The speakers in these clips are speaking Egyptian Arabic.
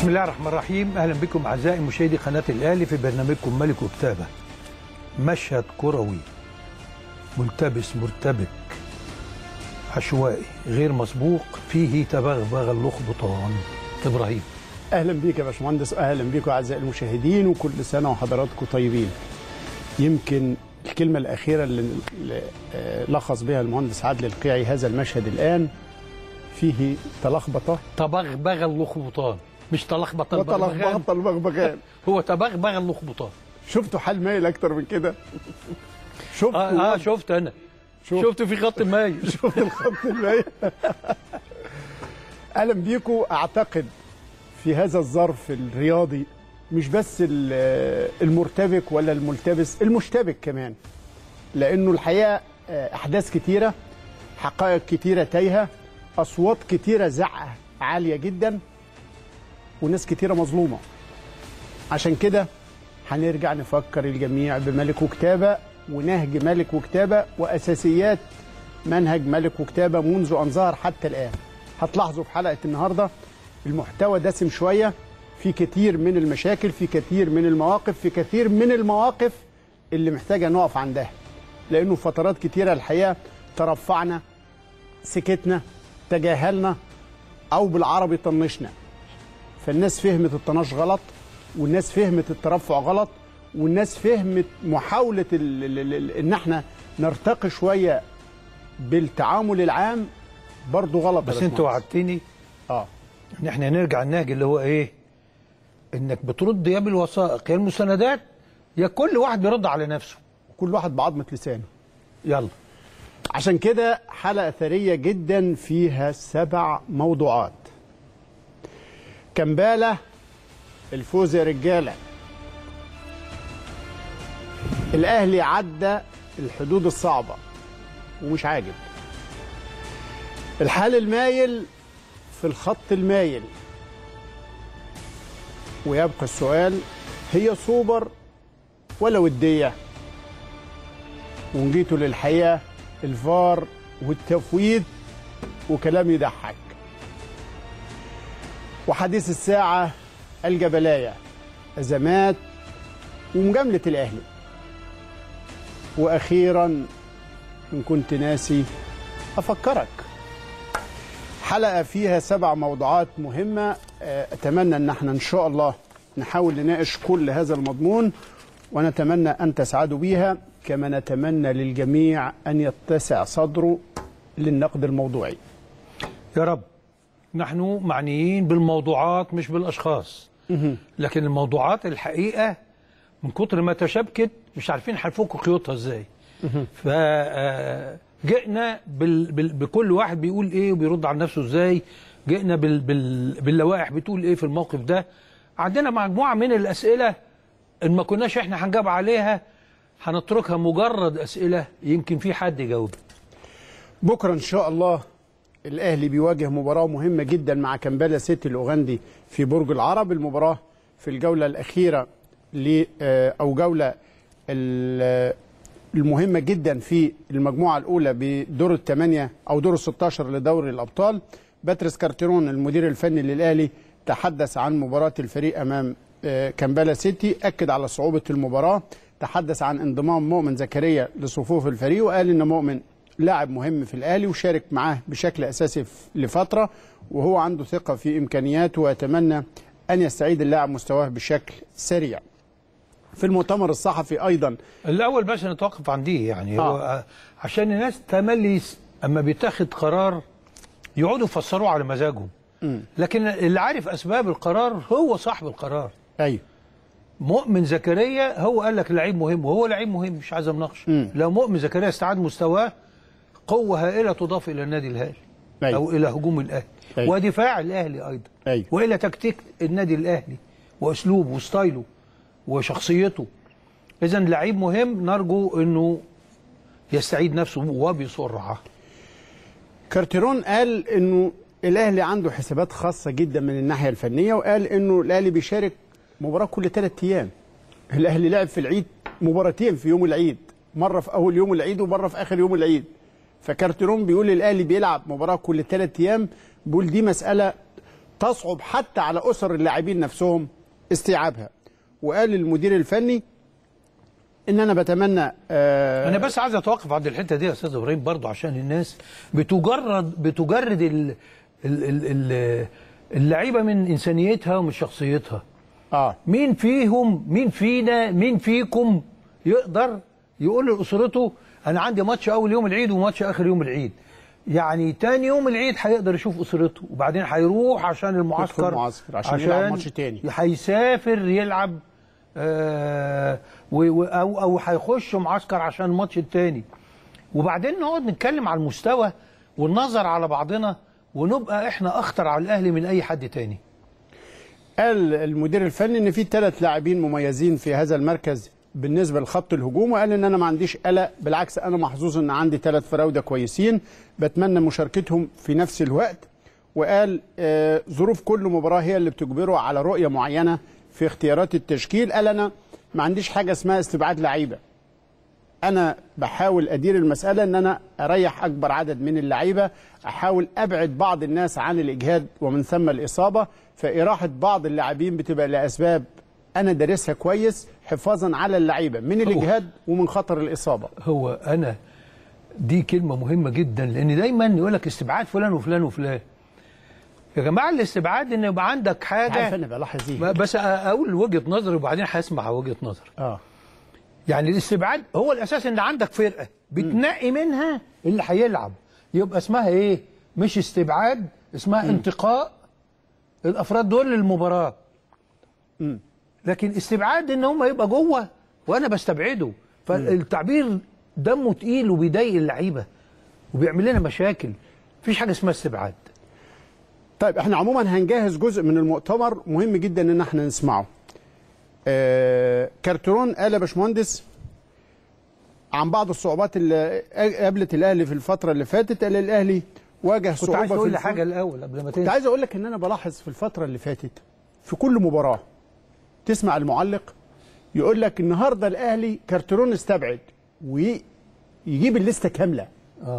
بسم الله الرحمن الرحيم اهلا بكم اعزائي مشاهدي قناه الاهلي في برنامجكم ملك وكتابه مشهد كروي ملتبس مرتبك عشوائي غير مسبوق فيه تبغبغ اللخبطان ابراهيم اهلا بيك يا باشمهندس اهلا بيكم اعزائي المشاهدين وكل سنه وحضراتكم طيبين يمكن الكلمه الاخيره اللي اللي، آه، لخص بها المهندس عادل القيعي هذا المشهد الان فيه تلخبطه تبغبغ اللخبطان مش تلخبط البغبغان وتلخبطه البغبغان هو تبغبغ اللخبطان شفتوا حال مايل اكتر من كده شفتوا اه, آه شفت انا شوف. شفت في خط مايل شفت الخط المايل اهلا بيكم اعتقد في هذا الظرف الرياضي مش بس ال- المرتبك ولا الملتبس المشتبك كمان لانه الحقيقه آه، احداث كتيره حقائق كتيره تايهه اصوات كتيره زعه عاليه جدا وناس كتيره مظلومه عشان كده هنرجع نفكر الجميع بملك وكتابه ونهج ملك وكتابه واساسيات منهج ملك وكتابه منذ ان ظهر حتى الان هتلاحظوا في حلقه النهارده المحتوى دسم شويه في كتير من المشاكل في كتير من المواقف في كثير من المواقف اللي محتاجه نقف عندها لانه فترات كتيره الحقيقه ترفعنا سكتنا تجاهلنا او بالعربي طنشنا فالناس فهمت الطناش غلط والناس فهمت الترفع غلط والناس فهمت محاولة ال ال ال ان احنا نرتقي شوية بالتعامل العام برضو غلط يا بس انت باشمهندس. وعدتني اه ان احنا نرجع النهج اللي هو ايه انك بترد يا بالوثائق يا المستندات يا كل واحد بيرد على نفسه كل واحد بعظمة لسانه يلا عشان كده حلقة ثرية جدا فيها سبع موضوعات كمبالة الفوز يا رجالة الأهلي عدى الحدود الصعبة ومش عاجب الحال المايل في الخط المايل ويبقى السؤال هي سوبر ولا وديه ونجيتوا للحقيقه الفار والتفويض وكلام يضحك وحديث الساعة الجبلاية أزمات ومجاملة الأهلي وأخيرا إن كنت ناسي أفكرك حلقة فيها سبع موضوعات مهمة آه، أتمنى أن احنا إن شاء الله نحاول نناقش كل هذا المضمون ونتمنى أن تسعدوا بيها كما نتمنى للجميع أن يتسع صدره للنقد الموضوعي يا رب نحن معنيين بالموضوعات مش بالاشخاص لكن الموضوعات الحقيقه من كتر ما تشابكت مش عارفين هنفك خيوطها ازاي ف آه، جئنا بال... بال... بكل واحد بيقول ايه وبيرد على نفسه ازاي جئنا بال... بال... باللوائح بتقول ايه في الموقف ده عندنا مجموعه من الاسئله ان ما كناش احنا هنجاوب عليها هنتركها مجرد اسئله يمكن في حد يجاوب بكرة إن شاء الله الأهلي بيواجه مباراة مهمة جدا مع كمبالا سيتي الأوغندي في برج العرب المباراة في الجولة الأخيرة ل آه، أو جولة ال- المهمة جدا في المجموعة الأولى بدور الثمانية أو دور الستاشر لدوري الأبطال باتريس كارتيرون المدير الفني للأهلي تحدث عن مباراة الفريق أمام آه، كمبالا سيتي أكد على صعوبة المباراة تحدث عن انضمام مؤمن زكريا لصفوف الفريق وقال إن مؤمن لاعب مهم في الأهلي وشارك معاه بشكل أساسي ف- لفترة وهو عنده ثقة في إمكانياته ويتمنى أن يستعيد اللاعب مستواه بشكل سريع في المؤتمر الصحفي أيضا الاول بس نتوقف عن دي يعني آه. هو آه، عشان الناس تملي س- اما بيتاخد قرار يقعدوا يفسروه على مزاجهم لكن اللي عارف اسباب القرار هو صاحب القرار أيوه مؤمن زكريا هو قال لك لعيب مهم وهو لعيب مهم مش عايز امناقش مم. لو مؤمن زكريا استعاد مستواه قوه هائله تضاف الى النادي الاهلي أيوه. او الى هجوم الاهلي أيوه. ودفاع الاهلي ايضا أيوه. والى تكتيك النادي الاهلي واسلوبه وستايله وشخصيته اذا لعيب مهم نرجو انه يستعيد نفسه وبسرعه كارتيرون قال انه الاهلي عنده حسابات خاصه جدا من الناحيه الفنيه وقال انه الاهلي بيشارك مباراه كل ثلاث ايام الاهلي لعب في العيد مباراتين في يوم العيد مره في اول يوم العيد ومره في اخر يوم العيد فكارتيرون بيقول الاهلي بيلعب مباراه كل ثلاث ايام بيقول دي مساله تصعب حتى على اسر اللاعبين نفسهم استيعابها وقال المدير الفني ان انا بتمنى آه انا بس عايز اتوقف عند الحته دي يا استاذ ابراهيم برضو عشان الناس بتجرد بتجرد ال ال ال ال اللعيبه من انسانيتها ومن شخصيتها اه مين فيهم مين فينا مين فيكم يقدر يقول لاسرته انا عندي ماتش اول يوم العيد وماتش اخر يوم العيد يعني تاني يوم العيد هيقدر يشوف اسرته وبعدين هيروح عشان المعسكر المعسكر عشان يلعب ماتش تاني. هيسافر يلعب آه و- و- او او هيخش معسكر عشان الماتش التاني وبعدين نقعد نتكلم على المستوى والنظر على بعضنا ونبقى احنا اخطر على الاهلي من اي حد تاني قال المدير الفني ان في ثلاث لاعبين مميزين في هذا المركز بالنسبه لخط الهجوم وقال ان انا ما عنديش قلق بالعكس انا محظوظ ان عندي ثلاث فراوده كويسين بتمنى مشاركتهم في نفس الوقت وقال آه ظروف كل مباراه هي اللي بتجبره على رؤيه معينه في اختيارات التشكيل قال انا ما عنديش حاجه اسمها استبعاد لعيبه انا بحاول ادير المساله ان انا اريح اكبر عدد من اللعيبه احاول ابعد بعض الناس عن الاجهاد ومن ثم الاصابه فاراحه بعض اللاعبين بتبقى لاسباب انا دارسها كويس حفاظا على اللعيبه من الاجهاد ومن خطر الاصابه هو انا دي كلمه مهمه جدا لان دايما يقول لك استبعاد فلان وفلان وفلان يا جماعه الاستبعاد ان يبقى عندك عارف حاجه انا بلاحظ ايه ب- بس اقول وجهه نظري وبعدين هسمع وجهه نظر اه يعني الاستبعاد هو الاساس ان عندك فرقه بتنقي منها اللي هيلعب يبقى اسمها ايه مش استبعاد اسمها انتقاء الافراد دول للمباراه لكن استبعاد ان هم يبقى جوه وانا بستبعده فالتعبير دمه تقيل وبيضايق اللعيبه وبيعمل لنا مشاكل مفيش حاجه اسمها استبعاد طيب احنا عموما هنجهز جزء من المؤتمر مهم جدا ان احنا نسمعه آه كارترون قال يا باشمهندس عن بعض الصعوبات اللي قابلت الاهلي في الفتره اللي فاتت قال الاهلي واجه كنت صعوبه عايز في تقول لي الفوز. حاجه الاول قبل ما كنت تنسى عايز اقول لك ان انا بلاحظ في الفتره اللي فاتت في كل مباراه تسمع المعلق يقول لك النهارده الاهلي كارترون استبعد ويجيب الليسته كامله اه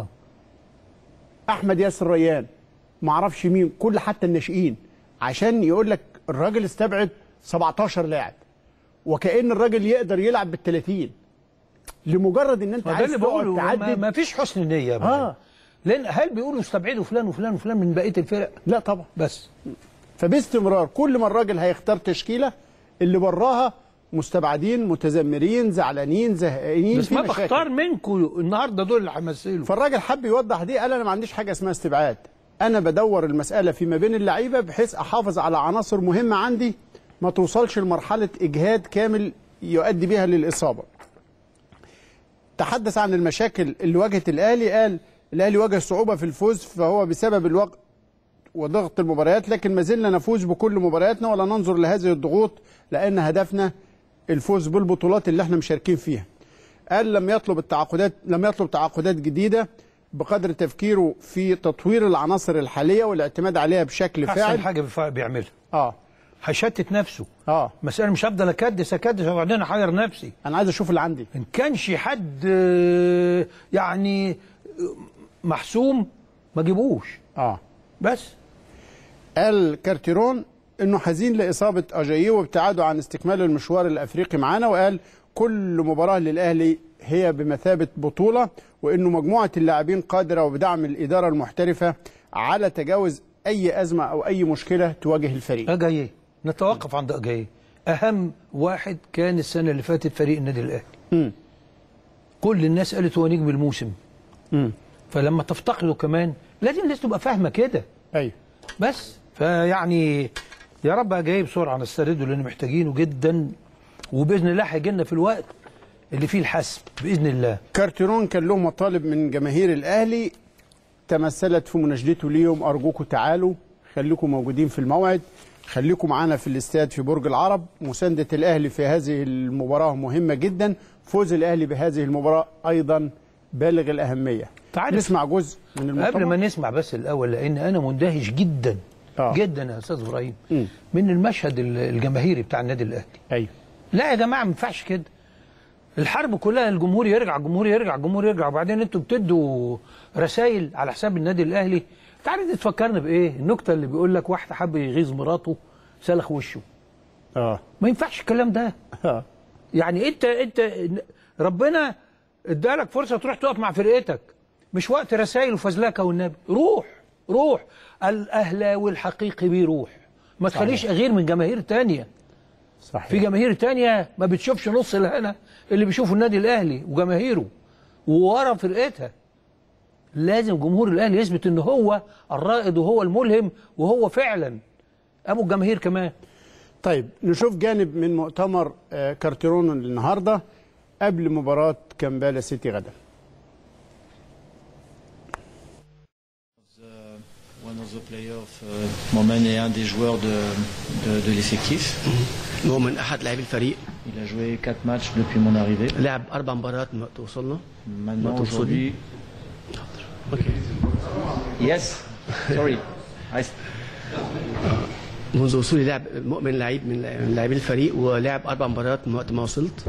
احمد ياسر ريان ما اعرفش مين كل حتى الناشئين عشان يقول لك الراجل استبعد 17 لاعب وكأن الراجل يقدر يلعب بال 30 لمجرد ان انت ما ده عايز اللي بقوله تقعد ما, تعدد ما فيش حسن نيه يا إبراهيم. آه. لان هل بيقولوا استبعدوا فلان وفلان وفلان من بقيه الفرق لا طبعا بس فباستمرار كل ما الراجل هيختار تشكيله اللي براها مستبعدين متذمرين زعلانين زهقانين بس في ما مشاكل. بختار منكم النهارده دول اللي هيمثلوا فالراجل حب يوضح دي قال انا ما عنديش حاجه اسمها استبعاد انا بدور المساله فيما بين اللعيبه بحيث احافظ على عناصر مهمه عندي ما توصلش لمرحله اجهاد كامل يؤدي بها للاصابه تحدث عن المشاكل اللي واجهت الاهلي قال الاهلي واجه صعوبه في الفوز فهو بسبب الوقت وضغط المباريات لكن ما زلنا نفوز بكل مبارياتنا ولا ننظر لهذه الضغوط لان هدفنا الفوز بالبطولات اللي احنا مشاركين فيها قال لم يطلب التعاقدات لم يطلب تعاقدات جديده بقدر تفكيره في تطوير العناصر الحاليه والاعتماد عليها بشكل احسن فاعل حاجه بيفع- بيعملها اه هيشتت نفسه اه مسألة مش هفضل اكدس اكدس وبعدين احير نفسي انا عايز اشوف اللي عندي ان كانش حد آه، يعني آه، محسوم ما جيبوش اه بس قال كارتيرون انه حزين لاصابه اجاييه وابتعاده عن استكمال المشوار الافريقي معانا وقال كل مباراه للاهلي هي بمثابه بطوله وانه مجموعه اللاعبين قادره وبدعم الاداره المحترفه على تجاوز اي ازمه او اي مشكله تواجه الفريق اجاييه نتوقف عند اجاييه اهم واحد كان السنه اللي فاتت فريق النادي الاهلي مم. كل الناس قالت هو نجم الموسم مم. فلما تفتقده كمان لازم الناس تبقى فاهمه كده ايوه بس فيعني يا رب جاي بسرعه نسترده لان محتاجينه جدا وباذن الله هيجي لنا في الوقت اللي فيه الحسم باذن الله كارتيرون كان له مطالب من جماهير الاهلي تمثلت في مناشدته ليهم ارجوكم تعالوا خليكم موجودين في الموعد خليكم معانا في الاستاد في برج العرب مسانده الاهلي في هذه المباراه مهمه جدا فوز الاهلي بهذه المباراه ايضا بالغ الاهميه تعرف- نسمع جزء من المؤتمر قبل ما نسمع بس الاول لان انا مندهش جدا آه. جدا يا استاذ ابراهيم مم. من المشهد ال- الجماهيري بتاع النادي الاهلي ايوه لا يا جماعه ما ينفعش كده الحرب كلها الجمهور يرجع الجمهور يرجع الجمهور يرجع وبعدين انتوا بتدوا رسائل على حساب النادي الاهلي تعالى دي تفكرنا بايه النكته اللي بيقول لك واحد حب يغيظ مراته سلخ وشه اه ما ينفعش الكلام ده اه يعني انت انت ربنا ادالك فرصه تروح تقف مع فرقتك مش وقت رسائل وفزلكه والنبي روح روح الاهلاوي الحقيقي بيروح ما تخليش غير من جماهير تانية صحيح في جماهير تانية ما بتشوفش نص الهنا اللي بيشوفوا النادي الاهلي وجماهيره وورا فرقتها لازم جمهور الاهلي يثبت ان هو الرائد وهو الملهم وهو فعلا ابو الجماهير كمان طيب نشوف جانب من مؤتمر آه، كارتيرون النهارده قبل مباراه كامبالا سيتي غدا One of the players, euh, Momen est un des joueurs de, de, de l'effectif. مؤمن احد لاعبي الفريق Il a joué 4 matchs depuis mon arrivée. لعب اربع مباريات من وقت وصلنا Maintenant, Votre aujourd'hui. اوكي Yes, sorry. I- منذ وصولي لعب مؤمن لعيب من من لاعبي الفريق ولعب اربع مباريات من وقت ما وصلت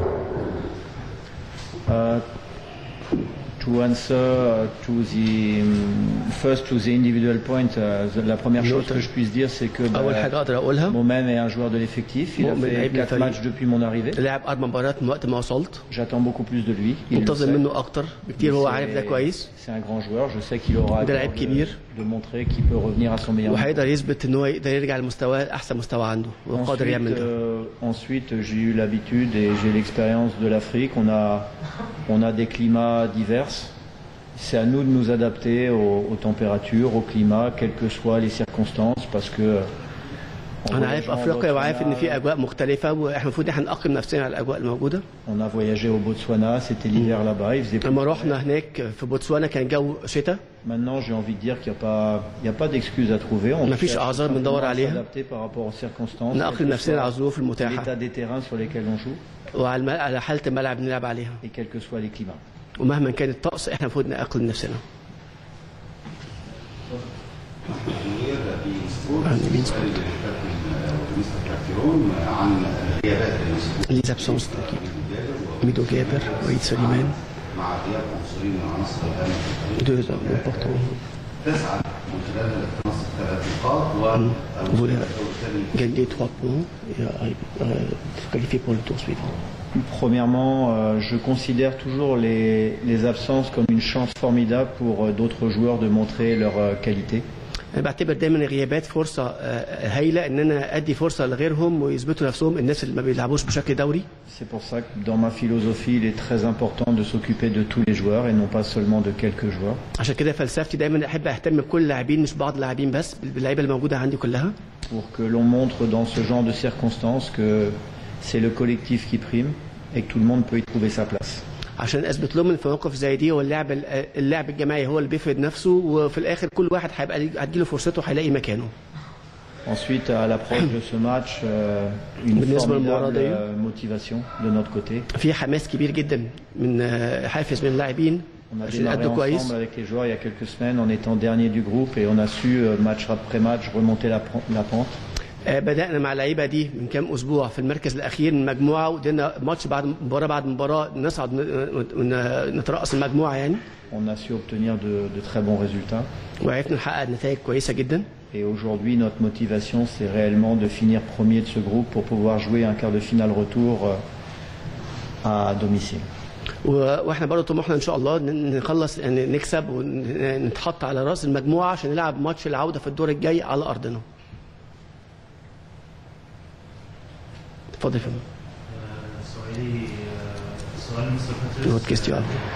Uh, to answer uh, to the um, first to the individual point, uh, the- la première chose L'autre. que je puisse dire, c'est que bah, اول حاجه اقدر اقولها Momen est un joueur de l'effectif. Il a Momen fait لعيب 4 الفريق. matchs depuis mon arrivée. لعب اربع مباريات من وقت ما وصلت J'attends beaucoup plus de lui. Il le منتظر sait. منه اكتر بكتير هو عارف ده C'est- كويس C'est un grand joueur. Je sais qu'il aura à ده cœur لعيب de, كبير. de montrer qu'il peut revenir à son meilleur niveau. وهيقدر يثبت ان هو يقدر يرجع لمستواه احسن مستوى عنده وقادر Ensuite, يعمل ده euh, ensuite, j'ai eu l'habitude et j'ai l'expérience de l'Afrique. On a, on a des climats divers. C'est à nous de nous adapter aux, aux températures, au climat, quelles que soient les circonstances, parce que en انا عارف voyageant au افريقيا وعارف ان في Botswana, اجواء مختلفه واحنا المفروض احنا نأقلم نفسنا على الاجواء الموجوده on a voyagé au Botswana, c'était l'hiver là-bas, il faisait plus لما رحنا هناك في بوتسوانا كان الجو شتاء Maintenant, j'ai envie de dire qu'il n'y a pas, il y a pas d'excuse à trouver. On ما فيش cherche أعذار simplement بندور à عليها. s'adapter par rapport aux circonstances, quel نأقلم que نفسنا soit على الظروف المتاحه l'état des terrains sur lesquels on joue وعلى الم- على حاله الملعب نلعب عليها et quels que soient les climats. ومهما كان الطقس احنا المفروض نأقلم نفسنا عن غيابات المسؤولين Les absences d'équipe. Mido Geber, Waïd Soliman, مع غياب عنصرين من عناصر الهامة في الفريق deux hommes importants. تسعى من خلال الاقتناص ثلاث نقاط Voulait والدور الثاني gagner trois points et euh, euh, se qualifier pour le tour suivant. Premièrement, euh, je considère toujours les, les absences comme une chance formidable pour euh, d'autres joueurs de montrer leur euh, qualité. انا بعتبر دايما الغيابات فرصه آه، هايله ان انا ادي فرصه لغيرهم ويثبتوا نفسهم الناس اللي ما بيلعبوش بشكل دوري C'est pour ça que dans ma philosophie, il est très important de s'occuper de tous les joueurs et non pas seulement de quelques joueurs. عشان كده فلسفتي دايما احب اهتم بكل اللاعبين مش بعض اللاعبين بس باللعيبه اللي موجوده عندي كلها Pour que l'on montre dans ce genre de circonstances que c'est le collectif qui prime et que tout le monde peut y trouver sa place. عشان اثبت لهم ان في مواقف زي دي هو اللعب اللعب الجماعي هو اللي بيفرض نفسه وفي الاخر كل واحد هيبقى هتجيله فرصته هيلاقي مكانه Ensuite, à l'approche de ce match, euh, une بالنسبة formidable للمباراة دي. euh, motivation de notre côté. في حماس كبير جدا من آه، حافز من اللاعبين On a عشان démarré يأدوا كويس ensemble avec les joueurs il y a quelques semaines en étant dernier du groupe et on a su, euh, match après match, remonter la, pr- la pente. آه، بدأنا مع اللعيبه دي من كام اسبوع في المركز الاخير من المجموعه ودينا ماتش بعد مباراه بعد مباراه نصعد ن- ن- نترأس المجموعه يعني On a su obtenir de, de très bons résultats. وعرفنا نحقق نتائج كويسه جدا Et aujourd'hui, notre motivation, c'est réellement de finir premier de ce groupe pour pouvoir jouer un quart de finale retour euh, à domicile. و- واحنا برضه طموحنا ان شاء الله ن- نخلص يعني نكسب ونتحط على راس المجموعه عشان نلعب ماتش العوده في الدور الجاي على ارضنا اتفضل يا فندم سؤالي سؤال مستر باتريس Votre question.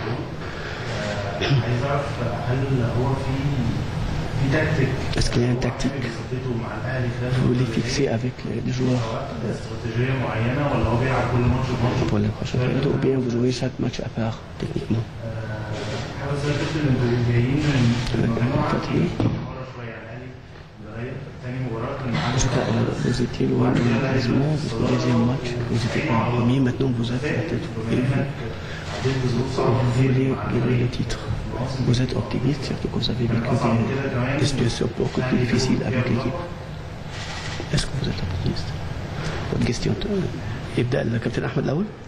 عايز اعرف هل هو في في تكتيك Est-ce qu'il y a un tactique بيثبته مع الاهلي خلال Vous voulez fixer avec les les joueurs استراتيجيه معينه ولا هو بيلعب كل ماتش بماتش pour la prochaine période ou bien vous jouez chaque match à part techniquement حابب اسال كابتن انتوا جايين من مجموعه كتير مره شويه على الاهلي متغير تاني مباراه كان معانا Parce que euh, vous étiez loin du classement, parce que le deuxième match, vous étiez pas en premier, maintenant vous êtes la tête et vous, عديت بظروف صعبه vous كتير voulez مع gagner le titre. Vous êtes optimiste, surtout que vous avez vécu des, des situations beaucoup plus difficiles avec l'équipe. Est-ce que vous êtes optimiste Votre question. euh, يبدأ الكابتن أحمد الأول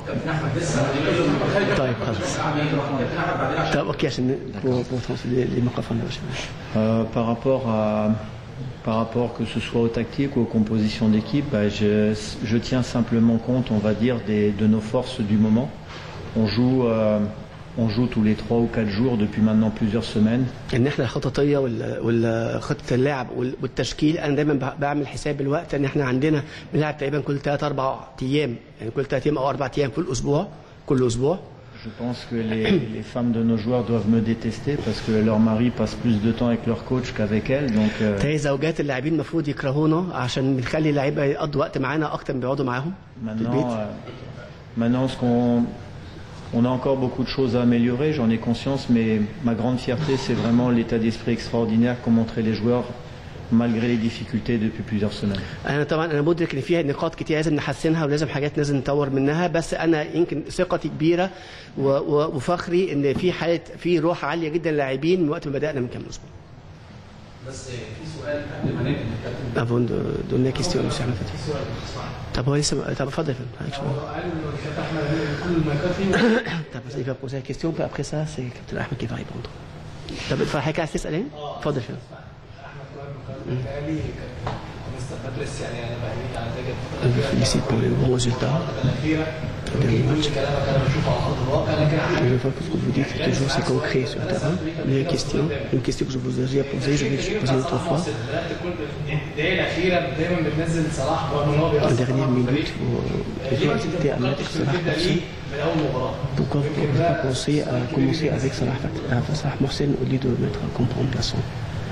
طيب خلاص طيب اوكي عشان pour- pour transférer les microphones là, je- Euh, par rapport à par rapport que ce soit aux tactiques ou aux compositions d'équipe, bah, je, je tiens simplement compte, on va dire, des, de nos forces du moment. On joue, euh, on joue tous les trois ou quatre jours depuis maintenant plusieurs semaines. ان احنا الخططيه وال- والخطه اللاعب وال- والتشكيل انا دايما ب- بعمل حساب الوقت ان احنا عندنا بنلعب تقريبا كل ثلاث اربع ايام يعني كل ثلاث ايام او اربع ايام كل اسبوع كل اسبوع Je pense que les, les femmes de nos joueurs doivent me détester parce que leur mari passe plus de temps avec leur coach qu'avec elles. Donc, euh, تلاقي زوجات اللاعبين المفروض يكرهونا عشان بنخلي اللعيبه يقضوا وقت معانا اكتر من بيقعدوا معاهم في Maintenant, البيت euh, maintenant ce qu'on, on a encore beaucoup de choses à améliorer, j'en ai conscience, mais ma grande fierté, c'est vraiment l'état d'esprit extraordinaire qu'ont montré les joueurs malgré les difficultés depuis plusieurs semaines. انا طبعا انا مدرك ان فيها نقاط كتير لازم نحسنها ولازم حاجات لازم نطور منها بس انا يمكن ثقتي كبيره و- و- وفخري ان في حاله في روح عاليه جدا للاعبين من وقت ما بدانا من كام اسبوع بس في سؤال قبل ما ننقل للكابتن افون دون كيستيون مش احمد فتحي طب هو لسه طب اتفضل يا فندم حضرتك شوية. هو قال انه الكابتن احمد كل المايكات فيه طب il va poser la question puis après ça c'est كابتن احمد qui va répondre طب فحضرتك عايز تسال ايه؟ اتفضل يا فندم احمد كوهر قال لي مستر باتريس يعني انا بهنيك على نتائج الفتره Je félicite pour les bons résultats. الاخيره كل كلامك انا بشوفه على ارض الواقع لكن Je vois que ce que vous dites, toujours c'est concret sur le terrain. Mais une question, une question que je vous ai déjà posée, je vais vous poser une autre fois. بدات كل الدقائق الاخيره دايما بتنزل صلاح رغم ان هو En بيأثر dernière minute, vous toujours hésité à mettre Salah تبدا Mohsen. ليه من اول مباراه Pourquoi vous n'avez pas pensé à commencer avec Salah, Fat- euh, Salah Mohsen au lieu de le mettre comme remplaçant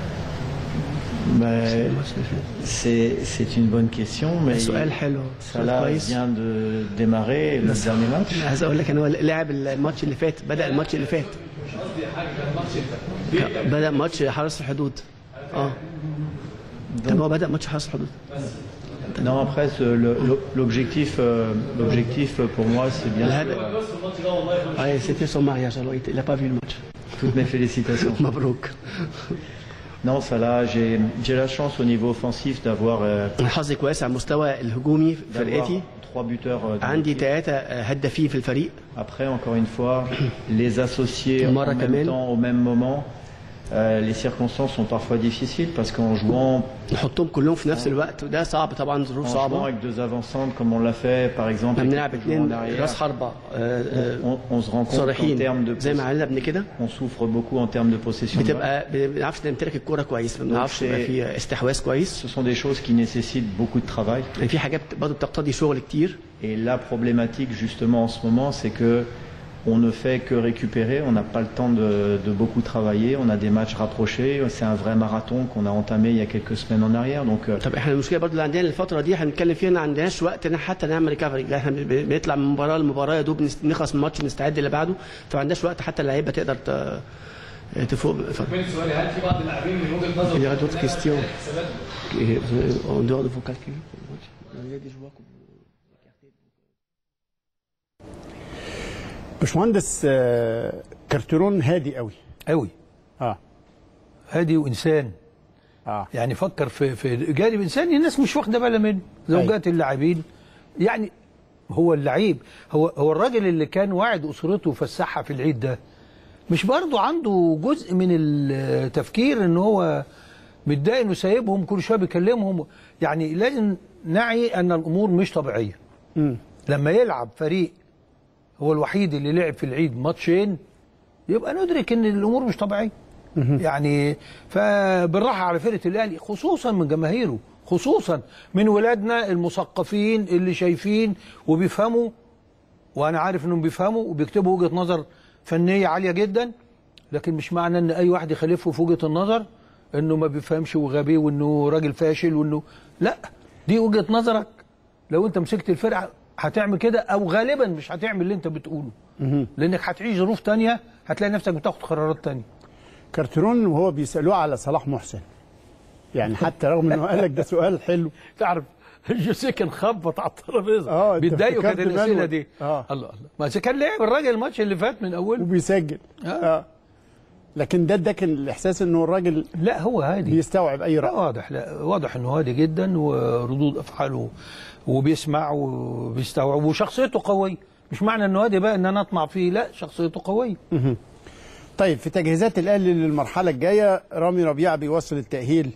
Mais c'est, c'est une bonne question, mais سؤال حلو سؤال Salah كويس vient de démarrer le dernier match. عايز اقول لك ان هو لعب الماتش اللي فات بدا الماتش اللي فات بدا ماتش حرس الحدود اه طب هو بدا ماتش حرس الحدود Non, après, ce- le- le- l'objectif, euh, l'objectif pour moi, c'est bien الهدف اه سيتي سون مارياج alors il n'a pas vu le match toutes mes félicitations. مبروك Non, ça là, j'ai, j'ai la chance au niveau offensif d'avoir, euh, حظي كويس على المستوى الهجومي في d'avoir فرقتي trois buteurs. euh, dans عندي l'équipe. ثلاثة هدافين في الفريق Après, encore une fois, les associer en Mara même Kamel. temps, au même moment, euh, les circonstances sont parfois difficiles parce qu'en jouant, نحطهم كلهم في نفس الوقت وده صعب طبعا ظروف en jouant صعبة avec deux avancantes comme on l'a fait, par exemple, احنا avec بنلعب quelques joueurs en اثنين arrière, راس حربة آه، آه، on, on se rend compte qu'en صريحين termes de زي ما عملنا قبل كده on souffre beaucoup en termes de possession. de balle. بتبقى ما بنعرفش نمتلك الكورة كويس ما بنعرفش يبقى في استحواذ كويس Ce sont des choses qui nécessitent beaucoup de travail. يعني في حاجات برضه بتقتضي شغل كتير Et la problématique justement en ce moment, c'est que on ne fait que récupérer, on n'a pas le temps de, de beaucoup travailler, on a des matchs rapprochés, c'est un vrai marathon qu'on a entamé il y a quelques semaines en arrière. Donc euh, طب احنا المشكله برضه اللي عندنا الفتره دي هنتكلم فيها ان ما عندناش وقت ان حتى نعمل ريكفري احنا ب- بنطلع من مباراه لمباراه يا دوب نس- نخلص من الماتش نستعد اللي بعده فما عندناش وقت حتى اللعيبه تقدر ت- تفوق اتفضل. من سؤالي هل في بعض اللاعبين من وجهه نظر Il y aura d'autres questions حسابات Et vous- en dehors de vos calculs il y a des joueurs que vous- باشمهندس آه، كارتيرون هادي قوي قوي اه هادي وانسان اه يعني فكر في في جانب انساني الناس مش واخده بالها منه زوجات اللاعبين يعني هو اللعيب هو هو الراجل اللي كان واعد اسرته وفسحها في العيد ده مش برضه عنده جزء من التفكير ان هو متضايق انه سايبهم كل شويه بيكلمهم يعني لازم نعي ان الامور مش طبيعيه لما يلعب فريق هو الوحيد اللي لعب في العيد ماتشين يبقى ندرك ان الامور مش طبيعيه يعني فبالراحه على فرقه الاهلي خصوصا من جماهيره خصوصا من ولادنا المثقفين اللي شايفين وبيفهموا وانا عارف انهم بيفهموا وبيكتبوا وجهه نظر فنيه عاليه جدا لكن مش معنى ان اي واحد يخالفه في وجهه النظر انه ما بيفهمش وغبي وانه راجل فاشل وانه لا دي وجهه نظرك لو انت مسكت الفرقه هتعمل كده او غالبا مش هتعمل اللي انت بتقوله لانك هتعيش ظروف تانية هتلاقي نفسك بتاخد قرارات تانية كارتيرون وهو بيسالوه على صلاح محسن يعني حتى رغم انه قال لك ده سؤال حلو تعرف جوزيه كان خبط على الترابيزه آه، أنت بيتضايقوا كانت افتكرت الاسئله مانويل. دي آه. الله الله ما إذا كان لعب الراجل الماتش اللي فات من اوله وبيسجل آه. اه لكن ده اداك الاحساس انه الراجل لا هو هادي بيستوعب اي لا راي واضح لا واضح انه هادي جدا وردود افعاله وبيسمع وبيستوعب وشخصيته قويه مش معنى النوادي بقى ان انا اطمع فيه لا شخصيته قويه طيب في تجهيزات الاهلي للمرحله الجايه رامي ربيعه بيواصل التاهيل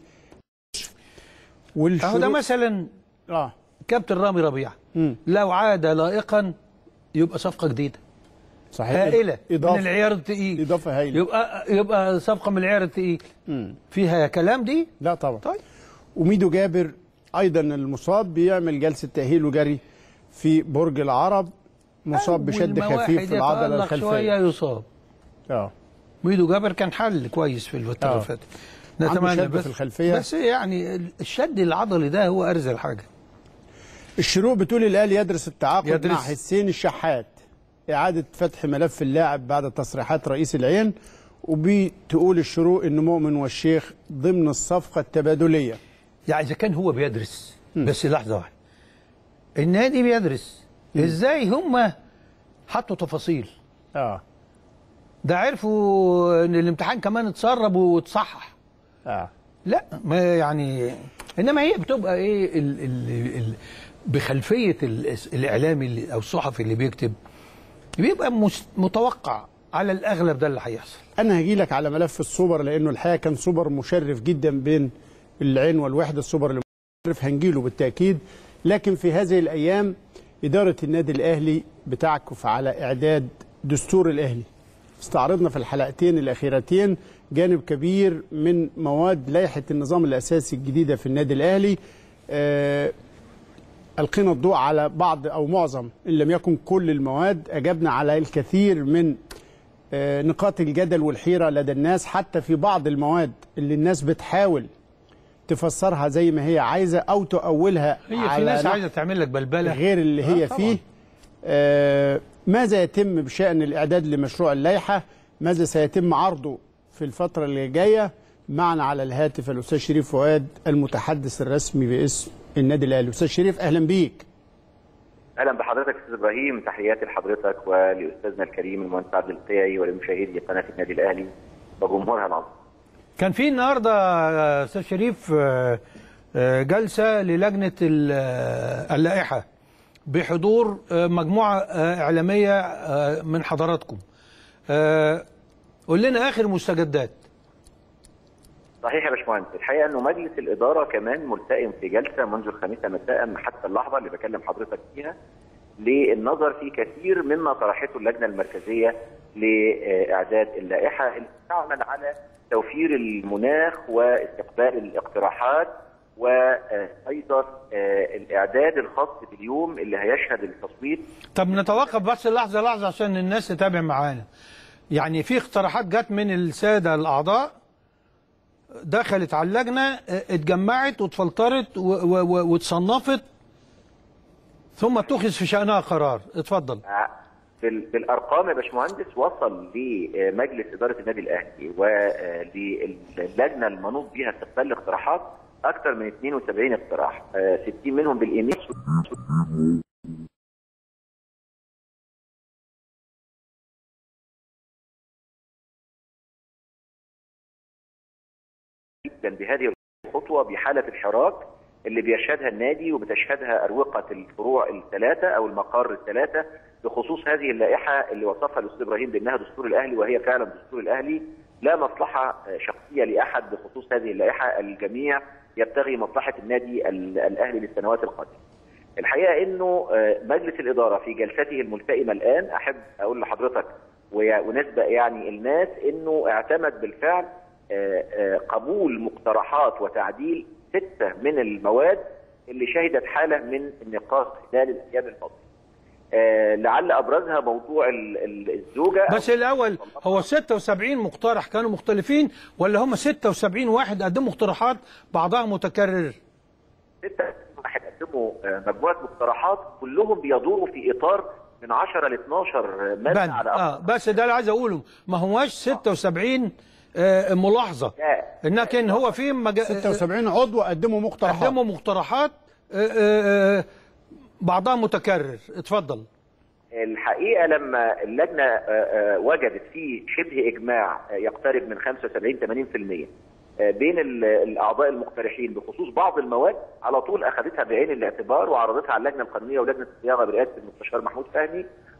اهو ده والشروط مثلا اه كابتن رامي ربيعه مم. لو عاد لائقا يبقى صفقه جديده صحيح هائله اضافه من العيار الثقيل اضافه هايله يبقى يبقى صفقه من العيار الثقيل مم. فيها كلام دي لا طبعا طيب وميدو جابر ايضا المصاب بيعمل جلسه تاهيل وجري في برج العرب مصاب بشد أول ما خفيف واحد في العضله يتألق الخلفيه شويه يصاب اه ميدو جابر كان حل كويس في الفتره آه. اللي فاتت عنده نتمنى شد بس في الخلفية. بس يعني الشد العضلي ده هو ارزل حاجه الشروق بتقول الاهلي يدرس التعاقد يدرس. مع حسين الشحات اعاده فتح ملف اللاعب بعد تصريحات رئيس العين وبتقول الشروق ان مؤمن والشيخ ضمن الصفقه التبادليه يعني اذا كان هو بيدرس بس لحظه واحده النادي بيدرس ازاي هم حطوا تفاصيل اه ده عرفوا ان الامتحان كمان اتسرب واتصحح اه لا ما يعني انما هي بتبقى ايه ال ال ال بخلفيه ال الاعلامي اللي او الصحفي اللي بيكتب بيبقى مس- متوقع على الاغلب ده اللي هيحصل انا هجي لك على ملف السوبر لانه الحقيقه كان سوبر مشرف جدا بين العين والوحده السوبر اللي مشرف هنجيله بالتاكيد لكن في هذه الايام اداره النادي الاهلي بتعكف على اعداد دستور الاهلي استعرضنا في الحلقتين الاخيرتين جانب كبير من مواد لائحه النظام الاساسي الجديده في النادي الاهلي آه ألقينا الضوء على بعض أو معظم إن لم يكن كل المواد أجبنا على الكثير من آه، نقاط الجدل والحيرة لدى الناس حتى في بعض المواد اللي الناس بتحاول تفسرها زي ما هي عايزة أو تؤولها هي في على ناس نحو عايزه تعمل لك بلبله غير اللي آه هي طبعاً. فيه آه، ماذا يتم بشأن الإعداد لمشروع اللائحة ماذا سيتم عرضه في الفترة اللي جاية معنا على الهاتف الأستاذ شريف فؤاد المتحدث الرسمي باسم النادي الأهلي أستاذ شريف أهلا بيك اهلا بحضرتك استاذ ابراهيم تحياتي لحضرتك ولاستاذنا الكريم المهندس عبد القيعي ولمشاهدي قناه النادي الاهلي وجمهورها العظيم. كان في النهارده آه، استاذ شريف آه، آه، جلسه للجنه ال- آه، اللائحه بحضور آه، مجموعه آه، اعلاميه آه، من حضراتكم آه، قول لنا اخر مستجدات صحيح يا باشمهندس الحقيقه انه مجلس الاداره كمان ملتئم في جلسه منذ الخامسه مساء حتى اللحظه اللي بكلم حضرتك فيها للنظر في كثير مما طرحته اللجنه المركزيه لاعداد اللائحه اللي تعمل على توفير المناخ واستقبال الاقتراحات وايضا آه، الاعداد الخاص باليوم اللي هيشهد التصويت طب نتوقف بس لحظه لحظه عشان الناس تتابع معانا يعني في اقتراحات جت من الساده الاعضاء دخلت على اللجنه اه، اتجمعت واتفلترت و- و- و- واتصنفت ثم اتخذ في شانها قرار اتفضل بال- بالارقام يا باشمهندس وصل لمجلس اداره النادي الاهلي وللجنه المنوط بها استقبال الاقتراحات اكثر من 72 اقتراح آه، 60 منهم بالايميل جدا بهذه الخطوه بحاله الحراك اللي بيشهدها النادي وبتشهدها اروقه الفروع الثلاثه او المقار الثلاثه بخصوص هذه اللائحه اللي وصفها الاستاذ ابراهيم بانها دستور الاهلي وهي فعلا دستور الاهلي لا مصلحه شخصيه لاحد بخصوص هذه اللائحه الجميع يبتغي مصلحه النادي ال- الاهلي للسنوات القادمه. الحقيقه انه آه، مجلس الاداره في جلسته الملتئمه الان احب اقول لحضرتك وي- ونسبق يعني الناس انه اعتمد بالفعل آه، آه، قبول مقترحات وتعديل سته من المواد اللي شهدت حاله من النقاش خلال الايام الماضيه. آه، لعل ابرزها موضوع ال- ال- الزوجه بس الاول هو 76 مقترح كانوا مختلفين ولا هم 76 واحد قدموا اقتراحات بعضها متكرر ستة واحد قدموا آه، مجموعه مقترحات كلهم بيدوروا في اطار من 10 ل 12 ماده بند على اه بس ده اللي عايز اقوله ما هواش 76 آه ملاحظه لا. لكن هو في مجا... 76 عضو قدموا مقترحات قدموا مقترحات آه آه آه بعضها متكرر اتفضل الحقيقه لما اللجنه آه، آه، وجدت في شبه اجماع آه، يقترب من 75 80% آه، بين ال- الاعضاء المقترحين بخصوص بعض المواد على طول اخذتها بعين الاعتبار وعرضتها على اللجنه القانونيه ولجنه الصياغه برئاسه المستشار محمود فهمي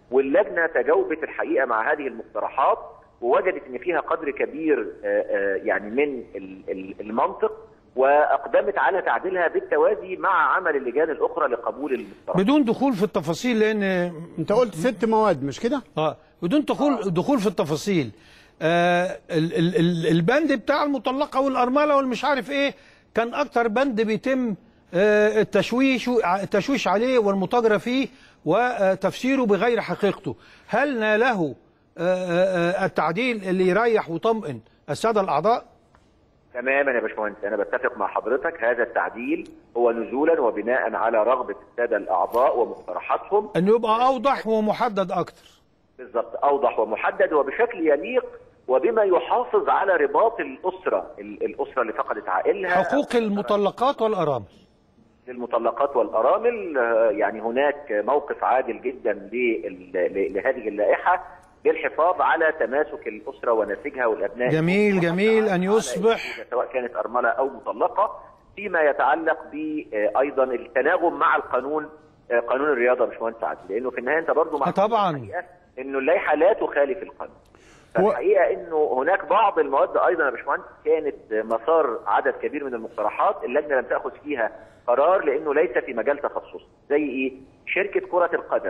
واللجنه تجاوبت الحقيقه مع هذه المقترحات ووجدت ان فيها قدر كبير آه، آه، يعني من ال- ال- المنطق واقدمت على تعديلها بالتوازي مع عمل اللجان الاخرى لقبول المقترحات بدون دخول في التفاصيل لان انت قلت ست مواد مش كده اه بدون دخول دخول في التفاصيل آه ال ال ال البند بتاع المطلقه والارمله والمش عارف ايه كان اكتر بند بيتم آه التشويش التشويش عليه والمتاجره فيه وتفسيره بغير حقيقته هل ناله آه آه التعديل اللي يريح ويطمئن الساده الاعضاء تماما يا باشمهندس انا بتفق مع حضرتك هذا التعديل هو نزولا وبناء على رغبه الساده الاعضاء ومقترحاتهم انه يبقى اوضح ومحدد اكتر بالضبط اوضح ومحدد وبشكل يليق وبما يحافظ على رباط الاسره ال- الاسره اللي فقدت عائلها حقوق المطلقات والارامل للمطلقات والارامل آه، يعني هناك موقف عادل جدا لل- ل- لهذه اللائحه للحفاظ على تماسك الاسره ونسيجها والابناء جميل جميل ان على يصبح الزوجة سواء كانت ارمله او مطلقه فيما يتعلق بايضا التناغم مع القانون آه، قانون الرياضه يا باشمهندس عادل لانه في النهايه انت برضه مع طبعا. الحقيقة انه اللائحه لا تخالف القانون هو- فالحقيقه انه هناك بعض المواد ايضا يا باشمهندس كانت مسار عدد كبير من المقترحات اللجنه لم تاخذ فيها قرار لانه ليس في مجال تخصص زي ايه؟ شركه كره القدم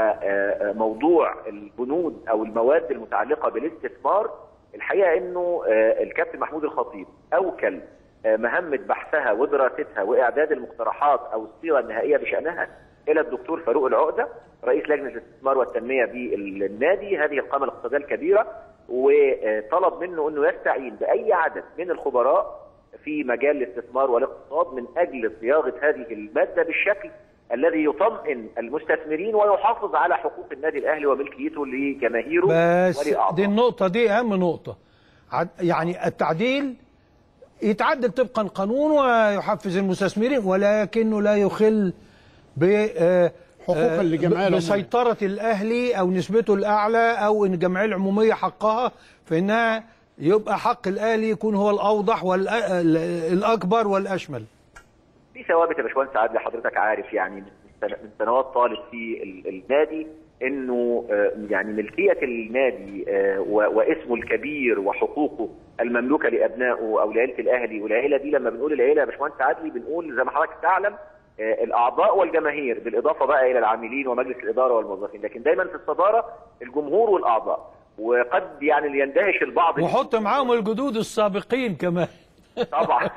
وموضوع البنود او المواد المتعلقه بالاستثمار الحقيقه انه آه، الكابتن محمود الخطيب اوكل آه، مهمه بحثها ودراستها واعداد المقترحات او الصيغه النهائيه بشانها الى الدكتور فاروق العقده رئيس لجنه الاستثمار والتنميه بالنادي هذه القامه الاقتصاديه الكبيره وطلب منه انه يستعين باي عدد من الخبراء في مجال الاستثمار والاقتصاد من اجل صياغه هذه الماده بالشكل الذي يطمئن المستثمرين ويحافظ على حقوق النادي الاهلي وملكيته لجماهيره بس ولأعضائه. دي النقطة دي أهم نقطة عد- يعني التعديل يتعدل طبقا قانون ويحفز المستثمرين ولكنه لا يخل ب آه، حقوق آه، الجمعية ب- العمومية. بسيطرة الأهلي أو نسبته الأعلى أو إن الجمعية العمومية حقها فإنها يبقى حق الأهلي يكون هو الأوضح والأكبر والأشمل في ثوابت يا باشمهندس عادل حضرتك عارف يعني من سن- من سنوات طالب في ال- النادي انه آه، يعني ملكيه النادي آه، و- واسمه الكبير وحقوقه المملوكه لابنائه او لعيله الاهلي والعيله دي لما بنقول العيله يا باشمهندس عادلي بنقول زي ما حضرتك تعلم آه، الاعضاء والجماهير بالاضافه بقى الى العاملين ومجلس الاداره والموظفين لكن دايما في الصداره الجمهور والاعضاء وقد يعني يندهش البعض وحط معاهم الجدود السابقين كمان طبعا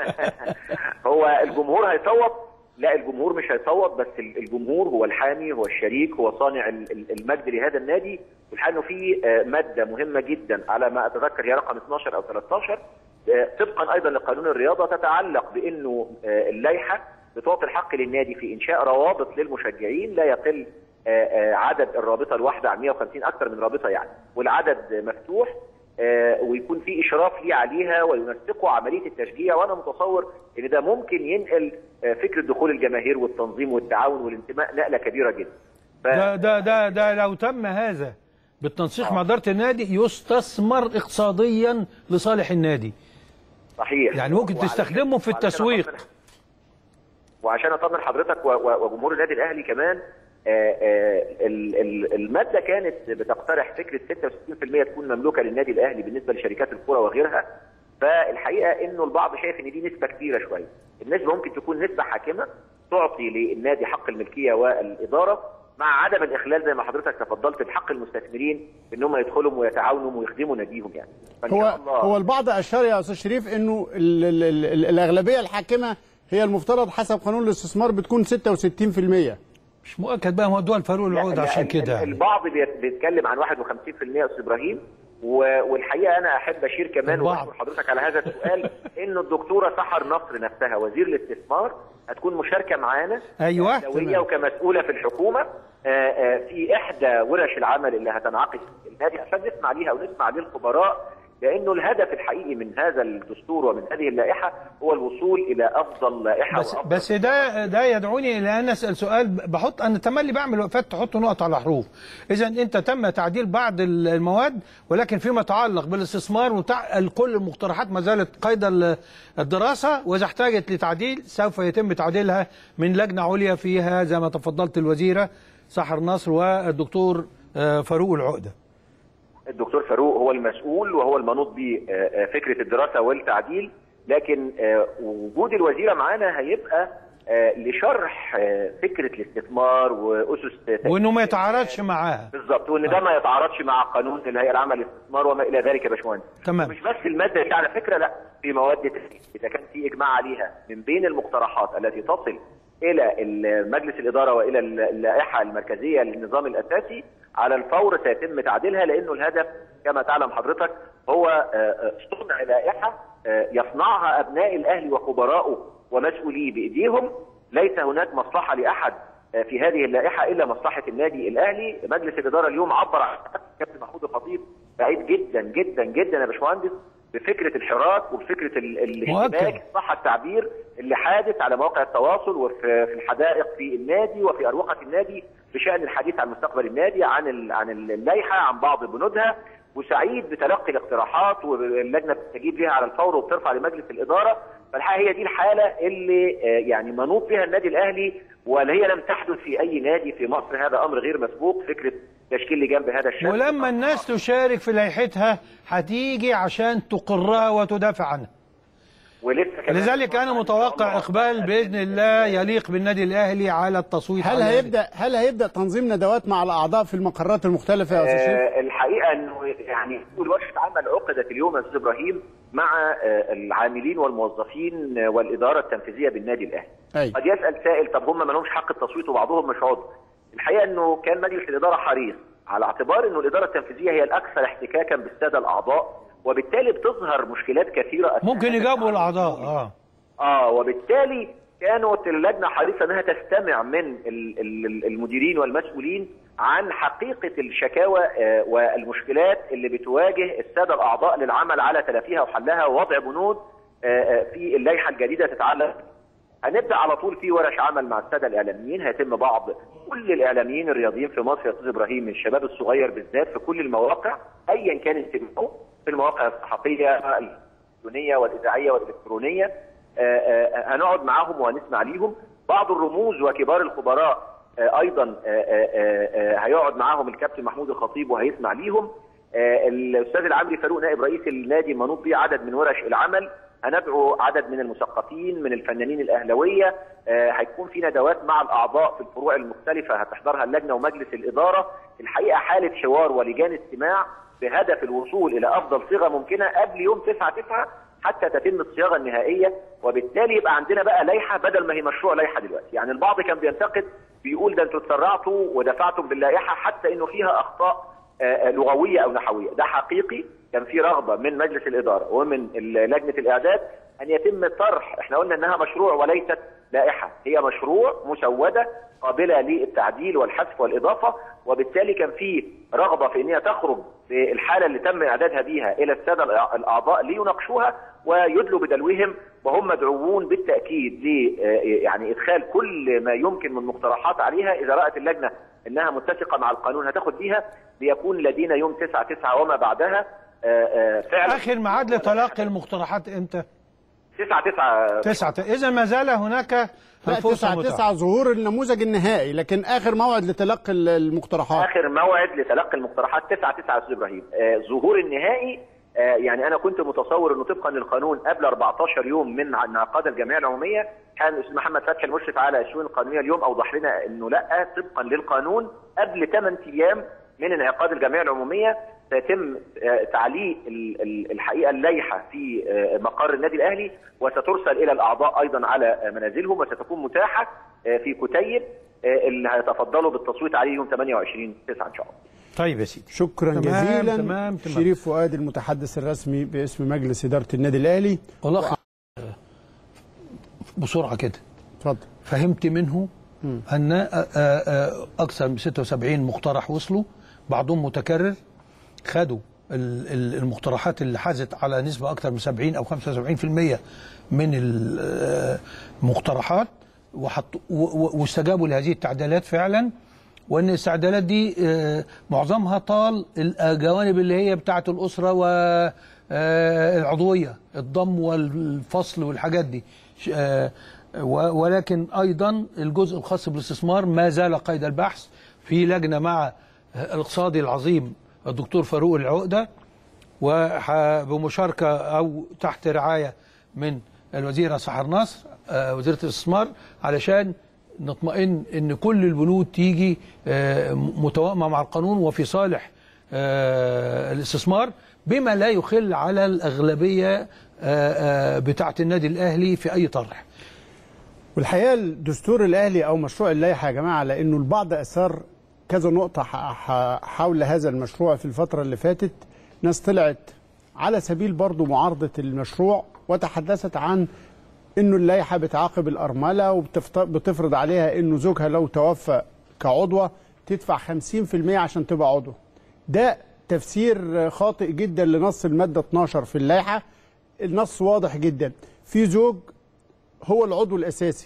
هو الجمهور هيصوت لا الجمهور مش هيصوت بس ال- الجمهور هو الحامي هو الشريك هو صانع ال- ال- المجد لهذا النادي والحقيقه انه في آه، ماده مهمه جدا على ما اتذكر هي رقم 12 او 13 آه، طبقا ايضا لقانون الرياضه تتعلق بانه آه، اللائحه بتعطي الحق للنادي في انشاء روابط للمشجعين لا يقل آه، آه، عدد الرابطه الواحده عن 150 اكثر من رابطه يعني والعدد مفتوح آه، ويكون في اشراف ليه عليها وينسقوا عمليه التشجيع وانا متصور ان ده ممكن ينقل آه، فكره دخول الجماهير والتنظيم والتعاون والانتماء نقله كبيره جدا. ف- ده ده ده ده لو تم هذا بالتنسيق مع إدارة النادي يستثمر اقتصاديا لصالح النادي صحيح يعني ممكن وعلشان- تستخدمه في وعلشان التسويق. أطمن- وعشان اطمن حضرتك و- و- وجمهور النادي الاهلي كمان آه، آه، ال- ال- الماده كانت بتقترح فكره 66% تكون مملوكه للنادي الاهلي بالنسبه لشركات الكره وغيرها فالحقيقه انه البعض شايف ان دي نسبه كبيره شويه النسبه ممكن تكون نسبه حاكمه تعطي للنادي حق الملكيه والاداره مع عدم الاخلال زي ما حضرتك تفضلت بحق المستثمرين ان هم يدخلوا ويتعاونوا ويخدموا ناديهم يعني فإن هو شاء الله هو البعض اشار يا استاذ شريف انه ال ال ال ال الاغلبيه الحاكمه هي المفترض حسب قانون الاستثمار بتكون 66% مش مؤكد بقى موضوع الفاروق العقد لا، عشان ال- كده ال- يعني. البعض بيت- بيتكلم عن 51% يا استاذ ابراهيم و- والحقيقه انا احب اشير كمان البعض. واشكر حضرتك على هذا السؤال انه الدكتوره سحر نصر نفسها وزير الاستثمار هتكون مشاركه معانا أيوة، كدولية تمام. وكمسؤوله في الحكومه آه، آه، في احدى ورش العمل اللي هتنعقد في النادي عشان نسمع ليها ونسمع للخبراء لانه الهدف الحقيقي من هذا الدستور ومن هذه اللائحه هو الوصول الى افضل لائحه بس وأفضل بس ده ده يدعوني الى ان اسال سؤال بحط انا تملي بعمل وقفات تحط نقط على حروف اذا انت تم تعديل بعض المواد ولكن فيما يتعلق بالاستثمار وتع... كل المقترحات ما زالت قيد ال- الدراسه واذا احتاجت لتعديل سوف يتم تعديلها من لجنه عليا فيها زي ما تفضلت الوزيره سحر نصر والدكتور آه، فاروق العقده الدكتور فاروق هو المسؤول وهو المنوط بفكره الدراسه والتعديل لكن آه، وجود الوزيره معانا هيبقى آه، لشرح آه، فكره الاستثمار واسس وانه ما يتعارضش معاها بالظبط وان ده ما يتعارضش مع قانون الهيئه العامه للاستثمار وما الى ذلك يا باشمهندس تمام مش بس الماده دي على فكره لا في مواد تانية اذا كان في اجماع عليها من بين المقترحات التي تصل الى ال- مجلس الاداره والى ال- اللائحه المركزيه للنظام الاساسي على الفور سيتم تعديلها لانه الهدف كما تعلم حضرتك هو آه، آه، صنع لائحه آه، يصنعها ابناء الاهلي وخبراءه ومسؤوليه بايديهم ليس هناك مصلحه لاحد آه، في هذه اللائحه الا مصلحه النادي الاهلي مجلس الاداره اليوم عبر عن كابتن محمود الخطيب بعيد جدا جدا جدا يا باشمهندس بفكره الحراك وبفكره ال- الاشتباك مؤكد. صح التعبير اللي حادث على مواقع التواصل وفي في الحدائق في النادي وفي اروقه النادي بشان الحديث عن مستقبل النادي عن ال- عن اللائحه عن بعض بنودها وسعيد بتلقي الاقتراحات واللجنه بتستجيب لها على الفور وبترفع لمجلس الاداره فالحقيقه هي دي الحاله اللي آه، يعني منوط بها النادي الاهلي ولا هي لم تحدث في اي نادي في مصر هذا امر غير مسبوق فكره تشكيل لجان بهذا الشكل ولما الناس تشارك في لائحتها هتيجي عشان تقرها وتدافع عنها ولسه كمان لذلك انا متوقع اقبال باذن الله يليق بالنادي الاهلي على التصويت هل على هيبدا هل هيبدا تنظيم ندوات مع الاعضاء في المقرات المختلفه يا استاذ شريف؟ آه، الحقيقه انه يعني ورشه عمل عقدت اليوم يا استاذ ابراهيم مع آه، العاملين والموظفين آه، والاداره التنفيذيه بالنادي الاهلي. أي. قد يسال سائل طب هم ما لهمش حق التصويت وبعضهم مش عضو. الحقيقه انه كان مجلس الاداره حريص على اعتبار انه الاداره التنفيذيه هي الاكثر احتكاكا بالساده الاعضاء وبالتالي بتظهر مشكلات كثيره أثناء ممكن يجاوبوا الاعضاء اه اه وبالتالي كانت اللجنه حريصه انها تستمع من ال- ال- المديرين والمسؤولين عن حقيقه الشكاوى آه، والمشكلات اللي بتواجه الساده الاعضاء للعمل على تلافيها وحلها ووضع بنود آه، آه، في اللائحه الجديده تتعلق هنبدا على طول في ورش عمل مع الساده الاعلاميين هيتم بعض كل الاعلاميين الرياضيين في مصر يا استاذ ابراهيم من الشباب الصغير بالذات في كل المواقع ايا كان انتمائه في المواقع الصحفيه الالكترونيه والاذاعيه والالكترونيه آه، آه، هنقعد معاهم وهنسمع ليهم بعض الرموز وكبار الخبراء آه، ايضا آه، آه، آه، هيقعد معاهم الكابتن محمود الخطيب وهيسمع ليهم آه، الاستاذ العمري فاروق نائب رئيس النادي منوط به عدد من ورش العمل هندعو عدد من المثقفين من الفنانين الاهلاويه آه، هيكون في ندوات مع الاعضاء في الفروع المختلفه هتحضرها اللجنه ومجلس الاداره الحقيقه حاله حوار ولجان استماع بهدف الوصول الى افضل صيغه ممكنه قبل يوم 9 9 حتى تتم الصياغه النهائيه وبالتالي يبقى عندنا بقى لائحه بدل ما هي مشروع لائحه دلوقتي يعني البعض كان بينتقد بيقول ده انتوا اتسرعتوا ودفعتم باللائحه حتى انه فيها اخطاء آه، آه، لغويه او نحويه ده حقيقي كان في رغبه من مجلس الاداره ومن ال- لجنه الاعداد ان يتم طرح احنا قلنا انها مشروع وليست لائحه هي مشروع مسوده قابله للتعديل والحذف والاضافه وبالتالي كان في رغبه في ان هي تخرج في الحاله اللي تم اعدادها بيها الى الساده الأع- الاعضاء ليناقشوها ويدلوا بدلوهم وهم مدعوون بالتاكيد ل آه، يعني ادخال كل ما يمكن من مقترحات عليها اذا رات اللجنه انها متسقه مع القانون هتاخد بيها ليكون لدينا يوم 9 9 وما بعدها آه، آه، فعلا اخر ميعاد لتلقي المقترحات امتى 9 9 تسعة اذا ما زال هناك لا الفرصه 9 متاحة. 9 ظهور النموذج النهائي لكن اخر موعد لتلقي ال- المقترحات اخر موعد لتلقي المقترحات 9 9 يا استاذ ابراهيم آه ظهور النهائي آه يعني انا كنت متصور انه طبقا للقانون قبل 14 يوم من انعقاد الجمعيه العموميه كان الاستاذ محمد فتحي المشرف على الشؤون القانونيه اليوم اوضح لنا انه لا طبقا للقانون قبل 8 ايام من انعقاد الجمعيه العموميه سيتم آه، تعليق ال- ال- الحقيقه اللائحه في آه، مقر النادي الاهلي وسترسل الى الاعضاء ايضا على آه، منازلهم وستكون متاحه آه، في كتيب آه، اللي هيتفضلوا بالتصويت عليه يوم 28 9 ان شاء الله. طيب يا سيدي شكرا تمام، جزيلا تمام، تمام. شريف فؤاد المتحدث الرسمي باسم مجلس اداره النادي الاهلي والله خ- بسرعه كده اتفضل فهمت منه ان آه، آه، اكثر من 76 مقترح وصلوا بعضهم متكرر خدوا ال- ال- المقترحات اللي حازت على نسبه اكثر من 70 او 75% من المقترحات وحطوا و- و- واستجابوا لهذه التعديلات فعلا وان الاستعدالات دي آه، معظمها طال الجوانب اللي هي بتاعه الاسره والعضويه الضم والفصل والحاجات دي ش- آه، و- ولكن ايضا الجزء الخاص بالاستثمار ما زال قيد البحث في لجنه مع الاقتصادي العظيم الدكتور فاروق العقده وبمشاركه او تحت رعايه من الوزيره سحر نصر آه، وزيره الاستثمار علشان نطمئن ان كل البنود تيجي آه، متوائمه مع القانون وفي صالح آه، الاستثمار بما لا يخل على الاغلبيه آه، آه، بتاعه النادي الاهلي في اي طرح والحقيقه الدستور الاهلي او مشروع اللائحه يا جماعه لانه البعض اثار كذا نقطه ح- ح- حول هذا المشروع في الفتره اللي فاتت ناس طلعت على سبيل برضو معارضه المشروع وتحدثت عن انه اللائحه بتعاقب الارمله وبتفرض عليها انه زوجها لو توفى كعضوه تدفع 50% عشان تبقى عضو ده تفسير خاطئ جدا لنص الماده 12 في اللائحه النص واضح جدا في زوج هو العضو الاساسي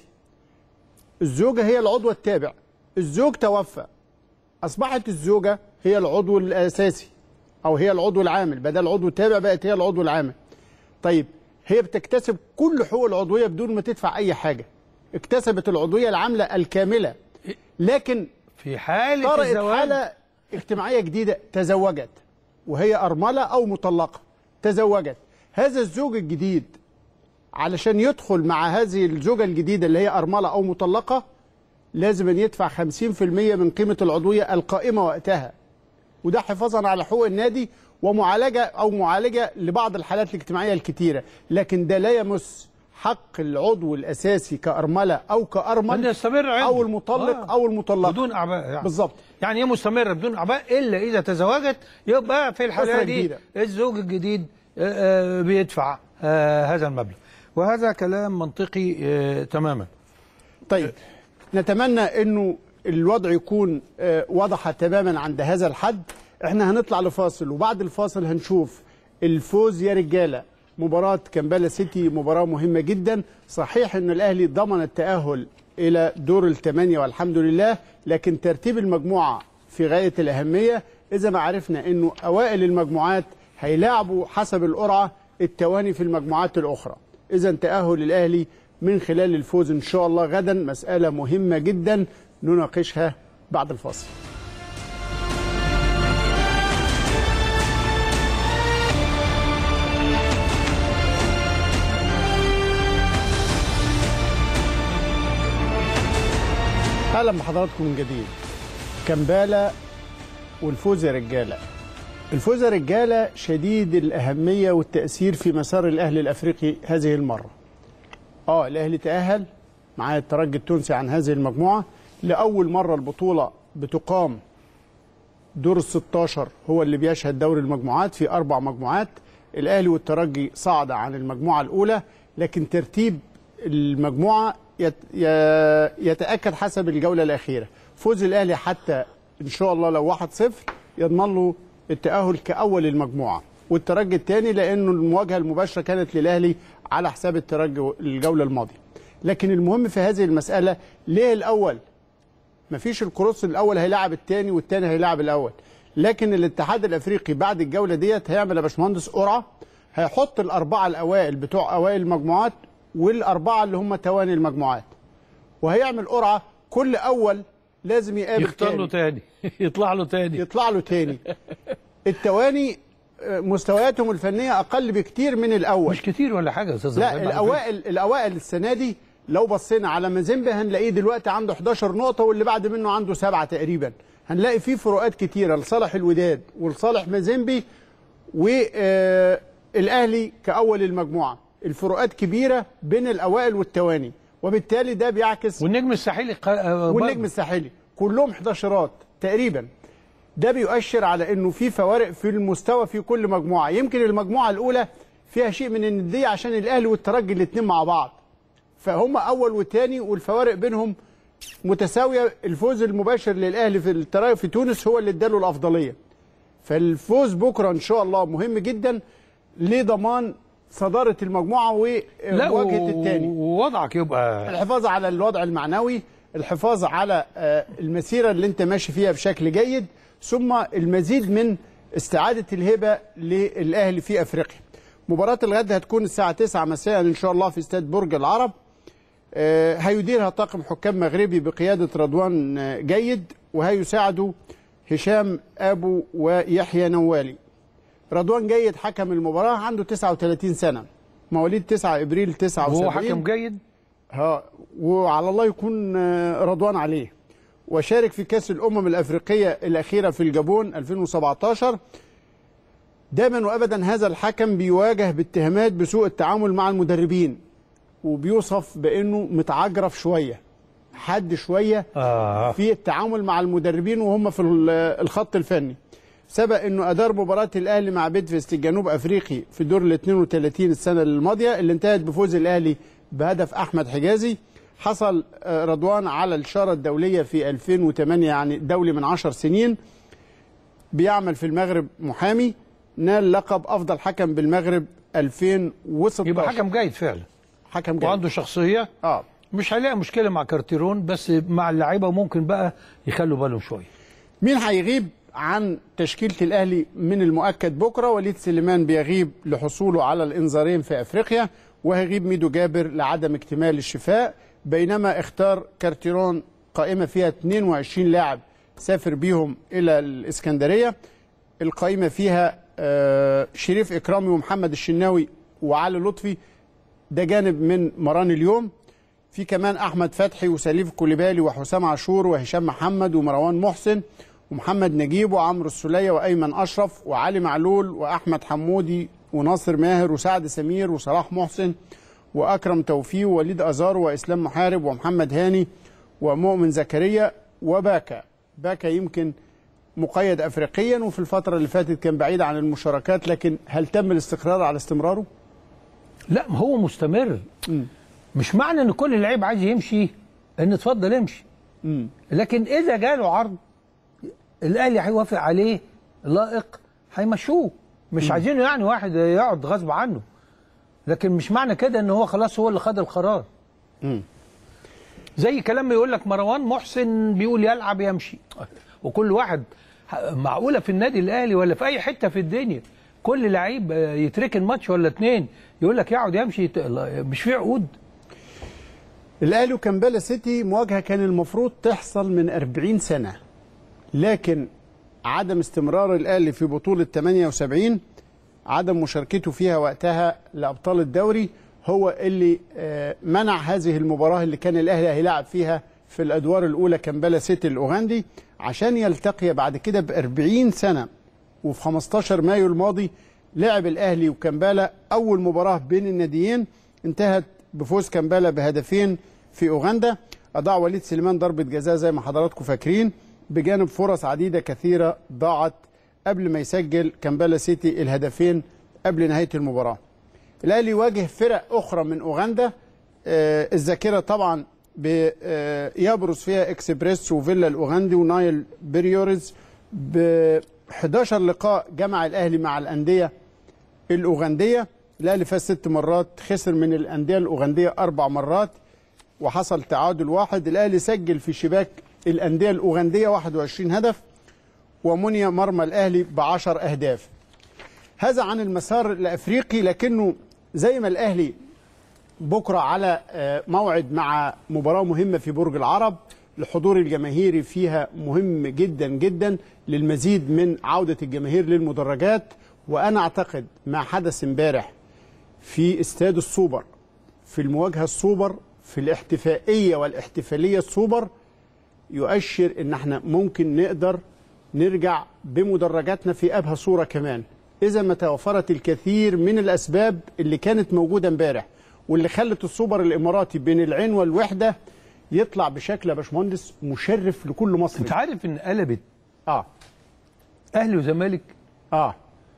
الزوجه هي العضو التابع الزوج توفى اصبحت الزوجه هي العضو الاساسي او هي العضو العامل بدل العضو التابع بقت هي العضو العامل طيب هي بتكتسب كل حقوق العضويه بدون ما تدفع اي حاجه اكتسبت العضويه العامله الكامله لكن في حاله طرأت الزواج حاله اجتماعيه جديده تزوجت وهي ارمله او مطلقه تزوجت هذا الزوج الجديد علشان يدخل مع هذه الزوجه الجديده اللي هي ارمله او مطلقه لازم أن يدفع 50% من قيمه العضويه القائمه وقتها وده حفاظا على حقوق النادي ومعالجه او معالجه لبعض الحالات الاجتماعيه الكتيره لكن ده لا يمس حق العضو الاساسي كارمله او ان كارمل يستمر عنده او المطلق آه. او المطلقه بدون اعباء يعني. بالظبط يعني هي مستمره بدون اعباء الا اذا تزوجت يبقى في الحاله أسرة دي جديدة. الزوج الجديد آه، آه، بيدفع آه، هذا المبلغ وهذا كلام منطقي آه، تماما طيب نتمنى انه الوضع يكون آه، وضح تماما عند هذا الحد احنا هنطلع لفاصل وبعد الفاصل هنشوف الفوز يا رجاله مباراة كامبالا سيتي مباراة مهمة جدا صحيح ان الاهلي ضمن التأهل الى دور الثمانية والحمد لله لكن ترتيب المجموعة في غاية الأهمية إذا ما عرفنا انه اوائل المجموعات هيلاعبوا حسب القرعة التواني في المجموعات الأخرى إذا تأهل الأهلي من خلال الفوز إن شاء الله غدا مسألة مهمة جدا نناقشها بعد الفاصل أهلا بحضراتكم من جديد كمبالا والفوز يا رجالة الفوز يا رجالة شديد الأهمية والتأثير في مسار الأهلي الأفريقي هذه المرة اه الأهلي تأهل مع الترجي التونسي عن هذه المجموعة لأول مرة البطولة بتقام دور ال 16 هو اللي بيشهد دوري المجموعات في أربع مجموعات الأهلي والترجي صعد عن المجموعة الأولى لكن ترتيب المجموعة يت- ي- يتأكد حسب الجولة الأخيرة فوز الأهلي حتى إن شاء الله لو 1-0 يضمن له التأهل كأول المجموعة والترجي الثاني لأنه المواجهة المباشرة كانت للأهلي على حساب الترجي الجولة الماضية لكن المهم في هذه المسألة ليه الأول مفيش الكروس الاول هيلاعب الثاني والثاني هيلاعب الاول لكن الاتحاد الافريقي بعد الجوله ديت هيعمل يا باشمهندس قرعه هيحط الاربعه الاوائل بتوع اوائل المجموعات والاربعه اللي هم تواني المجموعات وهيعمل قرعه كل اول لازم يقابل يختار له تاني تاني يطلع له تاني يطلع له تاني التواني آه، مستوياتهم الفنيه اقل بكتير من الاول مش كتير ولا حاجه يا استاذ لا إبراهيم على الاوائل الاوائل السنه دي لو بصينا على مازيمبي هنلاقيه دلوقتي عنده 11 نقطه واللي بعد منه عنده سبعه تقريبا هنلاقي فيه فروقات كتيره لصالح الوداد ولصالح مازيمبي والاهلي كاول المجموعه الفروقات كبيره بين الاوائل والتواني وبالتالي ده بيعكس والنجم الساحلي قا- آه، والنجم برضه. الساحلي كلهم 11 تقريبا ده بيؤشر على انه في فوارق في المستوى في كل مجموعه يمكن المجموعه الاولى فيها شيء من النديه عشان الاهلي والترجي الاثنين مع بعض فهم اول وثاني والفوارق بينهم متساويه الفوز المباشر للاهلي في الترجي في تونس هو اللي اداله الافضليه فالفوز بكره ان شاء الله مهم جدا لضمان صداره المجموعه لا ومواجهه و- الثاني ووضعك يبقى الحفاظ على الوضع المعنوي الحفاظ على آه، المسيرة اللي انت ماشي فيها بشكل جيد ثم المزيد من استعادة الهبة للأهلي في أفريقيا مباراة الغد هتكون الساعة 9 مساء إن شاء الله في استاد برج العرب آه، هيديرها طاقم حكام مغربي بقيادة رضوان آه، جيد وهيساعده هشام ابو ويحيى نوالي رضوان جيد حكم المباراه عنده 39 سنه مواليد 9 ابريل 79 وهو حكم جيد ها وعلى الله يكون آه، رضوان عليه وشارك في كأس الأمم الأفريقية الأخيرة في الجابون 2017 دائما وأبدا هذا الحكم بيواجه باتهامات بسوء التعامل مع المدربين وبيوصف بأنه متعجرف شوية حد شوية آه. في التعامل مع المدربين وهم في ال- الخط الفني سبق انه ادار مباراه الاهلي مع بيدفست الجنوب افريقي في دور ال 32 السنه الماضيه اللي انتهت بفوز الاهلي بهدف احمد حجازي حصل آه، رضوان على الشاره الدوليه في 2008 يعني دولي من 10 سنين بيعمل في المغرب محامي نال لقب افضل حكم بالمغرب 2016 يبقى حكم جيد فعلا حكم جيد وعنده شخصيه اه مش هيلاقي مشكله مع كارتيرون بس مع اللعيبه ممكن بقى يخلوا بالهم شويه مين هيغيب عن تشكيلة الأهلي من المؤكد بكرة وليد سليمان بيغيب لحصوله على الإنذارين في أفريقيا وهيغيب ميدو جابر لعدم اكتمال الشفاء بينما اختار كارتيرون قائمة فيها 22 لاعب سافر بيهم إلى الإسكندرية القائمة فيها آه، شريف إكرامي ومحمد الشناوي وعلي لطفي ده جانب من مران اليوم في كمان احمد فتحي وسليف كوليبالي وحسام عاشور وهشام محمد ومروان محسن ومحمد نجيب وعمرو السوليه وايمن اشرف وعلي معلول واحمد حمودي وناصر ماهر وسعد سمير وصلاح محسن واكرم توفيق ووليد ازار واسلام محارب ومحمد هاني ومؤمن زكريا وباكا باكا يمكن مقيد افريقيا وفي الفتره اللي فاتت كان بعيد عن المشاركات لكن هل تم الاستقرار على استمراره؟ لا ما هو مستمر مش معنى ان كل لعيب عايز يمشي ان اتفضل امشي لكن اذا جاله عرض الاهلي هيوافق عليه لائق هيمشوه مش عايزينه يعني واحد يقعد غصب عنه لكن مش معنى كده ان هو خلاص هو اللي خد القرار زي كلام يقول لك مروان محسن بيقول يلعب يمشي وكل واحد معقوله في النادي الاهلي ولا في اي حته في الدنيا كل لعيب آه، يتركن ماتش ولا اتنين يقول لك يقعد يمشي يت- مش في عقود الاهلي وكامبالا سيتي مواجهه كان المفروض تحصل من 40 سنه لكن عدم استمرار الاهلي في بطوله 78 عدم مشاركته فيها وقتها لابطال الدوري هو اللي آه، منع هذه المباراه اللي كان الاهلي هيلعب فيها في الادوار الاولى كامبالا سيتي الاوغندي عشان يلتقي بعد كده ب 40 سنه وفي 15 مايو الماضي لعب الاهلي وكامبالا اول مباراه بين الناديين انتهت بفوز كامبالا بهدفين في اوغندا اضاع وليد سليمان ضربه جزاء زي ما حضراتكم فاكرين بجانب فرص عديده كثيره ضاعت قبل ما يسجل كامبالا سيتي الهدفين قبل نهايه المباراه الاهلي يواجه فرق اخرى من اوغندا آه، الذاكره طبعا ب- آه، يبرز فيها اكسبريس وفيلا الاوغندي ونايل بريوريز ب 11 لقاء جمع الاهلي مع الانديه الاوغنديه الاهلي فاز ست مرات خسر من الانديه الاوغنديه اربع مرات وحصل تعادل واحد الاهلي سجل في شباك الانديه الاوغنديه 21 هدف ومني مرمى الاهلي ب 10 اهداف هذا عن المسار الافريقي لكنه زي ما الاهلي بكره على آه، موعد مع مباراه مهمه في برج العرب الحضور الجماهيري فيها مهم جدا جدا للمزيد من عوده الجماهير للمدرجات وانا اعتقد ما حدث امبارح في استاد السوبر في المواجهه السوبر في الاحتفائيه والاحتفاليه السوبر يؤشر ان احنا ممكن نقدر نرجع بمدرجاتنا في ابهى صوره كمان اذا ما توفرت الكثير من الاسباب اللي كانت موجوده امبارح واللي خلت السوبر الاماراتي بين العين والوحده يطلع بشكل يا باشمهندس مشرف لكل مصري انت عارف ان قلبت اه اهلي وزمالك اه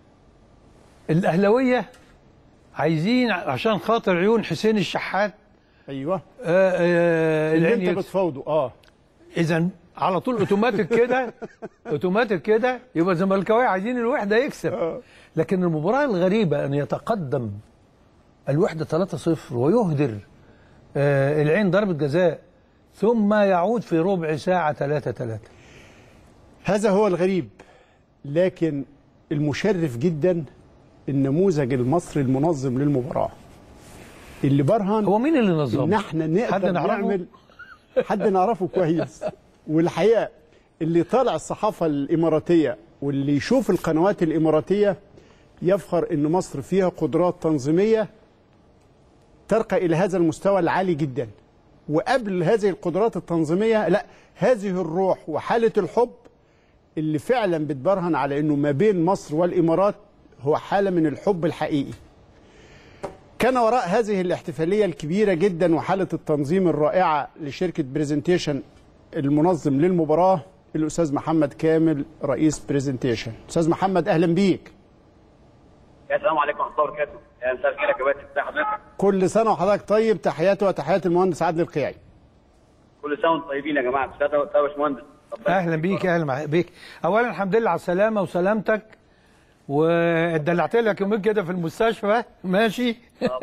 الاهلاويه عايزين عشان خاطر عيون حسين الشحات ايوه آه آه اللي العين انت يكسب. بتفاوضه اه اذا على طول اوتوماتيك كده اوتوماتيك كده يبقى الزملكاويه عايزين الوحده يكسب لكن المباراه الغريبه ان يتقدم الوحده 3-0 ويهدر آه العين ضربه جزاء ثم يعود في ربع ساعه 3-3 هذا هو الغريب لكن المشرف جدا النموذج المصري المنظم للمباراه اللي برهن هو مين اللي ان نظمه؟ احنا حد نقدر نعرفه؟ نعمل حد نعرفه كويس والحقيقه اللي طالع الصحافة الإماراتية واللي يشوف القنوات الإماراتية يفخر أن مصر فيها قدرات تنظيمية ترقى إلى هذا المستوى العالي جدا وقبل هذه القدرات التنظيمية لا هذه الروح وحالة الحب اللي فعلا بتبرهن على أنه ما بين مصر والإمارات هو حالة من الحب الحقيقي كان وراء هذه الاحتفالية الكبيرة جدا وحالة التنظيم الرائعة لشركة بريزنتيشن المنظم للمباراة الأستاذ محمد كامل رئيس بريزنتيشن أستاذ محمد أهلا بيك السلام عليكم ورحمه الله وبركاته يا مساء الخير يا كباتن ازي حضرتك كل سنة وحضرتك طيب تحياتي وتحيات المهندس عادل القيعي كل سنه وانتم طيبين يا جماعه استاذ يا باشمهندس ربنا اهلا بيك اهلا بيك اولا الحمد لله على السلامه وسلامتك واتدلعت لك يومين كده في المستشفى ماشي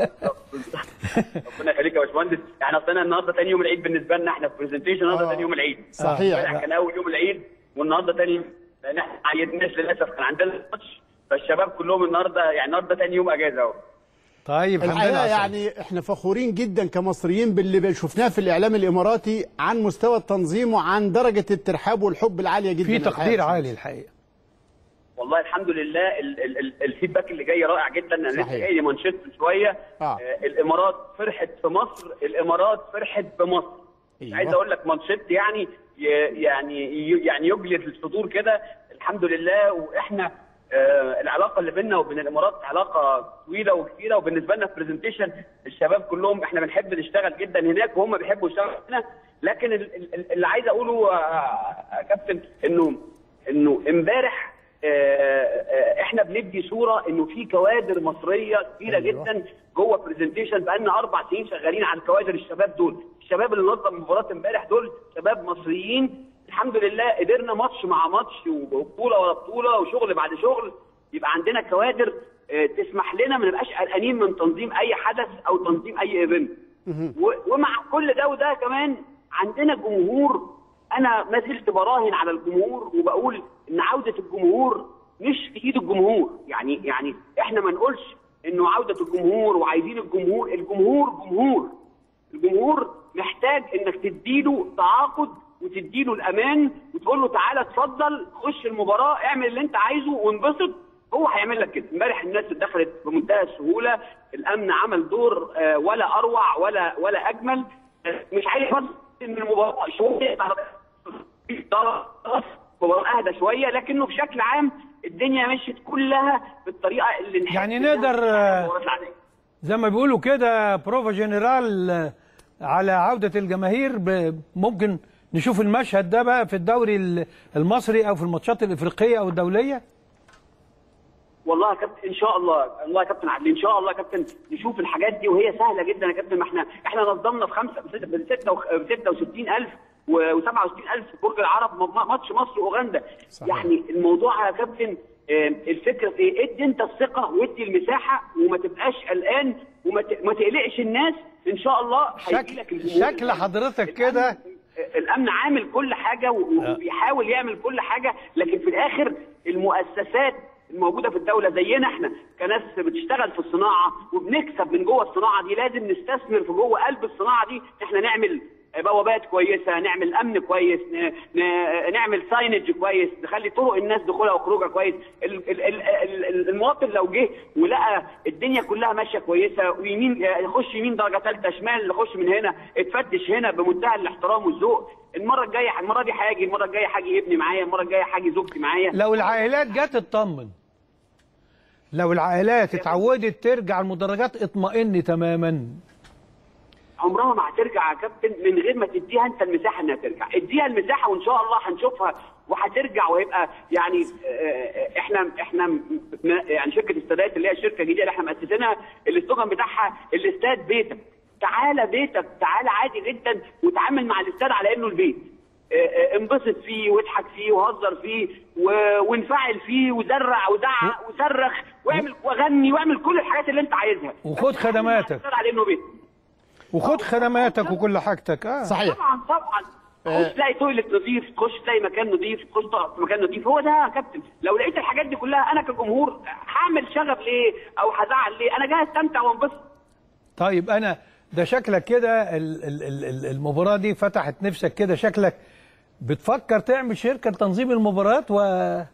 ربنا يخليك يا باشمهندس احنا اصلا النهارده تاني يوم العيد بالنسبه لنا احنا في برزنتيشن النهارده تاني يوم العيد صحيح. امبارح كان اول يوم العيد والنهارده تاني لان احنا ما عيدناش للاسف كان عندنا ماتش فالشباب كلهم النهارده يعني النهارده تاني يوم اجازه اهو طيب الحمد لله الحقيقة على السلامة. يعني احنا فخورين جدا كمصريين باللي شفناه في الإعلام الإماراتي عن مستوى التنظيم وعن درجة الترحاب والحب العالية جدا في تقدير الحقيقة. عالي الحقيقه والله الحمد لله ال- ال- ال- الفيدباك اللي جاي رائع جدا انا لسه صحيح. جاي لي مانشيت من شويه آه. آه. الامارات فرحت في مصر الامارات فرحت بمصر مش أيوة. عايز اقول لك مانشيت يعني ي- يعني ي- يعني يجلد الصدور كده الحمد لله واحنا آه العلاقه اللي بيننا وبين الامارات علاقه طويله وكثيره وبالنسبه لنا في برزنتيشن الشباب كلهم احنا بنحب نشتغل جدا هناك وهم بيحبوا يشتغلوا هنا لكن ال- ال- اللي عايز اقوله آه، يا كابتن انه انه امبارح آه، آه، احنا بندي صوره انه في كوادر مصريه كبيره أيوة. جدا جوه برزنتيشن بقالنا اربع سنين شغالين على الكوادر الشباب دول، الشباب اللي نظم مباراه امبارح دول شباب مصريين الحمد لله قدرنا ماتش مع ماتش وبطوله ورا بطوله وشغل بعد شغل يبقى عندنا كوادر آه، تسمح لنا ما نبقاش قلقانين من تنظيم اي حدث او تنظيم اي ايفنت. و- ومع كل ده وده كمان عندنا جمهور انا ما زلت براهن على الجمهور وبقول ان عوده الجمهور مش في ايد الجمهور يعني يعني احنا ما نقولش انه عوده الجمهور وعايزين الجمهور الجمهور جمهور الجمهور محتاج انك تديله تعاقد وتديله الامان وتقول له تعالى اتفضل خش المباراه اعمل اللي انت عايزه وانبسط هو هيعمل لك كده امبارح الناس دخلت بمنتهى السهوله الامن عمل دور آه، ولا اروع ولا ولا اجمل آه، مش عايز بس ان المباراه شويه مباراه اهدى شويه لكنه بشكل عام الدنيا مشيت كلها بالطريقه اللي نحب يعني إنها نقدر، تبقى آه، المباريات العادية. زي ما بيقولوا كده بروفا جنرال آه، على عوده الجماهير ب- ممكن نشوف المشهد ده بقى في الدوري ال- المصري او في الماتشات الافريقيه او الدوليه والله يا كابتن ان شاء الله والله يا كابتن عدلي ان شاء الله يا كابتن نشوف الحاجات دي وهي سهله جدا يا كابتن ما احنا احنا نظمنا في خمسه ب 66000 و67000 في برج العرب م- ماتش مصر واوغندا صحيح. يعني الموضوع يا كابتن آه، الفكره في ايه؟ ادي انت الثقه وادي المساحه وما تبقاش قلقان وما ت- ما تقلقش الناس ان شاء الله هيجي لك شكل, الجمهور. شكل حضرتك كده الامن عامل كل حاجه و- وبيحاول يعمل كل حاجه لكن في الاخر المؤسسات الموجوده في الدوله زينا احنا كناس بتشتغل في الصناعه وبنكسب من جوه الصناعه دي لازم نستثمر في جوه قلب الصناعه دي احنا نعمل بوابات كويسه نعمل امن كويس ن- ن- نعمل ساينج كويس نخلي طرق الناس دخولها وخروجها كويس ال- ال- ال- ال- المواطن لو جه ولقى الدنيا كلها ماشيه كويسه ويمين يخش يمين درجه ثالثه شمال يخش من هنا اتفتش هنا بمنتهى الاحترام والذوق المره الجايه المره دي هاجي المره الجايه هاجي ابني معايا المره الجايه هاجي زوجتي معايا لو العائلات جت تطمن لو العائلات اتعودت ترجع المدرجات اطمئن تماما عمرها ما هترجع يا كابتن من غير ما تديها انت المساحه انها ترجع اديها المساحه وان شاء الله هنشوفها وهترجع وهيبقى يعني آه، احنا احنا م- يعني شركه استادات اللي هي الشركه الجديده اللي احنا مؤسسينها السلوجان بتاعها الاستاد بيتك تعالى بيتك تعالى عادي جدا وتعامل مع الاستاد على انه البيت آه، آه، انبسط فيه واضحك فيه وهزر فيه و- وانفعل فيه وزرع وزعق وصرخ واعمل وغني واعمل كل الحاجات اللي انت عايزها وخد خدماتك. الاستاد على انه بيت وخد خدماتك وكل حاجتك اه صحيح طبعا طبعا آه. تخش تلاقي تويلت نظيف تخش تلاقي مكان نظيف تخش تقعد في مكان نظيف هو ده يا كابتن لو لقيت الحاجات دي كلها انا كجمهور هعمل شغب ليه او هزعل ليه انا جاي استمتع وانبسط طيب انا ده شكلك كده ال- ال- ال- ال- المباراه دي فتحت نفسك كده شكلك بتفكر تعمل شركه لتنظيم المباريات و...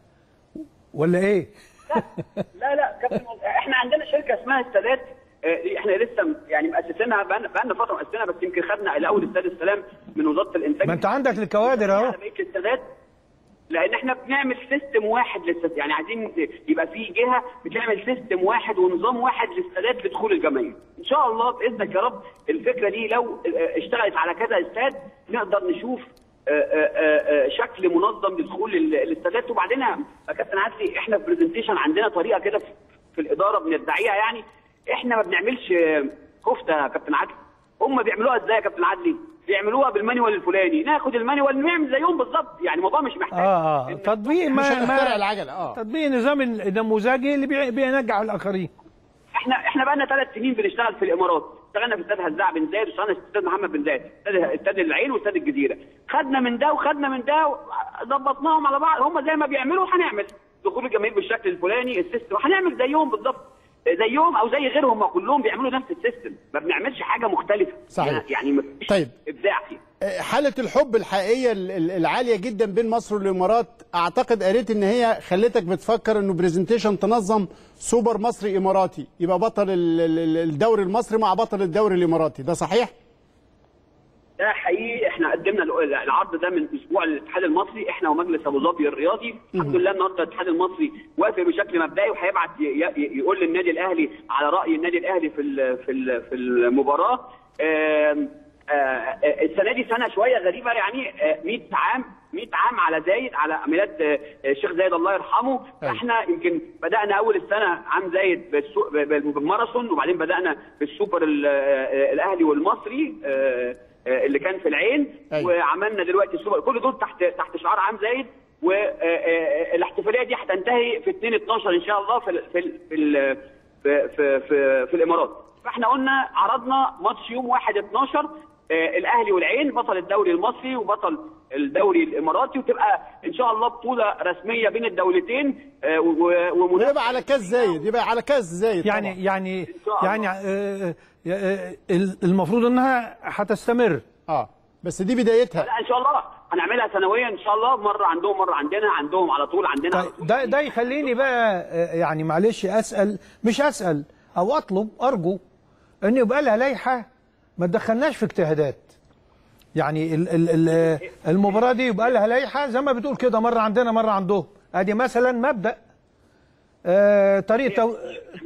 ولا ايه؟ لا لا كابتن احنا عندنا شركه اسمها السادات آه، احنا لسه م- يعني مؤسسينها بقالنا بقالنا فتره مؤسسينها بس يمكن خدنا الاول استاد السلام من وزاره الانتاج ما انت عندك الكوادر اهو على بقيه السادات لان احنا بنعمل سيستم واحد للسادات يعني عايزين يبقى في جهه بتعمل سيستم واحد ونظام واحد للسادات لدخول الجماهير ان شاء الله باذنك يا رب الفكره دي لو آه، اشتغلت على كذا استاد نقدر نشوف آه، آه، آه، شكل منظم لدخول ال- الاستادات وبعدين يا كابتن عدلي احنا في برزنتيشن عندنا طريقه كده في- في الاداره بندعيها يعني احنا ما بنعملش آه، كفته يا كابتن عدلي هم بيعملوها ازاي يا كابتن عدلي؟ بيعملوها بالمانيوال الفلاني ناخد المانيوال نعمل زيهم بالظبط يعني الموضوع مش محتاج اه اه تطبيق مش ما, هنخترع ما العجله اه تطبيق نظام النموذجي اللي بي- بينجح الاخرين احنا احنا بقى لنا ثلاث سنين بنشتغل في الامارات اشتغلنا في استاد هزاع بن زايد واشتغلنا في استاد محمد بن زايد استاد استاد العين واستاد الجزيره خدنا من ده وخدنا من ده ظبطناهم على بعض هم زي ما بيعملوا هنعمل دخول الجماهير بالشكل الفلاني السيستم هنعمل زيهم بالظبط زيهم او زي غيرهم ما كلهم بيعملوا نفس السيستم ما بنعملش حاجه مختلفه صحيح. يعني- يعني مفيش طيب. ابداع فيه حالة الحب الحقيقية ال- ال- العالية جدا بين مصر والإمارات أعتقد قريت إن هي خلتك بتفكر إنه برزنتيشن تنظم سوبر مصري إماراتي يبقى بطل ال- ال- الدوري المصري مع بطل الدوري الإماراتي ده صحيح؟ ده حقيقي احنا قدمنا ال- العرض ده من اسبوع الاتحاد المصري احنا ومجلس ابو ظبي الرياضي الحمد لله النهارده الاتحاد المصري وافق بشكل مبدئي وهيبعت ي- ي- يقول للنادي الاهلي على راي النادي الاهلي في ال- في ال- في المباراه آم، آه، آه، السنه دي سنه شويه غريبه يعني آه، 100 عام 100 عام على زايد على ميلاد آه، الشيخ زايد الله يرحمه احنا يمكن بدانا اول السنه عام زايد بالسو- ب- بالماراثون وبعدين بدانا بالسوبر ال- آه، الاهلي والمصري آه، آه، اللي كان في العين أيوة. وعملنا دلوقتي السوبر كل دول تحت تحت شعار عام زايد والاحتفاليه دي هتنتهي في 2 12 ان شاء الله في ال في ال في ال في, في, في, في الامارات فاحنا قلنا عرضنا ماتش يوم 1 12 آه، الاهلي والعين بطل الدوري المصري وبطل الدوري الاماراتي وتبقى ان شاء الله بطوله رسميه بين الدولتين آه، و- ومنافسة ويبقى على كاس زايد يبقى على كاس زايد يعني طبعا. يعني شاء الله. يعني آه، آه، آه، المفروض انها هتستمر اه بس دي بدايتها لا ان شاء الله هنعملها سنويا ان شاء الله مره عندهم مره عندنا عندهم على طول عندنا على طيب طول. ده ده يخليني بقى آه، يعني معلش اسال مش اسال او اطلب ارجو ان يبقى لها لائحه ما تدخلناش في اجتهادات يعني ال ال ال المباراه دي يبقى لها لائحه زي ما بتقول كده مره عندنا مره عندهم ادي مثلا مبدا آه طريقه تو...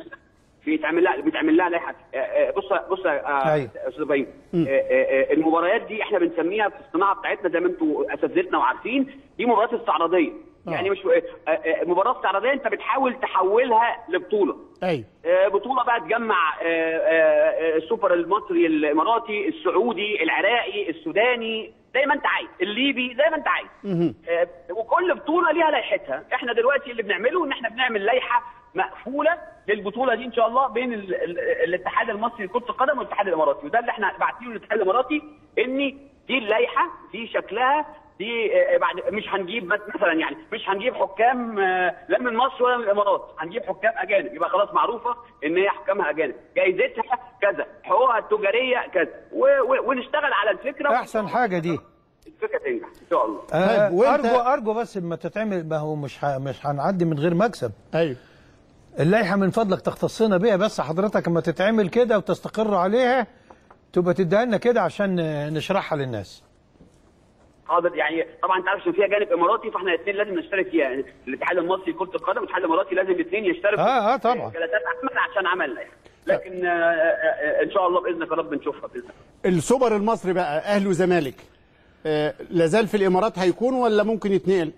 بيتعمل لها بيتعمل لها لائحه آه، آه، بص بص يا أيوة. استاذ ابراهيم آه، آه، آه، المباريات دي احنا بنسميها في الصناعه بتاعتنا زي ما انتوا اساتذتنا وعارفين دي مباريات استعراضيه يعني مش آه، آه، مباراه استعراضيه انت بتحاول تحولها لبطوله ايوه آه، بطولة بقى تجمع آه، آه، آه، السوبر المصري الاماراتي السعودي العراقي السوداني زي ما انت عايز الليبي زي ما انت عايز آه، وكل بطولة ليها لائحتها احنا دلوقتي اللي بنعمله ان احنا بنعمل لائحة مقفولة للبطولة دي ان شاء الله بين ال- ال- الاتحاد المصري لكرة القدم والاتحاد الاماراتي وده اللي احنا باعتينه للاتحاد الاماراتي ان دي اللائحة دي شكلها دي آه، بعد مش هنجيب بس مثلا يعني مش هنجيب حكام آه، لا من مصر ولا من الامارات هنجيب حكام اجانب يبقى خلاص معروفه ان هي حكامها اجانب جايزتها كذا حقوقها التجاريه كذا و... و... ونشتغل على الفكره احسن حاجه دي الفكره تنجح ان شاء الله آه طيب، وأنت- ارجو ارجو بس ما تتعمل ما هو مش ه... مش هنعدي من غير مكسب ايوه اللائحه من فضلك تختصنا بيها بس حضرتك اما تتعمل كده وتستقر عليها تبقى تديها لنا كده عشان نشرحها للناس حاضر يعني طبعا انت عارف عشان فيها جانب اماراتي فاحنا الاثنين لازم نشترك فيها يعني الاتحاد المصري لكره القدم والاتحاد الاماراتي لازم الاثنين يشتركوا آه، آه، طبعا. في جلسات عمل عشان عمل اللائحه لكن آه، آه، آه، ان شاء الله باذنك يا رب نشوفها باذن الله السوبر المصري بقى اهلي وزمالك آه لازال في الامارات هيكون ولا ممكن يتنقل